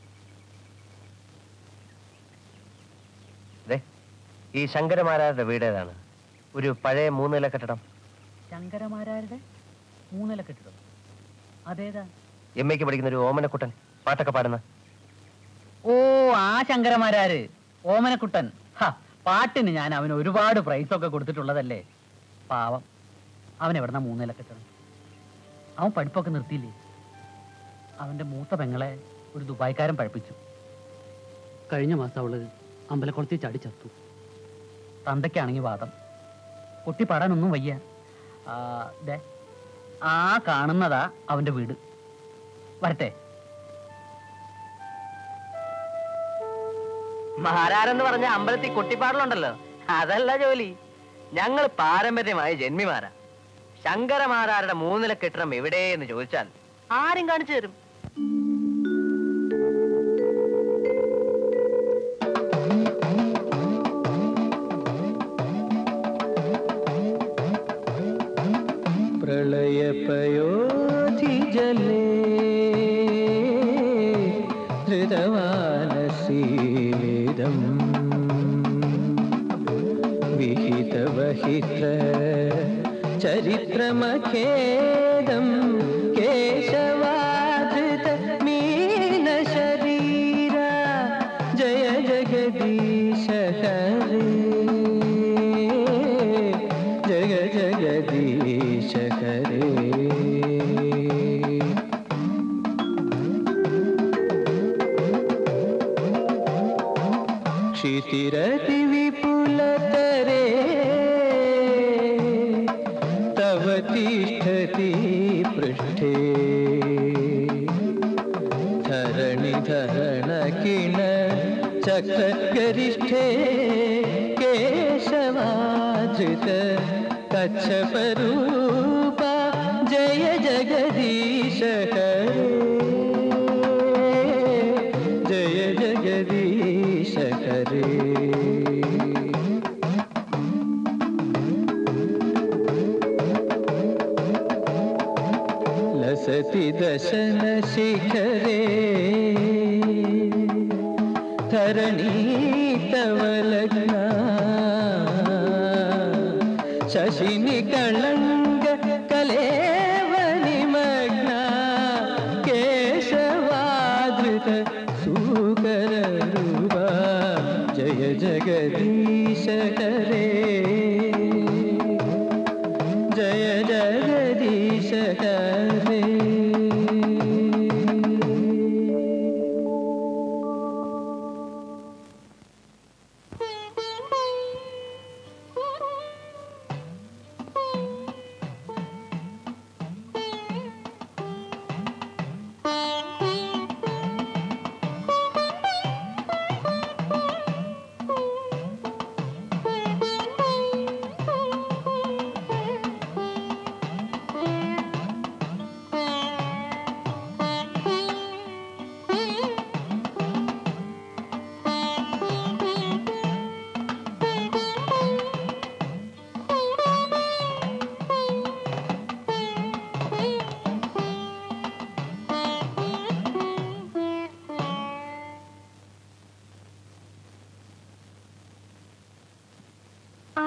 ദേ, ഈ ശങ്കരമാരാരുടെ വീട് ഏതാണ് ഒരു പഴയ മൂന്ന് നില കെട്ടിടം ശങ്കരമാരാരുടെ മൂന്നില കെട്ടിടം അതേതാ എം എക്ക് പഠിക്കുന്ന ഒരു ഓമനക്കുട്ടൻ പാട്ടൊക്കെ പാടുന്ന ഓ ആ ശങ്കരമാരാര് ഓമനക്കുട്ടൻ ഹ, പാട്ടിന് ഞാൻ അവന് ഒരുപാട് പ്രൈസ് ഒക്കെ കൊടുത്തിട്ടുള്ളതല്ലേ പാവം അവൻ എവിടുന്ന മൂന്നില കെട്ടണം അവൻ പഠിപ്പൊക്കെ നിർത്തിയില്ലേ അവന്റെ മൂത്ത പെങ്ങളെ ഒരു ദുബായ്ക്കാരൻ പഴപ്പിച്ചു കഴിഞ്ഞ മാസം അവള് അമ്പലക്കുളത്തിൽ ചാടി ചത്തു തന്തയ്ക്കാണെങ്കിൽ വാദം കുട്ടി പാടാനൊന്നും വയ്യ ആ, ദേ, ആ കാണുന്നതാ അവന്റെ വീട് വരട്ടെ മാരാരെന്ന് പറഞ്ഞ അമ്പലത്തിൽ കൊട്ടിപ്പാടലുണ്ടല്ലോ അതല്ല ജോലി ഞങ്ങൾ പാരമ്പര്യമായ ജന്മിമാരാ ശങ്കരമാരാരുടെ മൂന്നില കെട്ടിടം എവിടെയെന്ന് ചോദിച്ചാൽ ആരും കാണിച്ചു തരും प्रलयपयोधिजले धृतवानसीदम् विहितवहित चरित्रमखेदम् केशवाधृत मीनशरीरा जय जगदीश हरे जग जगदीश हरे क्षितिरति विपुलतरे तव तिष्ठति पृष्ठे धरणि धरण किण चक्रगरिष्ठे केशवाधृत कच्छपरूपा जय जगदीश हरे जय जगदीश हरे लसति दशन शिखरे धरणी तव लग्ना शशिनि कळङ्ग कलेवनि मग्ना केशवाधृत सुकररूपा जय जगदीश हरे जय जगदीश हरे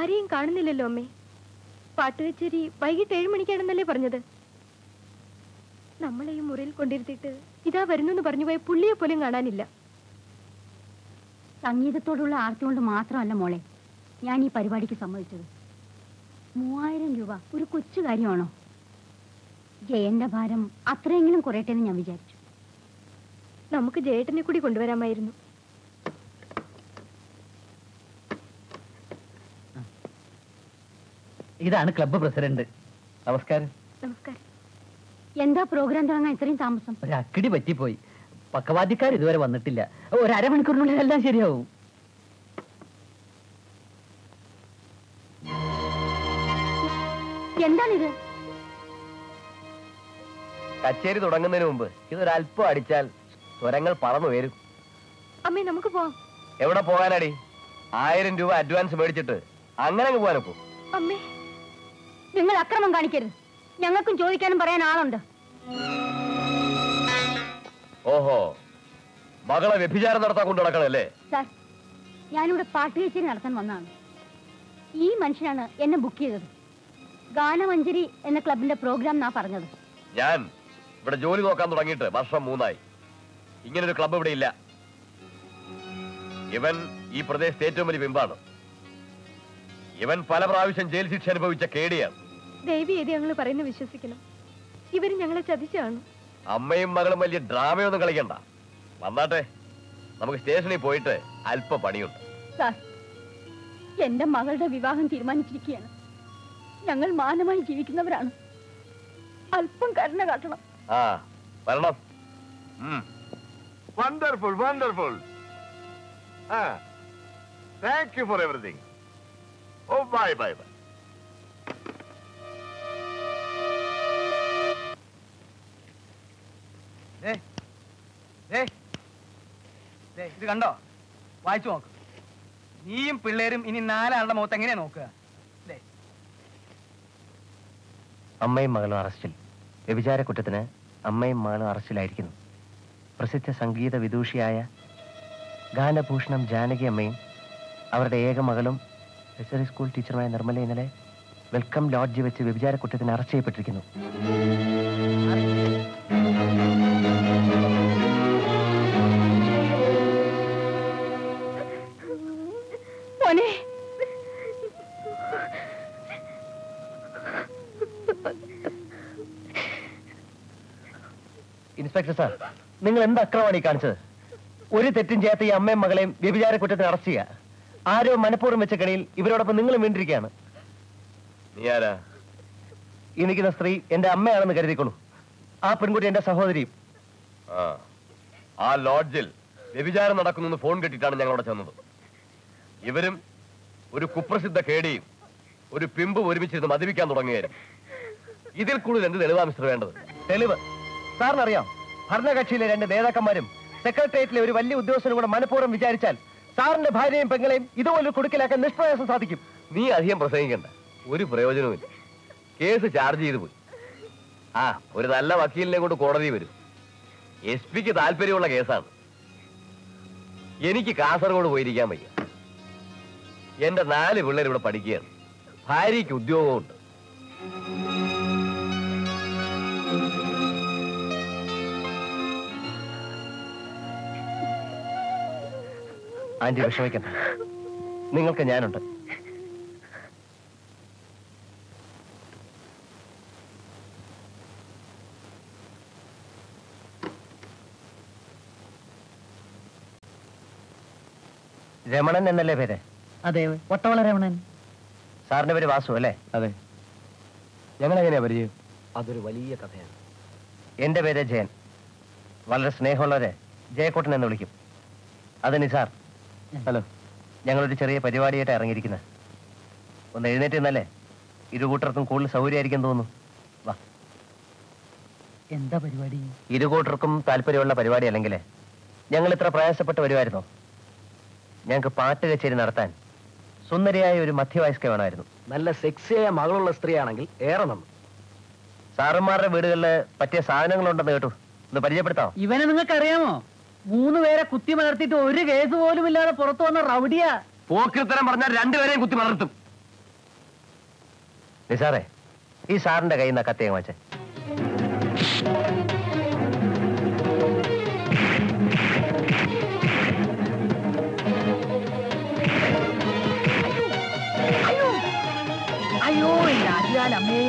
ആരെയും കാണുന്നില്ലല്ലോ അമ്മേ പാട്ട് കച്ചേരി വൈകിട്ട് ഏഴ് മണിക്കാണെന്നല്ലേ പറഞ്ഞത് നമ്മളെ ഈ മുറിയിൽ കൊണ്ടിരുത്തിയിട്ട് ഇതാ വരുന്നു എന്ന് പറഞ്ഞു പോയ പുള്ളിയെ പോലും കാണാനില്ല സംഗീതത്തോടുള്ള ആർത്തി കൊണ്ട് മാത്രമല്ല മോളെ ഞാൻ ഈ പരിപാടിക്ക് സമ്മതിച്ചത് മൂവായിരം രൂപ ഒരു കൊച്ചു കാര്യമാണോ ജയന്റെ ഭാരം അത്രയെങ്കിലും കുറയട്ടെ എന്ന് ഞാൻ വിചാരിച്ചു നമുക്ക് ജയേട്ടനെ കൂടി കൊണ്ടുവരാമായിരുന്നു ഇതാണ് ക്ലബ്ബ് പ്രസിഡന്റ് നമസ്കാരം നമസ്കാരം എന്താ പ്രോഗ്രാം തുടങ്ങാൻ ഇത്രയും താമസം ഒരു അക്കിടി പറ്റിപ്പോയി പക്കവാദ്യക്കാർ ഇതുവരെ വന്നിട്ടില്ല ഒരു അരമണിക്കൂറിനുള്ളിൽ എല്ലാം ശരിയാവും എന്താണിത് കച്ചേരി തുടങ്ങുന്നതിന് മുമ്പ് ഇതൊരല്പം അടിച്ചാൽ സ്വരങ്ങൾ പറന്നു വരും അമ്മേ നമുക്ക് പോവാം എവിടെ പോകാനടി ആയിരം രൂപ അഡ്വാൻസ് മേടിച്ചിട്ട് അങ്ങനെ അങ്ങ് പോകാനൊക്കും അമ്മേ നിങ്ങൾ അക്രമം കാണിക്കരുത് ഞങ്ങൾക്കും ചോദിക്കാനും പറയാൻ ആളുണ്ട് ഓഹോ മകളെ വ്യഭിചാരം നടത്താൻ കൊണ്ടു നടക്കണല്ലേ സാർ ഞാനിവിടെ പാട്ട് കച്ചേരി നടത്താൻ വന്നതാണ് ഈ മനുഷ്യനാണ് എന്നെ ബുക്ക് ചെയ്തത് ഗാനമഞ്ജരി എന്ന ക്ലബിന്റെ പ്രോഗ്രാം നാ പറഞ്ഞത് ഞാൻ ഇവിടെ ജോലി നോക്കാൻ തുടങ്ങിയിട്ട് വർഷം മൂന്നായി ഇങ്ങനൊരു ക്ലബ്ബ് ഇവിടെ ഇല്ല ഇവൻ ഈ പ്രദേശത്തെ ഏറ്റവും വലിയ ബിംബാണ് ഇവൻ പല പ്രാവശ്യം ജയിൽ ശിക്ഷ അനുഭവിച്ച കേടിയാണ് ദേവി ഏത് ഞങ്ങൾ പറയുന്നത് വിശ്വസിക്കണം ഇവര് ഞങ്ങളെ ചതിച്ചാണ് അമ്മയും മകളും വലിയ ഡ്രാമയൊന്നും കളിക്കണ്ട വന്നാട്ടെ നമുക്ക് സ്റ്റേഷനിൽ പോയിട്ട് അല്പ പണിയുണ്ട് സാർ എന്റെ മകളുടെ വിവാഹം തീരുമാനിച്ചിരിക്കുകയാണ് ഞങ്ങൾ മാനമായി ജീവിക്കുന്നവരാണ് അല്പം കരുണ കാട്ടണം ആ വരണം ഉം. വണ്ടർഫുൾ വണ്ടർഫുൾ ആ thank you for everything oh bye bye bye ദേ, ദേ, ദേ, ഇത് കണ്ടോ വായിച്ചു നോക്ക് നീയും പിള്ളേരും ഇനി നാലാളുടെ മുഖത്ത് എങ്ങനെയാ നോക്കുക ദേ, അമ്മയും മകളും അറസ്റ്റിൽ വ്യഭിചാര കുറ്റത്തിന് അമ്മയും മകളും അറസ്റ്റിലായിരിക്കുന്നു പ്രസിദ്ധ സംഗീത വിദൂഷിയായ ഗാനഭൂഷണം ജാനകി അമ്മയും അവരുടെ ഏക മകളും നഴ്സറി സ്കൂൾ ടീച്ചറുമായ നിർമ്മല ഇന്നലെ വെൽക്കം ലോഡ്ജ് വെച്ച് വ്യഭിചാര കുറ്റത്തിന് അറസ്റ്റ് ചെയ്യപ്പെട്ടിരിക്കുന്നു മോനെ ഇൻസ്പെക്ടർ സാർ നിങ്ങൾ എന്ത് അക്രമമാണ് ഈ കാണിച്ചത് ഒരു തെറ്റും ചെയ്യാത്ത ഈ അമ്മയും മകളെയും വ്യഭിചാര കുറ്റത്തിന് അറസ്റ്റ് ചെയ്യുക ആരോ മനഃപൂർവ്വം വെച്ച കണിയിൽ ഇവരോടൊപ്പം നിങ്ങളും വീണ്ടിരിക്കുകയാണ് നീ ആരാ ഈ നിൽക്കുന്ന സ്ത്രീ എന്റെ അമ്മയാണെന്ന് കരുതിക്കോളൂ ആ പെൺകുട്ടി എന്റെ സഹോദരിയും ആ ലോഡ്ജിൽ വ്യഭിചാരം നടക്കുന്നു ഫോൺ കിട്ടിയിട്ടാണ് ഞങ്ങളവിടെ ചെന്നത് ഇവരും ഒരു കുപ്രസിദ്ധ കേടിയും ഒരു പിമ്പും ഒരുമിച്ചിരുന്ന് മദ്യപിക്കാൻ തുടങ്ങിയായിരുന്നു ഇതിൽ കൂടുതൽ എന്ത് തെളിവാ മിസ്റ്റർ വേണ്ടത് തെളിവ് സാറിനറിയാം ഭരണകക്ഷിയിലെ രണ്ട് നേതാക്കന്മാരും സെക്രട്ടേറിയറ്റിലെ ഒരു വലിയ ഉദ്യോഗസ്ഥനും കൂടെ മനഃപൂർവ്വം വിചാരിച്ചാൽ സാറിന്റെ ഭാര്യയും പെങ്ങളെയും ഇതുപോലെ കൊടുക്കലാക്കാൻ നിഷ്പ്രയാസം സാധിക്കും നീ അധികം പ്രസംഗിക്കണ്ട ഒരു പ്രയോജനവുമില്ല കേസ് ചാർജ് ചെയ്തു പോയി ആ ഒരു നല്ല വക്കീലിനെ കൊണ്ട് കോടതി വരും എസ് പിക്ക് താല്പര്യമുള്ള കേസാണ് എനിക്ക് കാസർഗോഡ് പോയിരിക്കാൻ വയ്യ എന്റെ നാല് പിള്ളേർ ഇവിടെ പഠിക്കുകയാണ് ഭാര്യയ്ക്ക് ഉദ്യോഗമുണ്ട് ആന്റി വിഷമിക്കണ്ട നിങ്ങൾക്ക് ഞാനുണ്ട് രമണൻ എന്നല്ലേ പേര് അതെ ഒട്ടവള രമണൻ സാറിന്റെ പേര് വാസു അല്ലേ അതെ ഞങ്ങൾ എങ്ങനെയാ പരിചയം അതൊരു വലിയ കഥയാണ് എന്റെ പേര് ജയൻ വളരെ സ്നേഹമുള്ളവരെ ജയക്കോട്ടൻ എന്ന് വിളിക്കും അത് നിസാർ ഹലോ ഞങ്ങളൊരു ചെറിയ പരിപാടിയായിട്ട് ഇറങ്ങിയിരിക്കുന്നത് ഒന്ന് എഴുന്നേറ്റ് നിന്നല്ലേ ഇരു കൂട്ടർക്കും കൂടുതൽ സൗകര്യമായിരിക്കും തോന്നുന്നു വാ എന്താ പരിപാടി ഇരു കൂട്ടർക്കും താല്പര്യമുള്ള പരിപാടി അല്ലെങ്കിൽ ഞങ്ങൾ ഇത്ര പ്രയാസപ്പെട്ട് വരുമായിരുന്നോ ഞങ്ങൾക്ക് പാട്ട് കച്ചേരി നടത്താൻ സുന്ദരിയായ ഒരു മധ്യവയസ്ക വേണമായിരുന്നു നല്ല സെക്സിയായ മകളുള്ള സ്ത്രീയാണെങ്കിൽ ഏറെ നന്ന് സാറന്മാരുടെ വീടുകളിൽ പറ്റിയ സാധനങ്ങളുണ്ടെന്ന് കേട്ടു ഒന്ന് പരിചയപ്പെടുത്താം ഇവനെ നിങ്ങൾക്ക് അറിയാമോ മൂന്ന് പേരെ കുത്തി മലർത്തിയിട്ട് ഒരു കേസ് പോലും ഇല്ലാതെ പുറത്തു വന്ന റൗഡിയാ പോക്കിത്തരം പറഞ്ഞാൽ രണ്ടുപേരെയും കുത്തി വളർത്തും നിസാറേ ഈ സാറിന്റെ കയ്യിൽ നിന്ന് കത്തിയങ്ങ് വെച്ചേ അയ്യോ അമ്മേ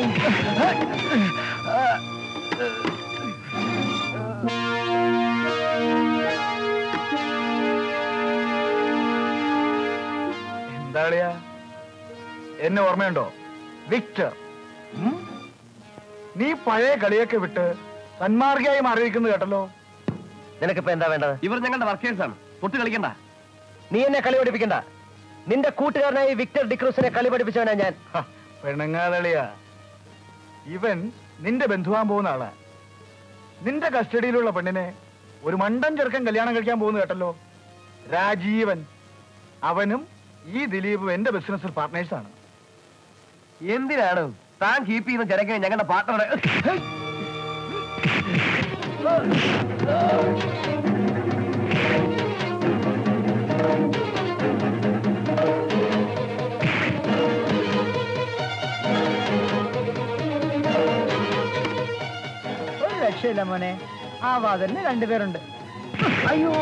എന്താളിയാ എന്നെ ഓർമ്മയുണ്ടോ വിക്ടർ ഉം? നീ പഴയ കളിയൊക്കെ വിട്ട് സന്മാർഗിയായി മാറിയിരിക്കുന്നു കേട്ടല്ലോ നിനക്കിപ്പോ എന്താ വേണ്ടത് ഇവർ ഞങ്ങളുടെ വർക്കേഴ്സ് ആണ് തൊട്ട് കളിക്കണ്ട നീ എന്നെ കളി പഠിപ്പിക്കണ്ട നിന്റെ കൂട്ടുകാരനായി വിക്ടർ ഡിക്രൂസിനെ കളി പഠിപ്പിച്ചവനാ ഞാൻ പെണ്ണുങ്ങാതളിയാ ഇവൻ നിന്റെ ബന്ധുവാൻ പോകുന്ന ആളാ നിന്റെ കസ്റ്റഡിയിലുള്ള പെണ്ണിനെ ഒരു മണ്ടൻ ചെറുക്കൻ കല്യാണം കഴിക്കാൻ പോകുന്നു കേട്ടല്ലോ രാജീവൻ അവനും ഈ ദിലീപും എന്റെ ബിസിനസ്സിൽ പാർട്ട്നേഴ്സ് ആണ് എന്തിനാണ് താൻ കീപ്പ് ചെയ്യുന്ന ജനങ്ങളെ ഞങ്ങളുടെ പാർട്ട്ണറെ ഒരു രക്ഷയില്ല മോനെ ആ വാതിലിന് രണ്ടുപേരുണ്ട് അയ്യോ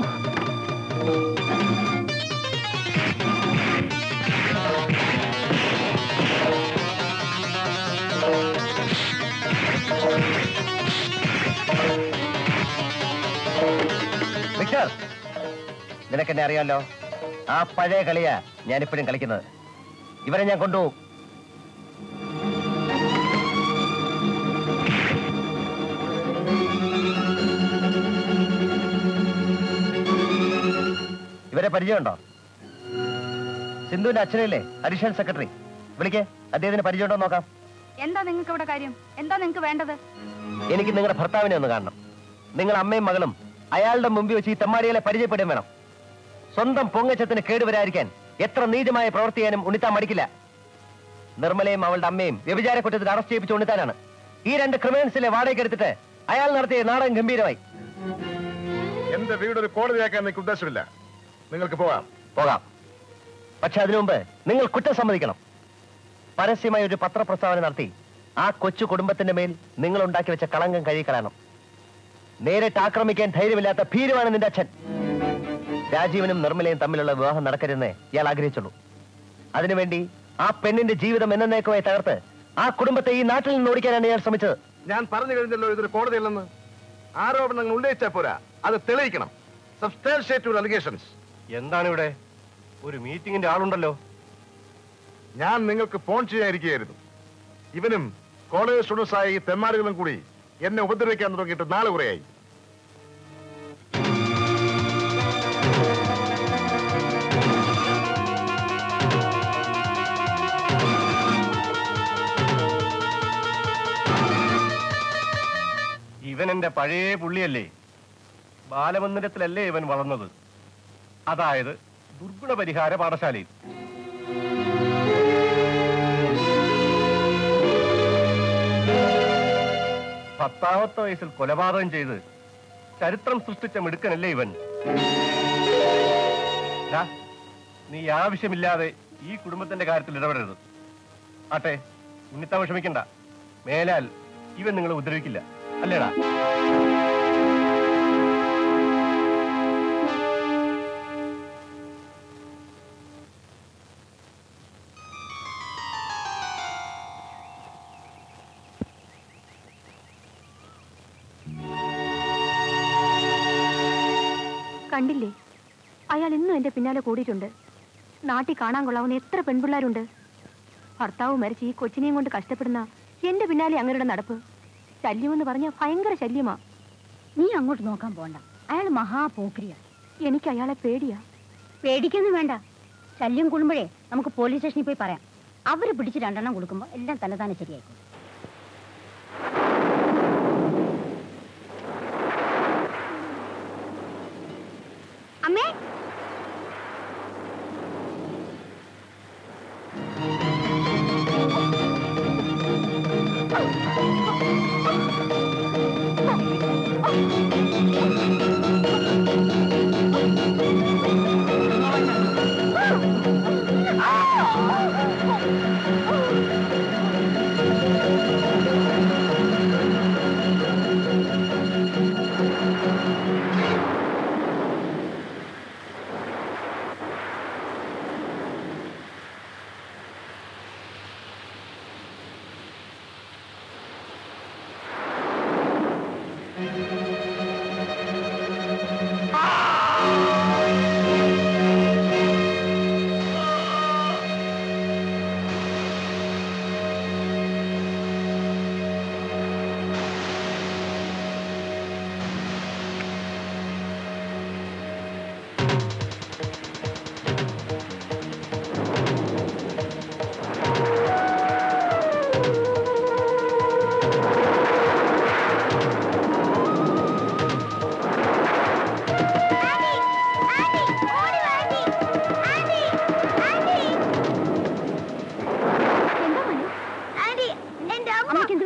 വിക്ടർ നിനക്കെന്നെ അറിയാലോ ആ പഴയ കളിയാ ഞാനിപ്പോഴും കളിക്കുന്നത് ഇവരെ ഞാൻ കൊണ്ടുപോകും ഇവരെ പരിചയമുണ്ടോ സിന്ധുവിന്റെ അച്ഛനല്ലേ അഡീഷണൽ സെക്രട്ടറി വിളിക്കേ അദ്ദേഹത്തിന് പരിചയമുണ്ടോ എന്ന് നോക്കാം എന്താ നിങ്ങൾക്ക് ഇവിടെ കാര്യം എന്താ നിങ്ങൾക്ക് വേണ്ടത് എനിക്ക് നിങ്ങളുടെ ഭർത്താവിനെ ഒന്ന് കാണണം നിങ്ങൾ അമ്മയും മകളും അയാളുടെ മുമ്പിൽ വെച്ച് ഈ തെമ്മാടികളെ പരിചയപ്പെടുകയും വേണം സ്വന്തം പൊങ്ങച്ചത്തിന് കേടുവരാതിരിക്കാൻ എത്ര നീചമായ പ്രവൃത്തി ചെയ്യാനും ഉണ്ണിത്താൻ മടിക്കില്ല നിർമ്മലയും അവളുടെ അമ്മയും വ്യഭിചാര കുറ്റത്തിൽ അറസ്റ്റ് ചെയ്യിപ്പിച്ച ഉണ്ണിത്താനാണ് ഈ രണ്ട് ക്രിമിനൽസിലെ വാടകയ്ക്ക് എടുത്തിട്ട് അയാൾ നടത്തിയ നാടകം ഗംഭീരമായി എന്റെ വീട് ഒരു കോടതിയാക്കാൻ എനിക്ക് ഉദ്ദേശമില്ല നിങ്ങൾക്ക് പോകാം പോകാം പക്ഷെ അതിനു മുമ്പ് നിങ്ങൾ കുറ്റം സമ്മതിക്കണം പരസ്യമായി ഒരു പത്രപ്രസ്താവന നടത്തി ആ കൊച്ചു കുടുംബത്തിന്റെ മേൽ നിങ്ങൾ ഉണ്ടാക്കി വെച്ച കളങ്കം കഴുകിക്കളയണം നേരിട്ട് ആക്രമിക്കാൻ ധൈര്യമില്ലാത്ത ഭീരുവാണ് നിന്റെ അച്ഛൻ രാജീവനും നിർമ്മലയും തമ്മിലുള്ള വിവാഹം നടക്കരുതെന്ന് ഇയാൾ ആഗ്രഹിച്ചുള്ളൂ അതിനുവേണ്ടി ആ പെണ്ണിന്റെ ജീവിതം എന്നേക്കുമായി തകർത്ത് ആ കുടുംബത്തെ ഈ നാട്ടിൽ നിന്ന് ഓടിക്കാനാണ് ഇയാൾ ശ്രമിച്ചത് ഞാൻ പറഞ്ഞു കഴിഞ്ഞല്ലോ ഇതൊരു കോടതിയല്ലെന്ന് ആരോപണങ്ങൾ ഉന്നയിച്ചാൽ പോരാ അത് തെളിയിക്കണം സബ്സ്റ്റാൻഷിയേറ്റീവ് അലിഗേഷൻസ് എന്താണ് ഇവിടെ ഒരു മീറ്റിംഗിന്റെ ആളുണ്ടല്ലോ ഞാൻ നിങ്ങൾക്ക് ഫോൺ ചെയ്യാനിരിക്കുകയായിരുന്നു ഇവനും കോളേജ് സ്റ്റുഡൻസായ ഈ തെമ്മാടികളും കൂടി എന്നെ ഉപദ്രവിക്കാൻ തുടങ്ങിയിട്ട് നാല് കുറയായി ഇവൻ എന്റെ പഴയ പുള്ളിയല്ലേ ബാലമന്ദിരത്തിലല്ലേ ഇവൻ വളർന്നത് അതായത് ദുർഗുണ പരിഹാര പാഠശാലയിൽ പത്താമത്തെ വയസ്സിൽ കൊലപാതകം ചെയ്ത് ചരിത്രം സൃഷ്ടിച്ച മിടുക്കനല്ലേ ഇവൻ ദാ, നീ ആവശ്യമില്ലാതെ ഈ കുടുംബത്തിന്റെ കാര്യത്തിൽ ഇടപെടരുത് ആട്ടെ ഉണ്ണിത്താൻ വിഷമിക്കണ്ട മേലാൽ ഇവൻ നിങ്ങളെ ഉപദ്രവിക്കില്ല അല്ലേടാ കണ്ടില്ലേ അയാൾ ഇന്നും എന്റെ പിന്നാലെ കൂടിയിട്ടുണ്ട് നാട്ടിൽ കാണാൻ കൊള്ളാവുന്ന എത്ര പെൺപിള്ളാരുണ്ട് ഭർത്താവ് മരിച്ച് ഈ കൊച്ചിനെയും കൊണ്ട് കഷ്ടപ്പെടുന്ന എന്റെ പിന്നാലെ അങ്ങരുടെ നടപ്പ് ശല്യമെന്ന് പറഞ്ഞ ഭയങ്കര ശല്യമാ നീ അങ്ങോട്ട് നോക്കാൻ പോണ്ട അയാൾ മഹാപോക്രിയ എനിക്ക് അയാളെ പേടിയാ പേടിക്കൊന്നും വേണ്ട ശല്യം കൂടുമ്പോഴേ നമുക്ക് പോലീസ് സ്റ്റേഷനിൽ പോയി പറയാം അവര് പിടിച്ച് രണ്ടെണ്ണം കൊടുക്കുമ്പോൾ എല്ലാം തലതാനെ ശരിയായിക്കോളും അമ്മേ ആ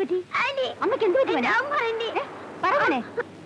പറ്റി അമ്മയ്ക്ക് എന്ത് പറ്റി മോനെ? ഏ, പറ മോനെ.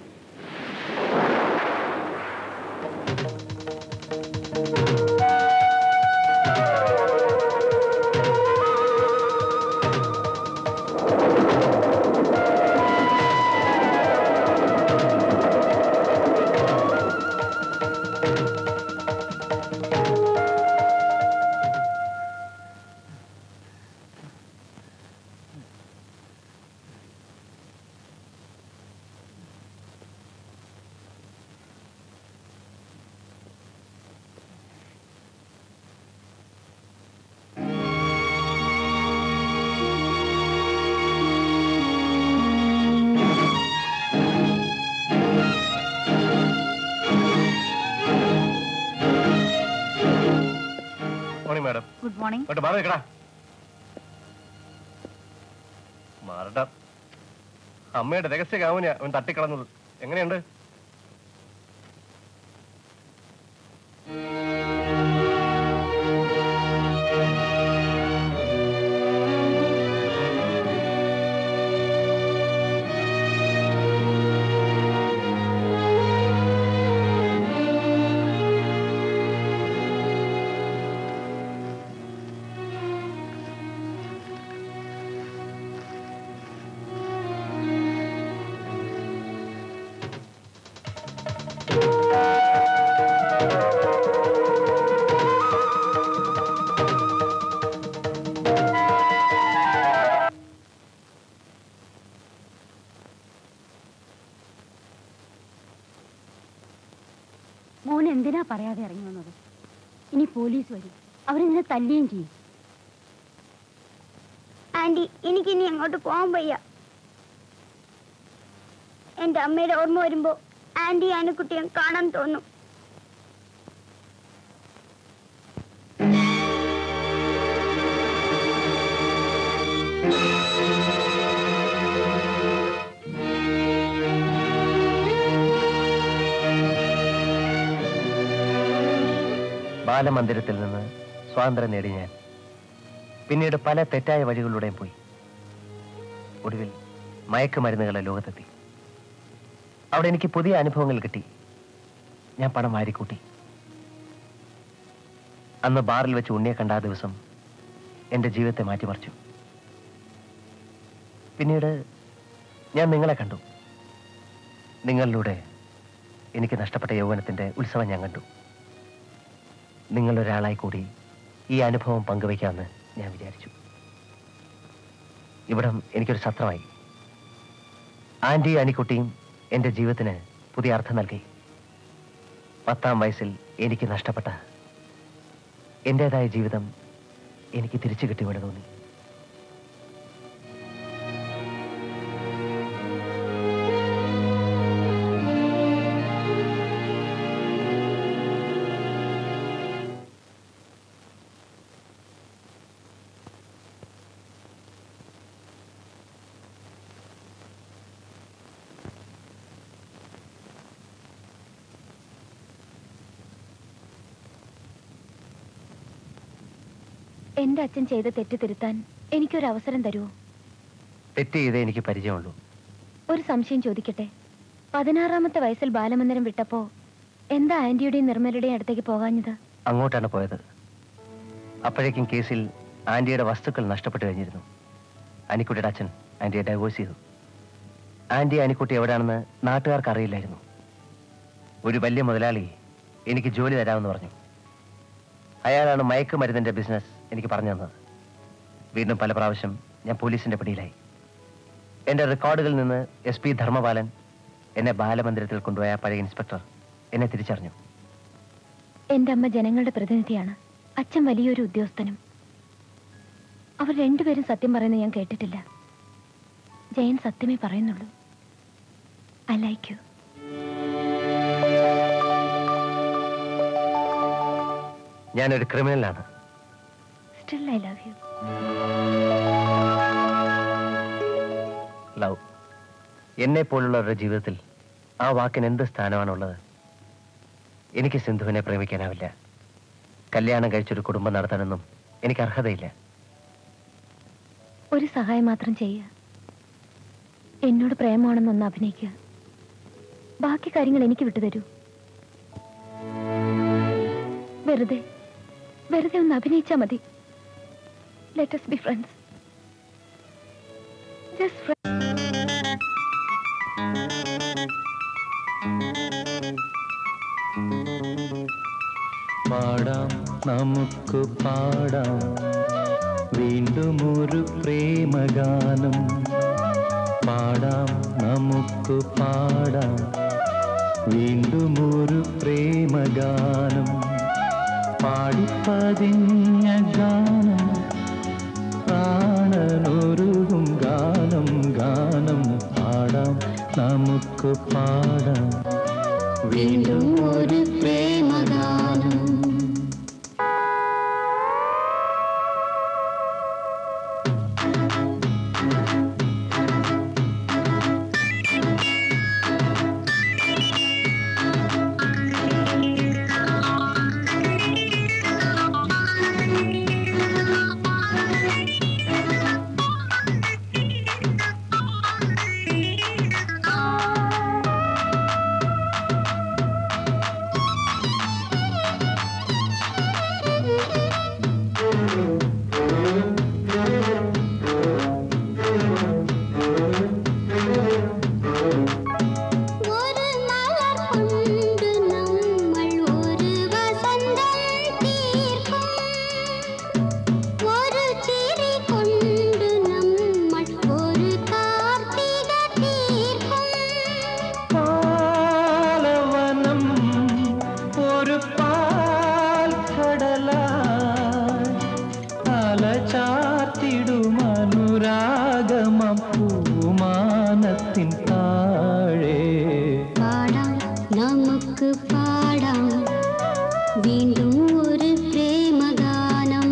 മോർണിംഗ് മാഡം ഗുഡ് മോർണിംഗ് ഇങ്ങോട്ട് മാറി നിൽക്കടാ മാറണ്ട അമ്മയുടെ രഹസ്യ കാമുനിയാ അവൻ തട്ടിക്കളഞ്ഞത് എങ്ങനെയുണ്ട് മോൻ എന്തിനാ പറയാതെ ഇറങ്ങി വന്നത് ഇനി പോലീസ് വരും അവരെന്നെ തല്ലുകയും ചെയ്യും ആന്റി എനിക്കിനി അങ്ങോട്ട് പോകാൻ വയ്യ എന്റെ അമ്മയുടെ ഓർമ്മ വരുമ്പോ ആന്റി ആനക്കുട്ടിയെ കാണാൻ തോന്നും ബാലമന്ദിരത്തിൽ നിന്ന് സ്വാതന്ത്ര്യം നേടി ഞാൻ പിന്നീട് പല തെറ്റായ വഴികളിലൂടെയും പോയി ഒടുവിൽ മയക്കുമരുന്നുകളെ ലോകത്തെത്തി അവിടെ എനിക്ക് പുതിയ അനുഭവങ്ങൾ കിട്ടി ഞാൻ പണം വാരിക്കൂട്ടി അന്ന് ബാറിൽ വെച്ച് ഉണ്ണിയെ കണ്ട ആ ദിവസം എൻ്റെ ജീവിതത്തെ മാറ്റിമറിച്ചു പിന്നീട് ഞാൻ നിങ്ങളെ കണ്ടു നിങ്ങളിലൂടെ എനിക്ക് നഷ്ടപ്പെട്ട യൗവനത്തിന്റെ ഉത്സവം ഞാൻ കണ്ടു നിങ്ങളൊരാളായി കൂടി ഈ അനുഭവം പങ്കുവയ്ക്കാമെന്ന് ഞാൻ വിചാരിച്ചു ഇവിടം എനിക്കൊരു സത്രമായി ആന്റി അനിക്കുട്ടിയും എൻ്റെ ജീവിതത്തിന് പുതിയ അർത്ഥം നൽകി പത്താം വയസ്സിൽ എനിക്ക് നഷ്ടപ്പെട്ട എൻ്റെതായ ജീവിതം എനിക്ക് തിരിച്ചു കിട്ടിവിടെ തോന്നി എന്റെ അച്ഛൻ ചെയ്ത തെറ്റ് തിരുത്താൻ എനിക്കൊരു അവസരം തരുമോ തെറ്റ് ചെയ്തേ എനിക്ക് പരിചയമുള്ളൂ ഒരു സംശയം ചോദിക്കട്ടെ പതിനാറാമത്തെ വയസ്സിൽ ബാലമന്ദിരം വിട്ടപ്പോ എന്താ ആന്റിയുടെയും നിർമ്മലയുടെയും അടുത്തേക്ക് പോകാഞ്ഞത് അങ്ങോട്ടാണ് പോയത് അപ്പോഴേക്കും കേസിൽ ആന്റിയുടെ വസ്തുക്കൾ നഷ്ടപ്പെട്ടു കഴിഞ്ഞിരുന്നു അനിക്കുട്ടിയുടെ അച്ഛൻ ആന്റിയെ ഡൈവോഴ്സ് ചെയ്തു ആന്റി അനിക്കുട്ടി എവിടെയാണെന്ന് നാട്ടുകാർക്ക് അറിയില്ലായിരുന്നു ഒരു വലിയ മുതലാളി എനിക്ക് ജോലി തരാമെന്ന് പറഞ്ഞു അയാളാണ് മയക്കുമരുന്നിന്റെ ബിസിനസ് എനിക്ക് പറഞ്ഞു തന്നത് വീണ്ടും പല പ്രാവശ്യം ഞാൻ പോലീസിന്റെ പിടിയിലായി എന്റെ റെക്കോർഡുകളിൽ നിന്ന് എസ് പി ധർമ്മപാലൻ എന്നെ ബാലമന്ദിരത്തിൽ കൊണ്ടുപോയ പഴയ ഇൻസ്പെക്ടർ എന്നെ തിരിച്ചറിഞ്ഞു എന്റെ അമ്മ ജനങ്ങളുടെ പ്രതിനിധിയാണ് അച്ഛൻ വലിയൊരു ഉദ്യോഗസ്ഥനും അവർ രണ്ടുപേരും സത്യം പറയുന്നത് ഞാൻ കേട്ടിട്ടില്ല ജയൻ സത്യമേ പറയുന്നുള്ളൂ ഐ ലൈക്ക് യു ഞാനൊരു ക്രിമിനലാണ് still I love you love എന്നെ പോലുള്ളവരുടെ ജീവിതത്തിൽ ആ വാക്കിന് എന്ത് സ്ഥാനമാണുള്ളത് എനിക്ക് സിന്ധുവിനെ പ്രേമിക്കാനാവില്ല കല്യാണം കഴിച്ചൊരു കുടുംബം നടത്താനൊന്നും എനിക്ക് അർഹതയില്ല ഒരു സഹായം മാത്രം ചെയ്യുക എന്നോട് പ്രേമമാണെന്നൊന്ന് അഭിനയിക്കുക ബാക്കി കാര്യങ്ങൾ എനിക്ക് വിട്ടുതരൂ വെറുതെ വെറുതെ ഒന്ന് അഭിനയിച്ചാ മതി ലെറ്റസ് ബി ഫ്രണ്ട്സ് ജസ്റ്റ് പാടാം നമുക്ക് പാടാം വീണ്ടും ഒരു പ്രേമഗാനം പാടാം നമുക്ക് പാടാം വീണ്ടും ഒരു പ്രേമഗാനം പാടിപ്പതിഞ്ഞ ഗാനം പ്രാണനൊരുകും ഗാനം ഗാനം പാടാം നമുക്ക് പാടാം വീണ്ടും ഒരു പ്രേമഗാനം ഒരു മലർ കൊണ്ട് നമ്മൾ ഒരു വസന്തം തീർക്കും ഒരു ചിരി കൊണ്ട് നമ്മൾ ഒരു കാർത്തിക തീർക്കും പാലവനം ഒരു പാൽ കടലായി അലചാത്തിടും അനുരാഗമം പൂമാനത്തിൻ താഴെ പാടാം നമുക്ക് പാടാം വീണ്ടും ഒരു പ്രേമഗാനം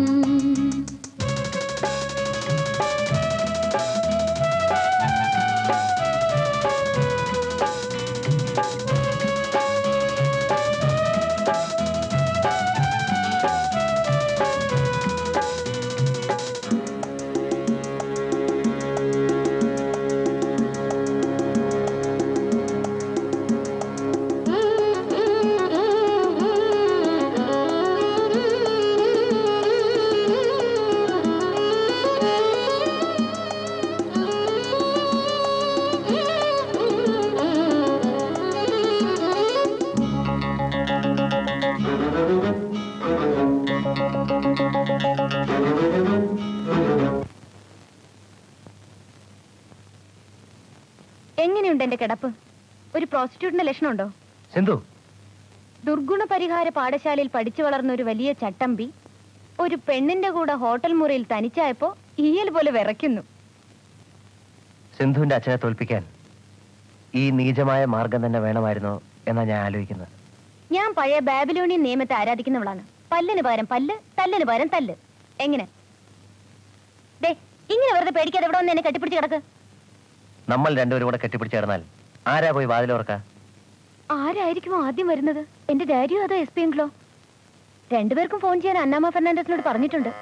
എങ്ങനെയുണ്ട് എന്റെ കിടപ്പ് ഒരു പ്രോസ്റ്റിറ്റ്യൂട്ടിന്റെ ലക്ഷണമുണ്ടോ സിന്ധു ദുർഗുണ പരിഹാര പാഠശാലയിൽ പഠിച്ചു വളർന്ന ഒരു വലിയ ചട്ടമ്പി ഒരു പെണ്ണിന്റെ കൂടെ ഹോട്ടൽ മുറിയിൽ തനിച്ചായപ്പോ ഈയൽ പോലെ വിറയ്ക്കുന്നു സിന്ധുവിന്റെ അച്ഛനെ തോൽപ്പിക്കാൻ ഈ നീചമായ മാർഗം തന്നെ വേണമായിരുന്നോ എന്നാ ഞാൻ ആലോചിക്കുന്നത് ഞാൻ പഴയ ബാബിലോണിയൻ നിയമത്തെ ആരാധിക്കുന്നവളാണ് പല്ലിന് പകരം പല്ല് തല്ലിന് പകരം തല്ല് എങ്ങനെ ദേ ഇങ്ങനെ വെറുതെ പേടിക്കാതെ ഇവിടെ വന്ന് എന്നെ കെട്ടിപ്പിടിച്ച് കിടക്ക് നമ്മൾ രണ്ടുപേരും കൂടെ കെട്ടിപ്പിടിച്ച് കിടന്നാൽ ആരാ പോയി വാതിലോർക്ക ആരായിരിക്കുമോ ആദ്യം വരുന്നത് എന്റെ ഡാഡിയോ അതോ എസ് പി എങ്കിലോ രണ്ടുപേർക്കും ഫോൺ ചെയ്യാൻ അന്നാമ ഫെർണാണ്ടസിനോട് പറഞ്ഞിട്ടുണ്ട്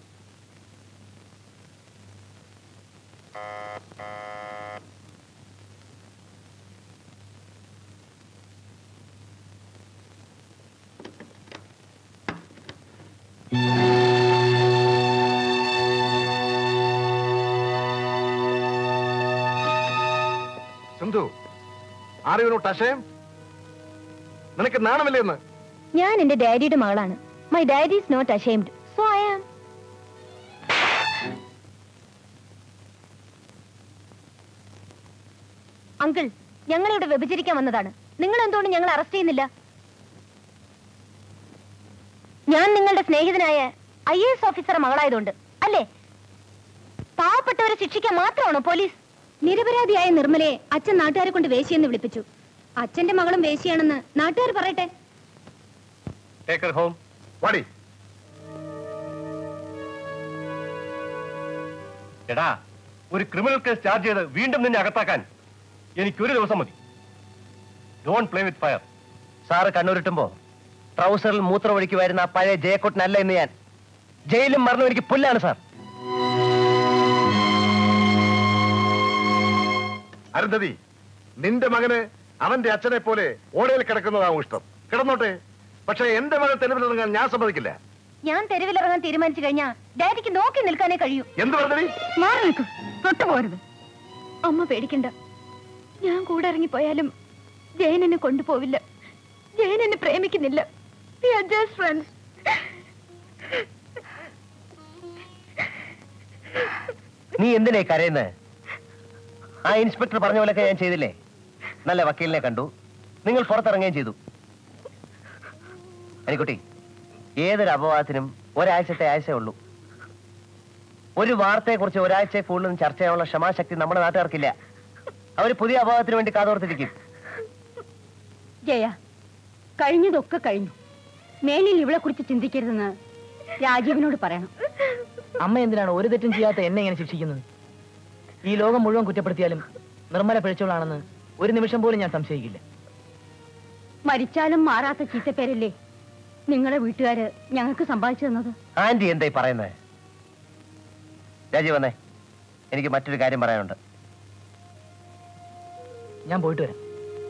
Sindhu are you not ashamed നിനക്ക് നാണമില്ലേ എന്ന് ഞാൻ എന്റെ ഡാഡിയുടെ മകളാണ് my daddy is not ashamed so I am uncle ഞങ്ങൾ ഇവിടെ വ്യഭിചരിക്കാൻ വന്നതാണ് നിങ്ങൾ എന്തുകൊണ്ട് ഞങ്ങൾ അറസ്റ്റ് ചെയ്യുന്നില്ല ഞാൻ നിങ്ങളുടെ സ്നേഹിതനായ ഐ എസ് ഓഫീസർ മകളായതുകൊണ്ട് അല്ലേ പാവപ്പെട്ടവരെ ശിക്ഷിക്കാൻ മാത്രമാണോ പോലീസ് നിരപരാധിയായ നിർമ്മലയെ അച്ഛൻ നാട്ടുകാരെ കൊണ്ട് വേശിയെന്ന് വിളിപ്പിച്ചു അച്ഛന്റെ മകളും വേശിയാണെന്ന് നാട്ടുകാർ പറയട്ടെ ടേക്കർ ഹോം വാടി എടാ ഒരു ക്രിമിനൽ കേസ് ചാർജ് ചെയ്ത് വീണ്ടും നിന്നെ അകത്താക്കാൻ എനിക്കൊരു ദിവസം മതി don't play with fire sir കണ്ണൂരിട്ടുമ്പോ ട്രൗസറിൽ മൂത്രം ഒഴിക്കുമായിരുന്ന ആ പഴയ ജയക്കോട്ടനല്ല എന്ന് ഞാൻ ജയിലും മറന്നു എനിക്ക് പുല്ലാണ് സാർ അരുന്ധതി നിന്റെ മകന് അവന്റെ അച്ഛനെ പോലെ ഓടയിൽ കിടക്കുന്നതാവും ഇഷ്ടം കിടന്നോട്ടെ പക്ഷെ എന്റെ മകൻ തെരുവിലിറങ്ങാൻ ഞാൻ സമ്മതിക്കില്ല ഞാൻ തെരുവിലിറങ്ങാൻ തീരുമാനിച്ചു കഴിഞ്ഞാ ഡാഡിക്ക് നോക്കി നിൽക്കാനേ കഴിയൂ എന്ത് പറഞ്ഞടി മാറി നിൽക്കൂ തൊട്ടുപോരുത് അമ്മ പേടിക്കണ്ട ഞാൻ കൂടെ ഇറങ്ങിപ്പോയാലും ജയൻ എന്നെ കൊണ്ടുപോവില്ല ജയൻ എന്നെ പ്രേമിക്കുന്നില്ല We are just friends. നീ എന്തിനായി കരയുന്നത് ആ ഇൻസ്പെക്ടർ പറഞ്ഞ പോലെയൊക്കെ ഞാൻ ചെയ്തില്ലേ നല്ല വക്കീലിനെ കണ്ടു നിങ്ങൾ പുറത്തിറങ്ങുകയും ചെയ്തു അനിക്കുട്ടി ഏതൊരു അപവാദത്തിനും ഒരാഴ്ചത്തെ ആഴ്ചയേ ഉള്ളൂ ഒരു വാർത്തയെക്കുറിച്ച് ഒരാഴ്ച കൂടുതലും ചർച്ച ചെയ്യാനുള്ള ക്ഷമാശക്തി നമ്മുടെ നാട്ടുകാർക്കില്ല അവർ പുതിയ അപവാദത്തിന് വേണ്ടി കാതോർത്തിരിക്കും ജയ കഴിഞ്ഞതൊക്കെ കഴിഞ്ഞു മേലിൽ ഇവളെ കുറിച്ച് ചിന്തിക്കരുതെന്ന് രാജീവിനോട് പറയണം അമ്മ എന്തിനാണ് ഒരു തെറ്റും ചെയ്യാത്ത എന്നെ ഇങ്ങനെ ശിക്ഷിക്കുന്നത് ഈ ലോകം മുഴുവൻ കുറ്റപ്പെടുത്തിയാലും നിർമ്മല പിഴച്ചോളാണെന്ന് ഒരു നിമിഷം പോലും ഞാൻ സംശയിക്കില്ല മരിച്ചാലും മാറാത്ത ചീത്തപ്പേരല്ലേ നിങ്ങളെ വീട്ടുകാര് ഞങ്ങൾക്ക് സമ്പാദിച്ചു തന്നത് ആന്റി എന്തായി പറയുന്നത് രാജീവ് വന്നേ എനിക്ക് മറ്റൊരു കാര്യം പറയാനുണ്ട് ഞാൻ പോയിട്ട് വരാം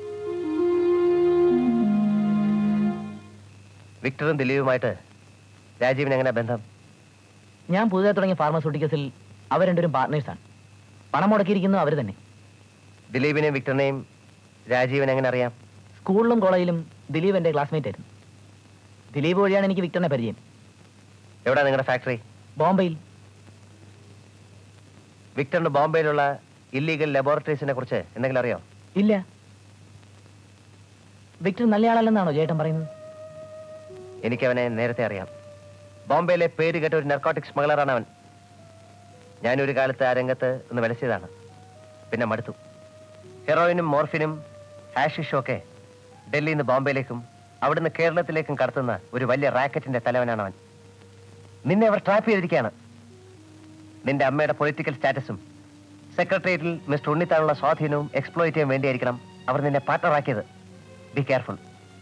വിക്ടറും ദിലീപുമായിട്ട് രാജീവിന് എങ്ങനെ ബന്ധം ഞാൻ പുതുതായി തുടങ്ങിയ ഫാർമസ്യൂട്ടിക്കൽസിൽ അവർ രണ്ടുപേരും പാർട്ട്നേഴ്സാണ് പണം മുടക്കിയിരിക്കുന്നു അവർ തന്നെ ദിലീപിനെയും വിക്ടറിനെയും രാജീവിനെ എങ്ങനെ അറിയാം സ്കൂളിലും കോളേജിലും ദിലീപ് എൻ്റെ ക്ലാസ്മേറ്റ് ആയിരുന്നു ദിലീപ് വഴിയാണ് എനിക്ക് വിക്ടറിനെ പരിചയം എവിടെ നിങ്ങളുടെ ഫാക്ടറി ബോംബെയിൽ വിക്ടറിന്റെ ബോംബെയിലുള്ള ഇല്ലീഗൽ ലബോറട്ടറീസിനെ കുറിച്ച് എന്തെങ്കിലും അറിയോ ഇല്ല വിക്ടർ നല്ലയാളല്ലെന്നാണോ ചേട്ടൻ പറയുന്നത് എനിക്ക് അവനെ നേരത്തെ അറിയാം ബോംബെയിലെ പേര് കേട്ട ഒരു നെർക്കോട്ടിക് സ്മഗ്ലറാണ് അവൻ ഞാനൊരു കാലത്ത് ആ രംഗത്ത് ഒന്ന് വിലസിയതാണ് പിന്നെ മടുത്തു ഹെറോയിനും മോർഫിനും ഹാഷിഷും ഒക്കെ ഡൽഹിയിൽ നിന്ന് ബോംബെയിലേക്കും അവിടുന്ന് കേരളത്തിലേക്കും കടത്തുന്ന ഒരു വലിയ റാക്കറ്റിന്റെ തലവനാണ് അവൻ നിന്നെ അവർ ട്രാപ്പ് ചെയ്തിരിക്കുകയാണ് നിന്റെ അമ്മയുടെ പൊളിറ്റിക്കൽ സ്റ്റാറ്റസും സെക്രട്ടേറിയറ്റിൽ മിസ്റ്റർ ഉണ്ണിത്താനുള്ള സ്വാധീനവും എക്സ്പ്ലോയിറ്റ് ചെയ്യാൻ വേണ്ടിയായിരിക്കണം അവർ നിന്നെ പാർട്ണറാക്കിയത് ബി കെയർഫുൾ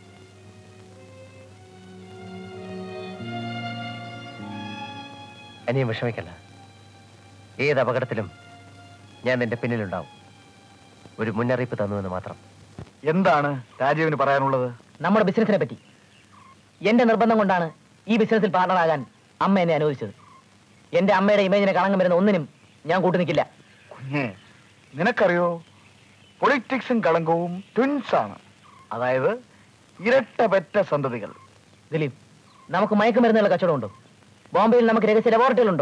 അനിയും വിഷമിക്കല്ല ഏത് അപകടത്തിലും ഞാൻ നിന്റെ പിന്നിലുണ്ടാവും ഒരു മുന്നറിയിപ്പ് തന്നുവെന്ന് മാത്രം എന്താണ് രാജീവിന് പറയാനുള്ളത് നമ്മുടെ ബിസിനസിനെ പറ്റി എന്റെ നിർബന്ധം കൊണ്ടാണ് ഈ ബിസിനസ്സിൽ പാർട്ണറാകാൻ അമ്മ എന്നെ അനുവദിച്ചത് എന്റെ അമ്മയുടെ ഇമേജിനെ കളങ്കം വരുന്ന ഒന്നിനും ഞാൻ കൂട്ടു നിൽക്കില്ല കുഞ്ഞെ നിനക്കറിയോ പൊളിറ്റിക്സും കളങ്കവും ട്വിൻസ് ആണ് അതായത് ഇരട്ട പെറ്റ സന്തതികൾ ദിലീപ് നമുക്ക് മയക്കുമരുന്നുള്ള കച്ചവടമുണ്ടോ ബോംബെയിൽ നമുക്ക് രഹസ്യ ലബോറട്ടറികളുണ്ടോ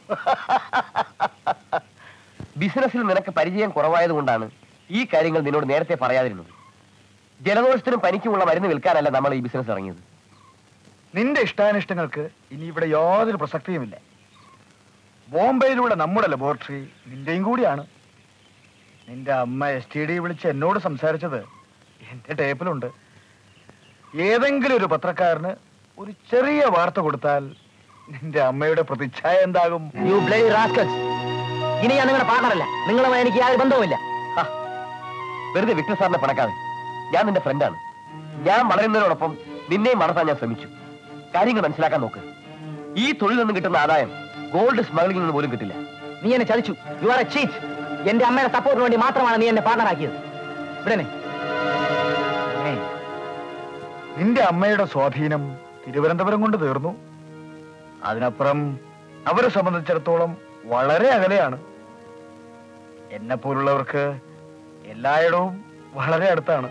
ബിസിനസ്സിൽ നിനക്ക് പരിചയം കുറവായത് കൊണ്ടാണ് ഈ കാര്യങ്ങൾ നിന്നോട് നേരത്തെ പറയാതിരുന്നത് ജലദോഷത്തിനും പനിക്കുമുള്ള മരുന്ന് വിൽക്കാനല്ല നമ്മൾ ഈ ബിസിനസ് ഇറങ്ങിയത് നിന്റെ ഇഷ്ടാനിഷ്ടങ്ങൾക്ക് ഇനി ഇവിടെ യാതൊരു പ്രസക്തിയുമില്ല ബോംബെയിലൂടെ നമ്മുടെ ലബോറട്ടറി നിന്റെയും കൂടിയാണ് നിന്റെ അമ്മ എസ് ടി ഡി വിളിച്ച് എന്നോട് സംസാരിച്ചത് എന്റെ ടേപ്പിലുണ്ട് ഏതെങ്കിലും ഒരു പത്രക്കാരന് ഒരു ചെറിയ വാർത്ത കൊടുത്താൽ നിന്റെ അമ്മയുടെ പ്രതിച്ഛായ എന്താകും യു ബ്ലഡി റാസ്കൽസ് ഇനി ഞാൻ നിങ്ങളുടെ പാർട്ണറല്ല നിങ്ങളുമായി എനിക്ക് യാതൊരു ബന്ധവുമില്ല ഹ, വെറുതെ വിക്ടർ സാറിനെ പണക്കാതെ ഞാൻ നിന്റെ ഫ്രണ്ടാണ് ഞാൻ വളരുന്നതിനോടൊപ്പം നിന്നെയും വളർത്താൻ ഞാൻ ശ്രമിച്ചു കാര്യങ്ങൾ മനസ്സിലാക്കാൻ നോക്ക് ഈ തൊഴിൽ നിന്ന് കിട്ടുന്ന ആദായം ഗോൾഡ് സ്മഗ്ലിംഗിൽ നിന്ന് പോലും കിട്ടില്ല നീ എന്നെ ചതിച്ചു യു ആർ എ ചീറ്റ് എന്റെ അമ്മയുടെ സപ്പോർട്ടിന് വേണ്ടി മാത്രമാണ് നീ എന്നെ പാർട്ണറാക്കിയത് ഇവിടെ ഏയ്, നിന്റെ അമ്മയുടെ സ്വാധീനം തിരുവനന്തപുരം കൊണ്ട് തീർന്നു അതിനപ്പുറം അവരെ സംബന്ധിച്ചിടത്തോളം വളരെ അകലെയാണ് എന്നെ പോലുള്ളവർക്ക് എല്ലായിടവും വളരെ അടുത്താണ്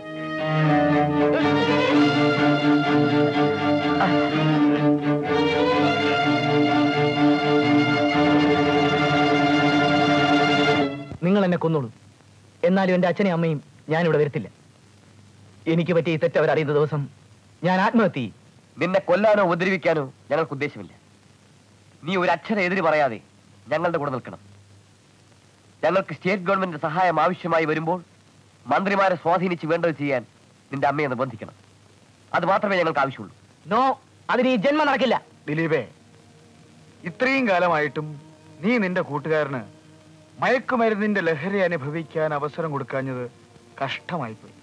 നിങ്ങൾ എന്നെ കൊന്നോളൂ എന്നാലും എന്റെ അച്ഛനെയും അമ്മയും ഞാനിവിടെ വരുത്തില്ല എനിക്ക് പറ്റിയ ഈ തെറ്റ് അവരറിയുന്ന ദിവസം ഞാൻ ആത്മഹത്യ ചെയ്യും. നിന്നെ കൊല്ലാനോ ഉപദ്രവിക്കാനോ ഞങ്ങൾക്ക് ഉദ്ദേശമില്ല നീ ഒരു അക്ഷരം എതിര് പറയാതെ ഞങ്ങളുടെ കൂടെ നിൽക്കണം ഞങ്ങൾക്ക് സ്റ്റേറ്റ് ഗവൺമെന്റ് സഹായം ആവശ്യമായി വരുമ്പോൾ മന്ത്രിമാരെ സ്വാധീനിച്ച് വേണ്ടത് ചെയ്യാൻ നിന്റെ അമ്മയെ നിർബന്ധിക്കണം അത് മാത്രമേ ഞങ്ങൾക്ക് ആവശ്യമുള്ളൂ നോ അതിന് ഈ ജന്മം നടക്കില്ല ദിലീപേ ഇത്രയും കാലമായിട്ടും നീ നിന്റെ കൂട്ടുകാരന് മയക്കുമരുന്നിന്റെ ലഹരി അനുഭവിക്കാൻ അവസരം കൊടുക്കാഞ്ഞത് കഷ്ടമായിപ്പോയി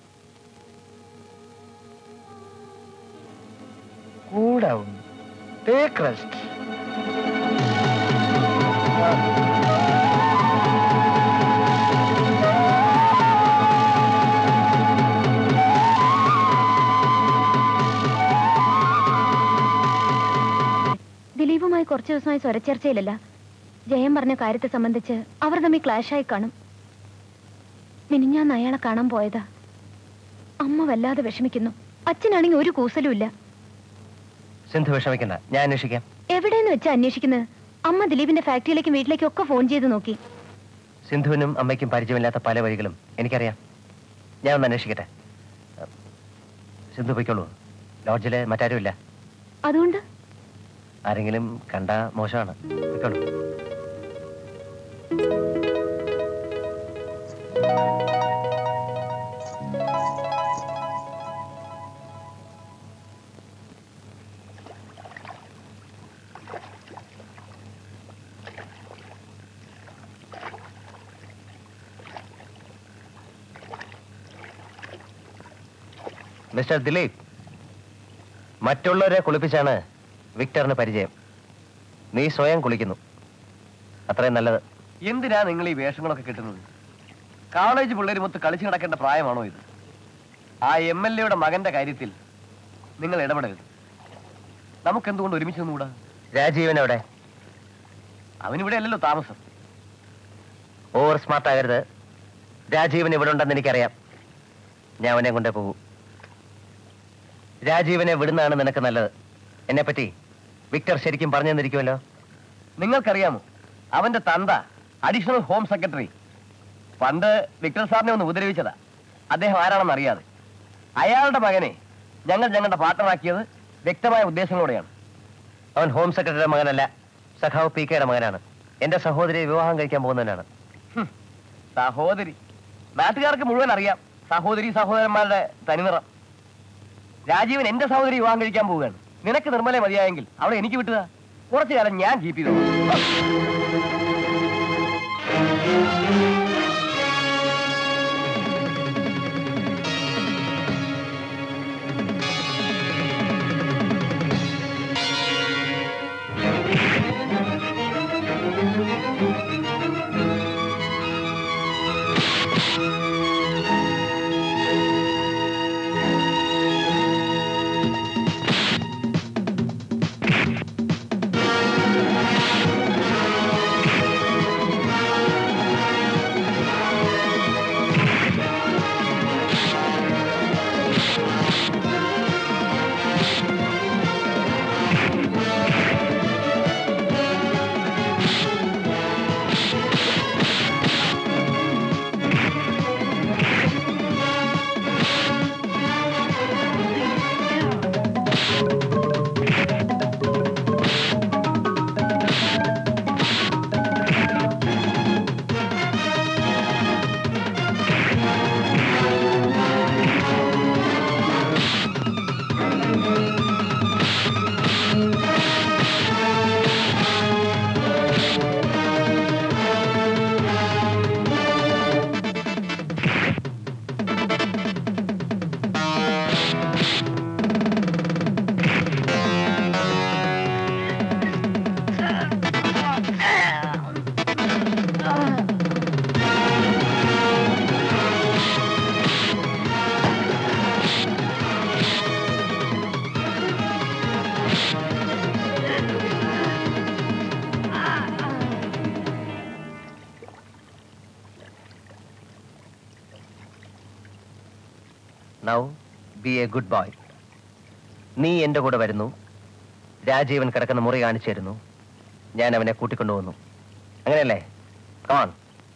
കൂടാവും ടേക്ക് റെസ്റ്റ് കുറച്ചു ദിവസമായി സ്വരച്ചേർച്ചയിലല്ല ജയം പറഞ്ഞ കാര്യത്തെ സംബന്ധിച്ച് അവർ തമ്മിൽ ക്ലാഷായി കാണും മിനിഞ്ഞാന്ന് അയാളെ കാണാൻ പോയതാ അമ്മ വല്ലാതെ വിഷമിക്കുന്നു അച്ഛനാണെങ്കിൽ ഒരു കൂസലും ഇല്ല സിന്ധു വിഷമിക്കണ്ട ഞാൻ അന്വേഷിക്കാം എവിടെയെന്ന് വെച്ചാ അന്വേഷിക്കുന്നത് അമ്മ ദിലീപിന്റെ ഫാക്ടറിയിലേക്കും വീട്ടിലേക്കും ഒക്കെ ഫോൺ ചെയ്ത് നോക്കി സിന്ധുവിനും അമ്മയ്ക്കും പരിചയമില്ലാത്ത പല വഴികളും എനിക്കറിയാം ഞാൻ ഒന്ന് അന്വേഷിക്കട്ടെ സിന്ധു പൊയ്ക്കോളൂ ലോഡ്ജില് മറ്റാരും ഇല്ല അതുകൊണ്ട് ആരെങ്കിലും കണ്ട മോശമാണ് പൊയ്ക്കോളൂ മിസ്റ്റർ ദിലീപ് മറ്റുള്ളവരെ കുളിപ്പിച്ചാണ് വിക്ടറിന് പരിചയം നീ സ്വയം കുളിക്കുന്നു അത്രയും നല്ലത് എന്തിനാ നിങ്ങൾ ഈ വേഷങ്ങളൊക്കെ കിട്ടുന്നത് കോളേജ് പിള്ളേർ മൊത്ത് കളിച്ചു നടക്കേണ്ട പ്രായമാണോ ഇത് ആ എം എൽ എയുടെ മകന്റെ കാര്യത്തിൽ നിങ്ങൾ ഇടപെടരുത് നമുക്ക് എന്തുകൊണ്ട് ഒരുമിച്ച് നിന്നുകൂടാ രാജീവൻ എവിടെ അവനിവിടെ അല്ലല്ലോ താമസം ഓവർ സ്മാർട്ട് ആകരുത് രാജീവൻ ഇവിടെ ഉണ്ടെന്ന് എനിക്കറിയാം ഞാൻ അവനെ കൊണ്ടേ പോകൂ രാജീവനെ വിടുന്നതാണ് നിനക്ക് നല്ലത് എന്നെപ്പറ്റി വിക്ടർ ശരിക്കും പറഞ്ഞു തന്നിരിക്കുമല്ലോ നിങ്ങൾക്കറിയാമോ അവന്റെ തന്ത അഡീഷണൽ ഹോം സെക്രട്ടറി പണ്ട് വിക്ടർ സാറിനെ ഒന്ന് ഉപദ്രവിച്ചതാ അദ്ദേഹം ആരാണെന്ന് അറിയാതെ അയാളുടെ മകനെ ഞങ്ങൾ ഞങ്ങളുടെ പാർട്ണറാക്കിയത് വ്യക്തമായ ഉദ്ദേശങ്ങളോടെയാണ് അവൻ ഹോം സെക്രട്ടറിയുടെ മകനല്ല സഖാവ് പി കെയുടെ മകനാണ് എന്റെ സഹോദരിയെ വിവാഹം കഴിക്കാൻ പോകുന്നവനാണ് സഹോദരി നാട്ടുകാർക്ക് മുഴുവൻ അറിയാം സഹോദരി സഹോദരന്മാരുടെ തനിനിറം രാജീവൻ എന്റെ സഹോദരി വിവാഹം കഴിക്കാൻ പോവുകയാണ് നിനക്ക് നിർമ്മല മതിയായെങ്കിൽ അവളെ എനിക്ക് വിട്ടുക കുറച്ചു കാലം ഞാൻ ജീപ്പ് ചെയ്തു now be a good boy നീ എന്റെ കൂടെ വരുന്നു രാജീവൻ കിടക്കുന്ന മുറി കാണിച്ചു തരുന്നു ഞാൻ അവനെ കൂട്ടിക്കൊണ്ടുപോകുന്നു അങ്ങനെയല്ലേ കോൺ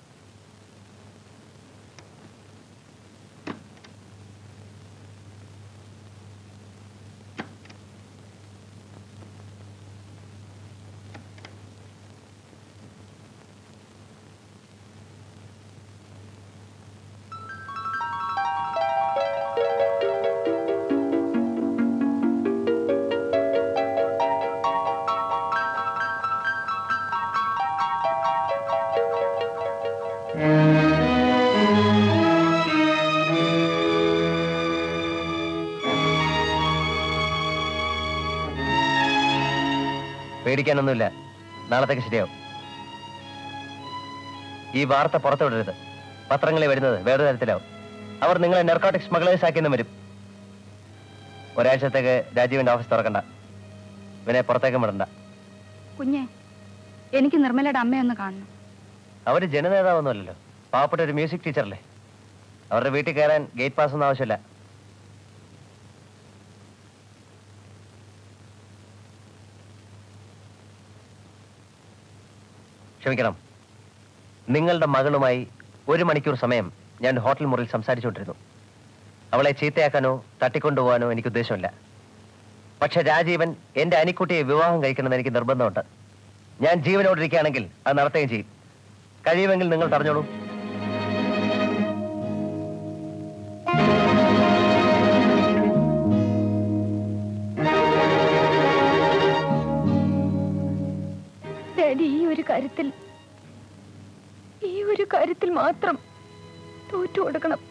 പേടിക്കാനൊന്നുമില്ല നാളത്തേക്ക് ശരിയാവും ഈ വാർത്ത പുറത്തുവിടരുത് പത്രങ്ങളിൽ വരുന്നത് വേറെ തരത്തിലാവും അവർ നിങ്ങളെ നെർക്കോട്ടിക് സ്മഗ്ലേഴ്സ് ആക്കിയെന്നും വരും ഒരാഴ്ചത്തേക്ക് രാജീവിന്റെ ഓഫീസ് തുറക്കണ്ട ഇവനെ പുറത്തേക്കും വിടണ്ട കുഞ്ഞെ എനിക്ക് നിർമ്മലയുടെ അമ്മയൊന്ന് കാണണം അവര് ജനനേതാവൊന്നുമല്ലല്ലോ പാവപ്പെട്ട ഒരു മ്യൂസിക് ടീച്ചറല്ലേ അവരുടെ വീട്ടിൽ കയറാൻ ഗേറ്റ് പാസ് ഒന്നും ആവശ്യമില്ല ക്ഷമിക്കണം നിങ്ങളുടെ മകളുമായി ഒരു മണിക്കൂർ സമയം ഞാൻ ഹോട്ടൽ മുറിയിൽ സംസാരിച്ചുകൊണ്ടിരുന്നു അവളെ ചീത്തയാക്കാനോ തട്ടിക്കൊണ്ടുപോകാനോ എനിക്ക് ഉദ്ദേശമില്ല പക്ഷെ രാജീവൻ എന്റെ അനിക്കുട്ടിയെ വിവാഹം കഴിക്കണമെന്ന് എനിക്ക് നിർബന്ധമുണ്ട് ഞാൻ ജീവനോടിരിക്കുകയാണെങ്കിൽ അത് നടത്തുകയും ചെയ്യും കഴിയുമെങ്കിൽ നിങ്ങൾ പറഞ്ഞോളൂ ഡാഡി ഈ ഒരു കാര്യത്തിൽ ഈ ഒരു കാര്യത്തിൽ മാത്രം തോറ്റു കൊടുക്കണം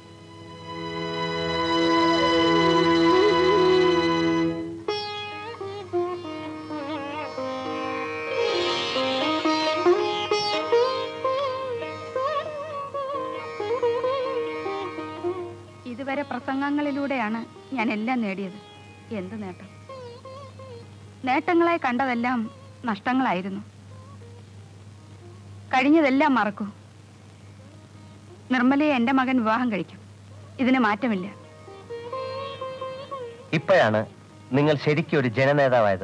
ഇതുവരെ പ്രസംഗങ്ങളിലൂടെയാണ് ഞാൻ എല്ലാം നേടിയത് എന്ത് നേട്ടം നേട്ടങ്ങളായി കണ്ടതെല്ലാം നഷ്ടങ്ങളായിരുന്നു കഴിഞ്ഞതെല്ലാം മറക്കൂ നിർമ്മലയെ എൻ്റെ മകൻ വിവാഹം കഴിക്കും ഇതിന് മാറ്റമില്ല ഇപ്പോഴാണ് നിങ്ങൾ ശരിക്കും ഒരു ജനനേതാവായത്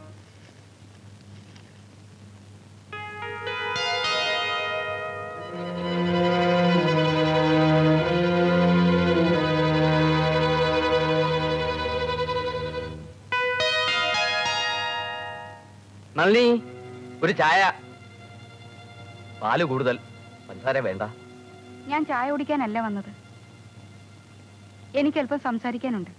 നളിനി ഒരു ചായ പാല് കൂടുതൽ പഞ്ചസാര വേണ്ട ഞാൻ ചായ കുടിക്കാനല്ല വന്നത് എനിക്കല്പം സംസാരിക്കാനുണ്ട്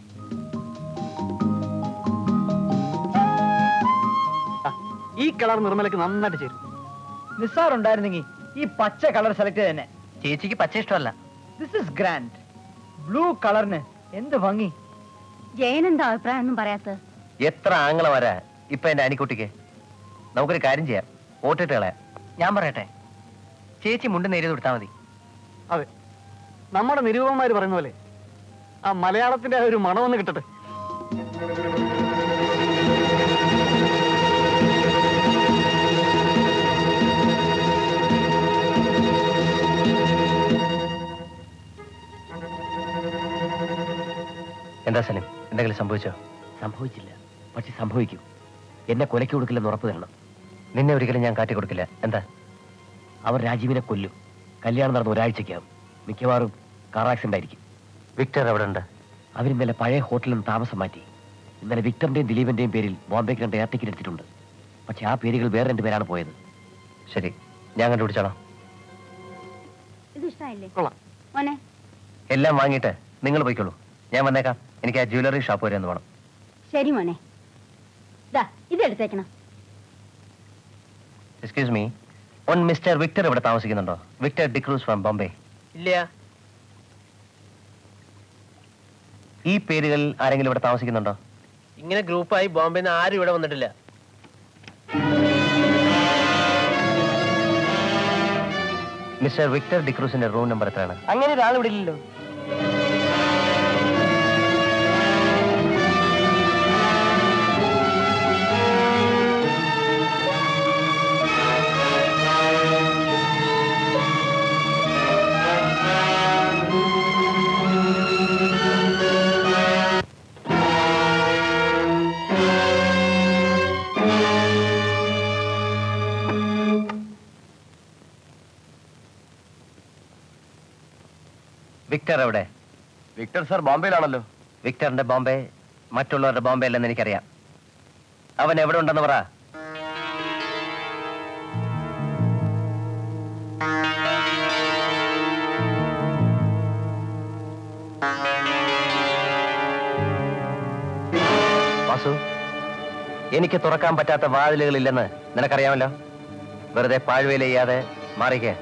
ഈ കളർ നിർമ്മലക്ക് നന്നായിട്ട് ചേരും നിസ്സാർ ഉണ്ടായിരുന്നെങ്കിൽ ഈ പച്ച കളർ സെലക്ട് തന്നെ ചേച്ചിക്ക് പച്ച ഇഷ്ടമല്ല ദിസ് ഇസ് ഗ്രാൻഡ് ബ്ലൂ കളറിന് എന്ത് ഭംഗി ജയൻ എന്താ അഭിപ്രായം ഒന്നും പറയാത്തത് എത്ര ആംഗള വരാ ഇപ്പൊ എന്റെ അനിക്കുട്ടിക്ക് നമുക്കൊരു കാര്യം ചെയ്യാം വോട്ടിട്ട് കളയാം ഞാൻ പറയട്ടെ ചേച്ചി മുണ്ട് നേരിയത് കൊടുത്താൽ മതി അതെ നമ്മുടെ നിരൂപന്മാര് പറയുന്ന പോലെ ആ മലയാളത്തിന്റെ ആ ഒരു മണമൊന്ന് കിട്ടട്ടെ എന്താ സലിം എന്തെങ്കിലും സംഭവിച്ചോ സംഭവിച്ചില്ല പക്ഷെ സംഭവിക്കും എന്നെ കൊലയ്ക്ക് കൊടുക്കില്ലെന്ന് ഉറപ്പ് തരണം നിന്നെ ഒരിക്കലും ഞാൻ കാട്ടി കൊടുക്കില്ല എന്താ അവർ രാജീവിനെ കൊല്ലും കല്യാണം നടന്ന ഒരാഴ്ചയ്ക്കകം മിക്കവാറും കാർ ആക്സിഡന്റ് ആയിരിക്കും വിക്ടർ എവിടെ ഉണ്ട് അവരിന്നലെ പഴയ ഹോട്ടലിൽ നിന്ന് താമസം മാറ്റി ഇന്നലെ വിക്ടറിന്റെയും ദിലീപിന്റെയും പേരിൽ ബോംബെക്ക് രണ്ട് എയർ ടിക്കറ്റ് എടുത്തിട്ടുണ്ട് പക്ഷെ ആ പേരുകൾ വേറെ രണ്ട് പേരാണ് പോയത് ശരി ഞാൻ കണ്ടുപിടിച്ചോളാം ഇത് ഇഷ്ടമായില്ലേ കൊള്ളാം മോനെ എല്ലാം വാങ്ങിയിട്ട് നിങ്ങൾ പോയിക്കോളൂ ഞാൻ വന്നേക്കാം എനിക്ക് ആ ജ്വല്ലറി ഷോപ്പ് വരെ ഒന്ന് വേണം ശരി മോനെ ദാ ഇത് എടുത്തേക്കണം എക്സ്ക്യൂസ് മീ ഒൻ മിസ്റ്റർ വിക്ടർ ഇവിടെ താമസിക്കുന്നുണ്ടോ വിക്ടർ ഡിക്രൂസ് ഫ്രം ബോംബെ ഇല്ല ഈ പേരുകൾ ആരെങ്കിലും ഇവിടെ താമസിക്കുന്നുണ്ടോ ഇങ്ങനെ ഗ്രൂപ്പായി ബോംബെന്ന് ആരും ഇവിടെ വന്നിട്ടില്ല മിസ്റ്റർ വിക്ടർ ഡിക്രൂസിന്റെ റൂം നമ്പർ എത്രയാണ് അങ്ങനെ ഒരാൾ ഇവിടെ ഇല്ലല്ലോ വിക്ടർ എവിടെ വിക്ടർ സാർ ബോംബെയിലാണല്ലോ വിക്ടറിന്റെ ബോംബെ മറ്റുള്ളവരുടെ ബോംബെ അല്ലെന്ന് എനിക്കറിയാം അവൻ എവിടെ ഉണ്ടെന്ന് പറ വാസു എനിക്ക് തുറക്കാൻ പറ്റാത്ത വാതിലുകളില്ലെന്ന് നിനക്കറിയാമല്ലോ വെറുതെ പാഴ്വേല ചെയ്യാതെ മാറിക്കേ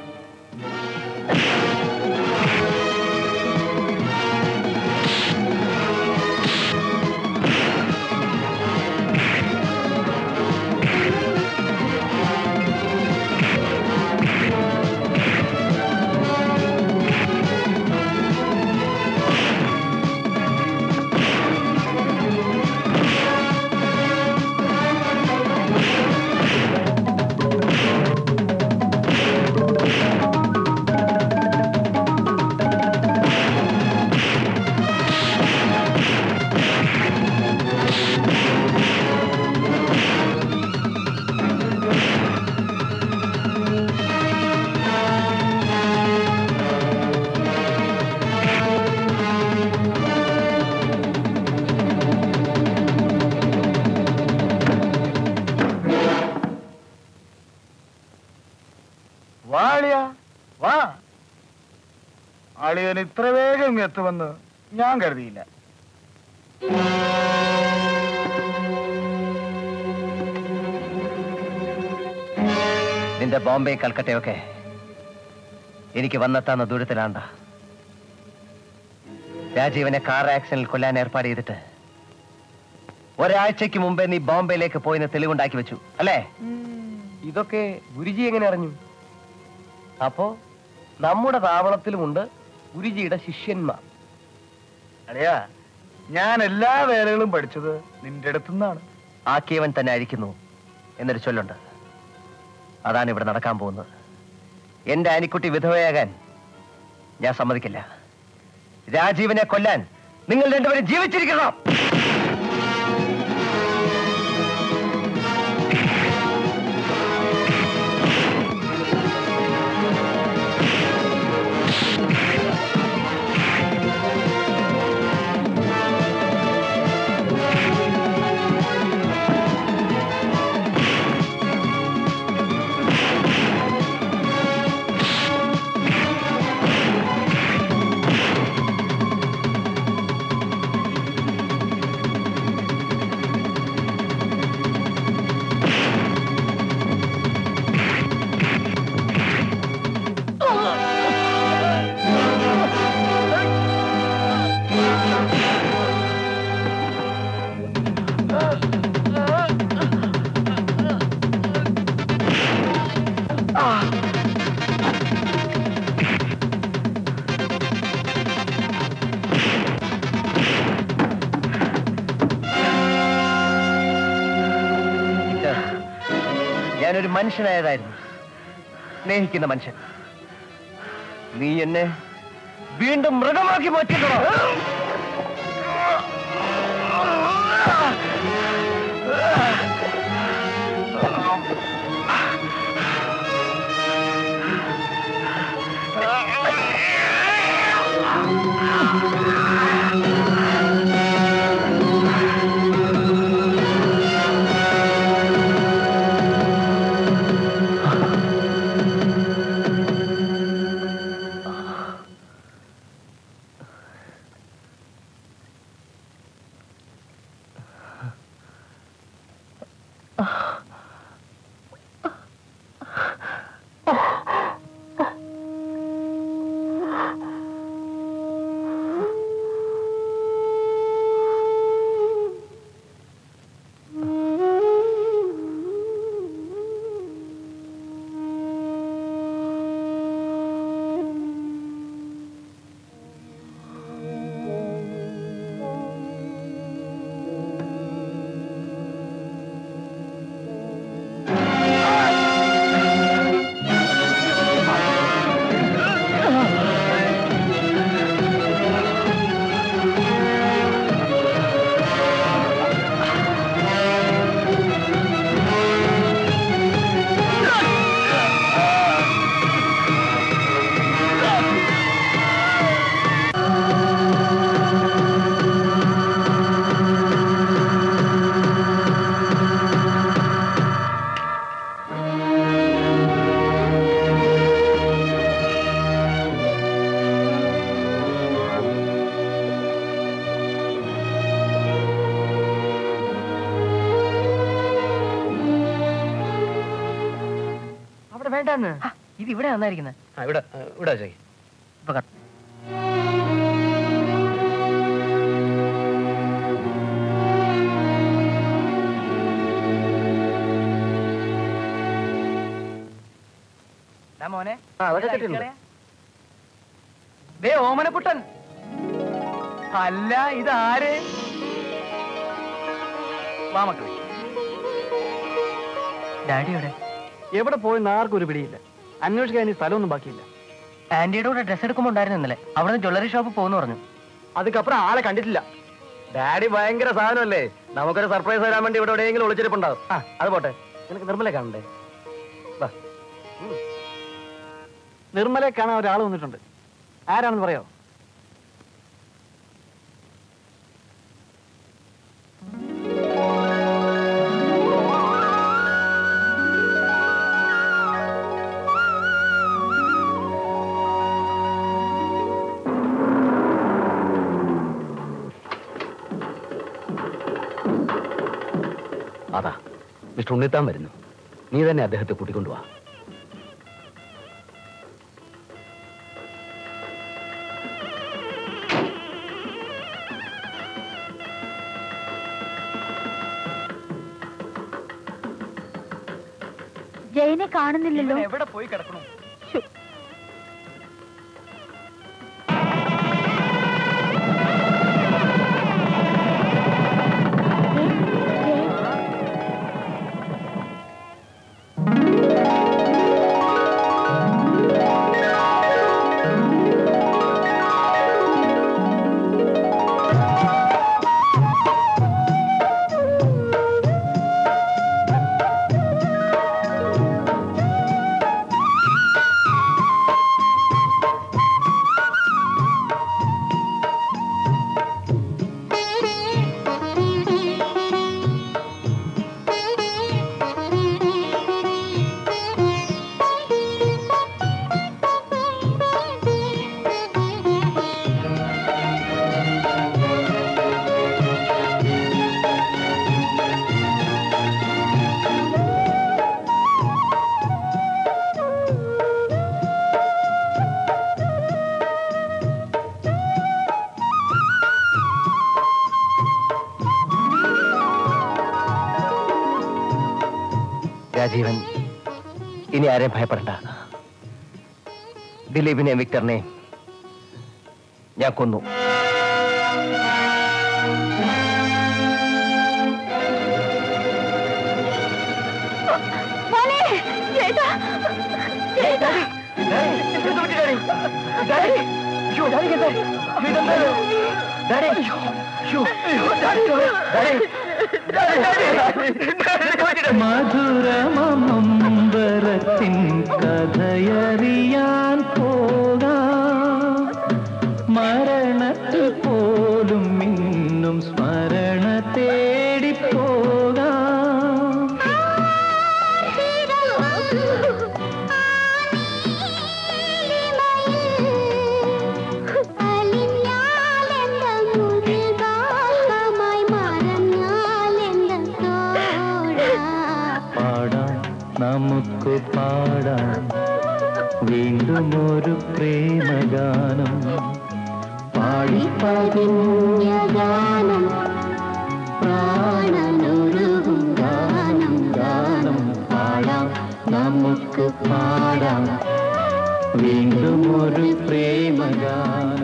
അളിയൻ ഇത്ര വേഗം ഇങ്ങ് എത്തുമെന്ന് ഞാൻ കരുതിയില്ല നിന്റെ ബോംബെ കൽക്കട്ടയൊക്കെ എനിക്ക് വന്നെത്താന്ന ദൂരത്തിലാണ്ട രാജീവനെ കാർ ആക്സിഡന്റിൽ കൊല്ലാൻ ഏർപ്പാട് ചെയ്തിട്ട് ഒരാഴ്ചക്ക് മുമ്പേ നീ ബോംബെയിലേക്ക് പോയിന്ന് തെളിവുണ്ടാക്കി വെച്ചു അല്ലേ ഇതൊക്കെ ഗുരുജി എങ്ങനെ അറിഞ്ഞു അപ്പോ നമ്മുടെ താവളത്തിലുമുണ്ട് ഗുരുജിയുടെ ശിഷ്യന്മാർ അളിയാ ഞാൻ എല്ലാ വേലകളും പഠിച്ചത് നിന്റെ അടുത്തുനിന്നാണ് ആക്കിയവൻ തന്നെ അഴിക്കുന്നു എന്നൊരു ചൊല്ലുണ്ട് അതാണ് ഇവിടെ നടക്കാൻ പോകുന്നത് എന്റെ അനിക്കുട്ടി വിധവയാകാൻ ഞാൻ സമ്മതിക്കില്ല രാജീവിനെ കൊല്ലാൻ നിങ്ങൾ രണ്ടുപേരും ജീവിച്ചിരിക്കണം ഞാനൊരു മനുഷ്യനായതായിരുന്നു സ്നേഹിക്കുന്ന മനുഷ്യൻ നീ എന്നെ വീണ്ടും മൃഗമാക്കി മാറ്റിക്കോ അവിടെ വേണ്ടെന്ന് ഇത് ഇവിടെ നന്നായിരിക്കുന്നത് ഇവിടെ ഇവിടെ ചെയ് ഇപ്പൊ കണ്ടോ? ദാ മോനെ ആ, അതൊക്കെ ഇത് കിട്ടിയിട്ടുണ്ട്. അയച്ചുകളയാ. ദേ ഓമനക്കുട്ടൻ അല്ല ഇതാര് വാ മക്കളെ ഡാഡിയുടെ എവിടെ പോയെന്ന് ആർക്കും ഒരു പിടിയില്ല അന്വേഷിക്കാൻ ഇനി സ്ഥലമൊന്നും ബാക്കിയില്ല ആന്റിയുടെ കൂടെ ഡ്രസ് എടുക്കുമ്പോൾ ഉണ്ടായിരുന്നു ഇന്നലെ അവിടുന്ന് ജ്വല്ലറി ഷോപ്പ് പോകുന്നു പറഞ്ഞു അതുക്കപ്പുറം ആളെ കണ്ടിട്ടില്ല ഡാഡി ഭയങ്കര സാധനമല്ലേ നമുക്കൊരു സർപ്രൈസ് തരാൻ വേണ്ടി ഇവിടെ എവിടെയെങ്കിലും ഒളിച്ചിരിപ്പുണ്ടാവും ആ അത് പോട്ടെ നിനക്ക് നിർമ്മലെ കാണണ്ടേ വാ. ഉം. നിർമ്മലെ കാണാൻ ഒരാൾ വന്നിട്ടുണ്ട് ആരാണെന്ന് പറയോ മിസ്റ്റർ ഉണ്ണിത്താൻ വരുന്നു നീ തന്നെ അദ്ദേഹത്തെ കൂട്ടിക്കൊണ്ടുവാ ജയനെ കാണുന്നില്ലല്ലോ എവിടെ പോയി കിടക്കണു രാജീവൻ ഇനി ആരെയും ഭയപ്പെടണ്ട ദിലീപിനെയും വിക്ടറിനെയും ഞാൻ കൊന്നു മോനെ ചേട്ടാ ചേട്ടാ മധുരമമ്പരത്തിൻ കഥയറിയാൻ പോകാം മരണത്തിൽ പോലും മിന്നും സ്മരണ തേടിപ്പോകാം പാടാം നമുക്ക് പാടാം വീണ്ടും ഒരു പ്രേമഗാനം പാടി ഗാനം പ്രാണനൊരുകും ഗാനം ഗാനം പാടാം നമുക്ക് പാടാം വീണ്ടും ഒരു പ്രേമഗാനം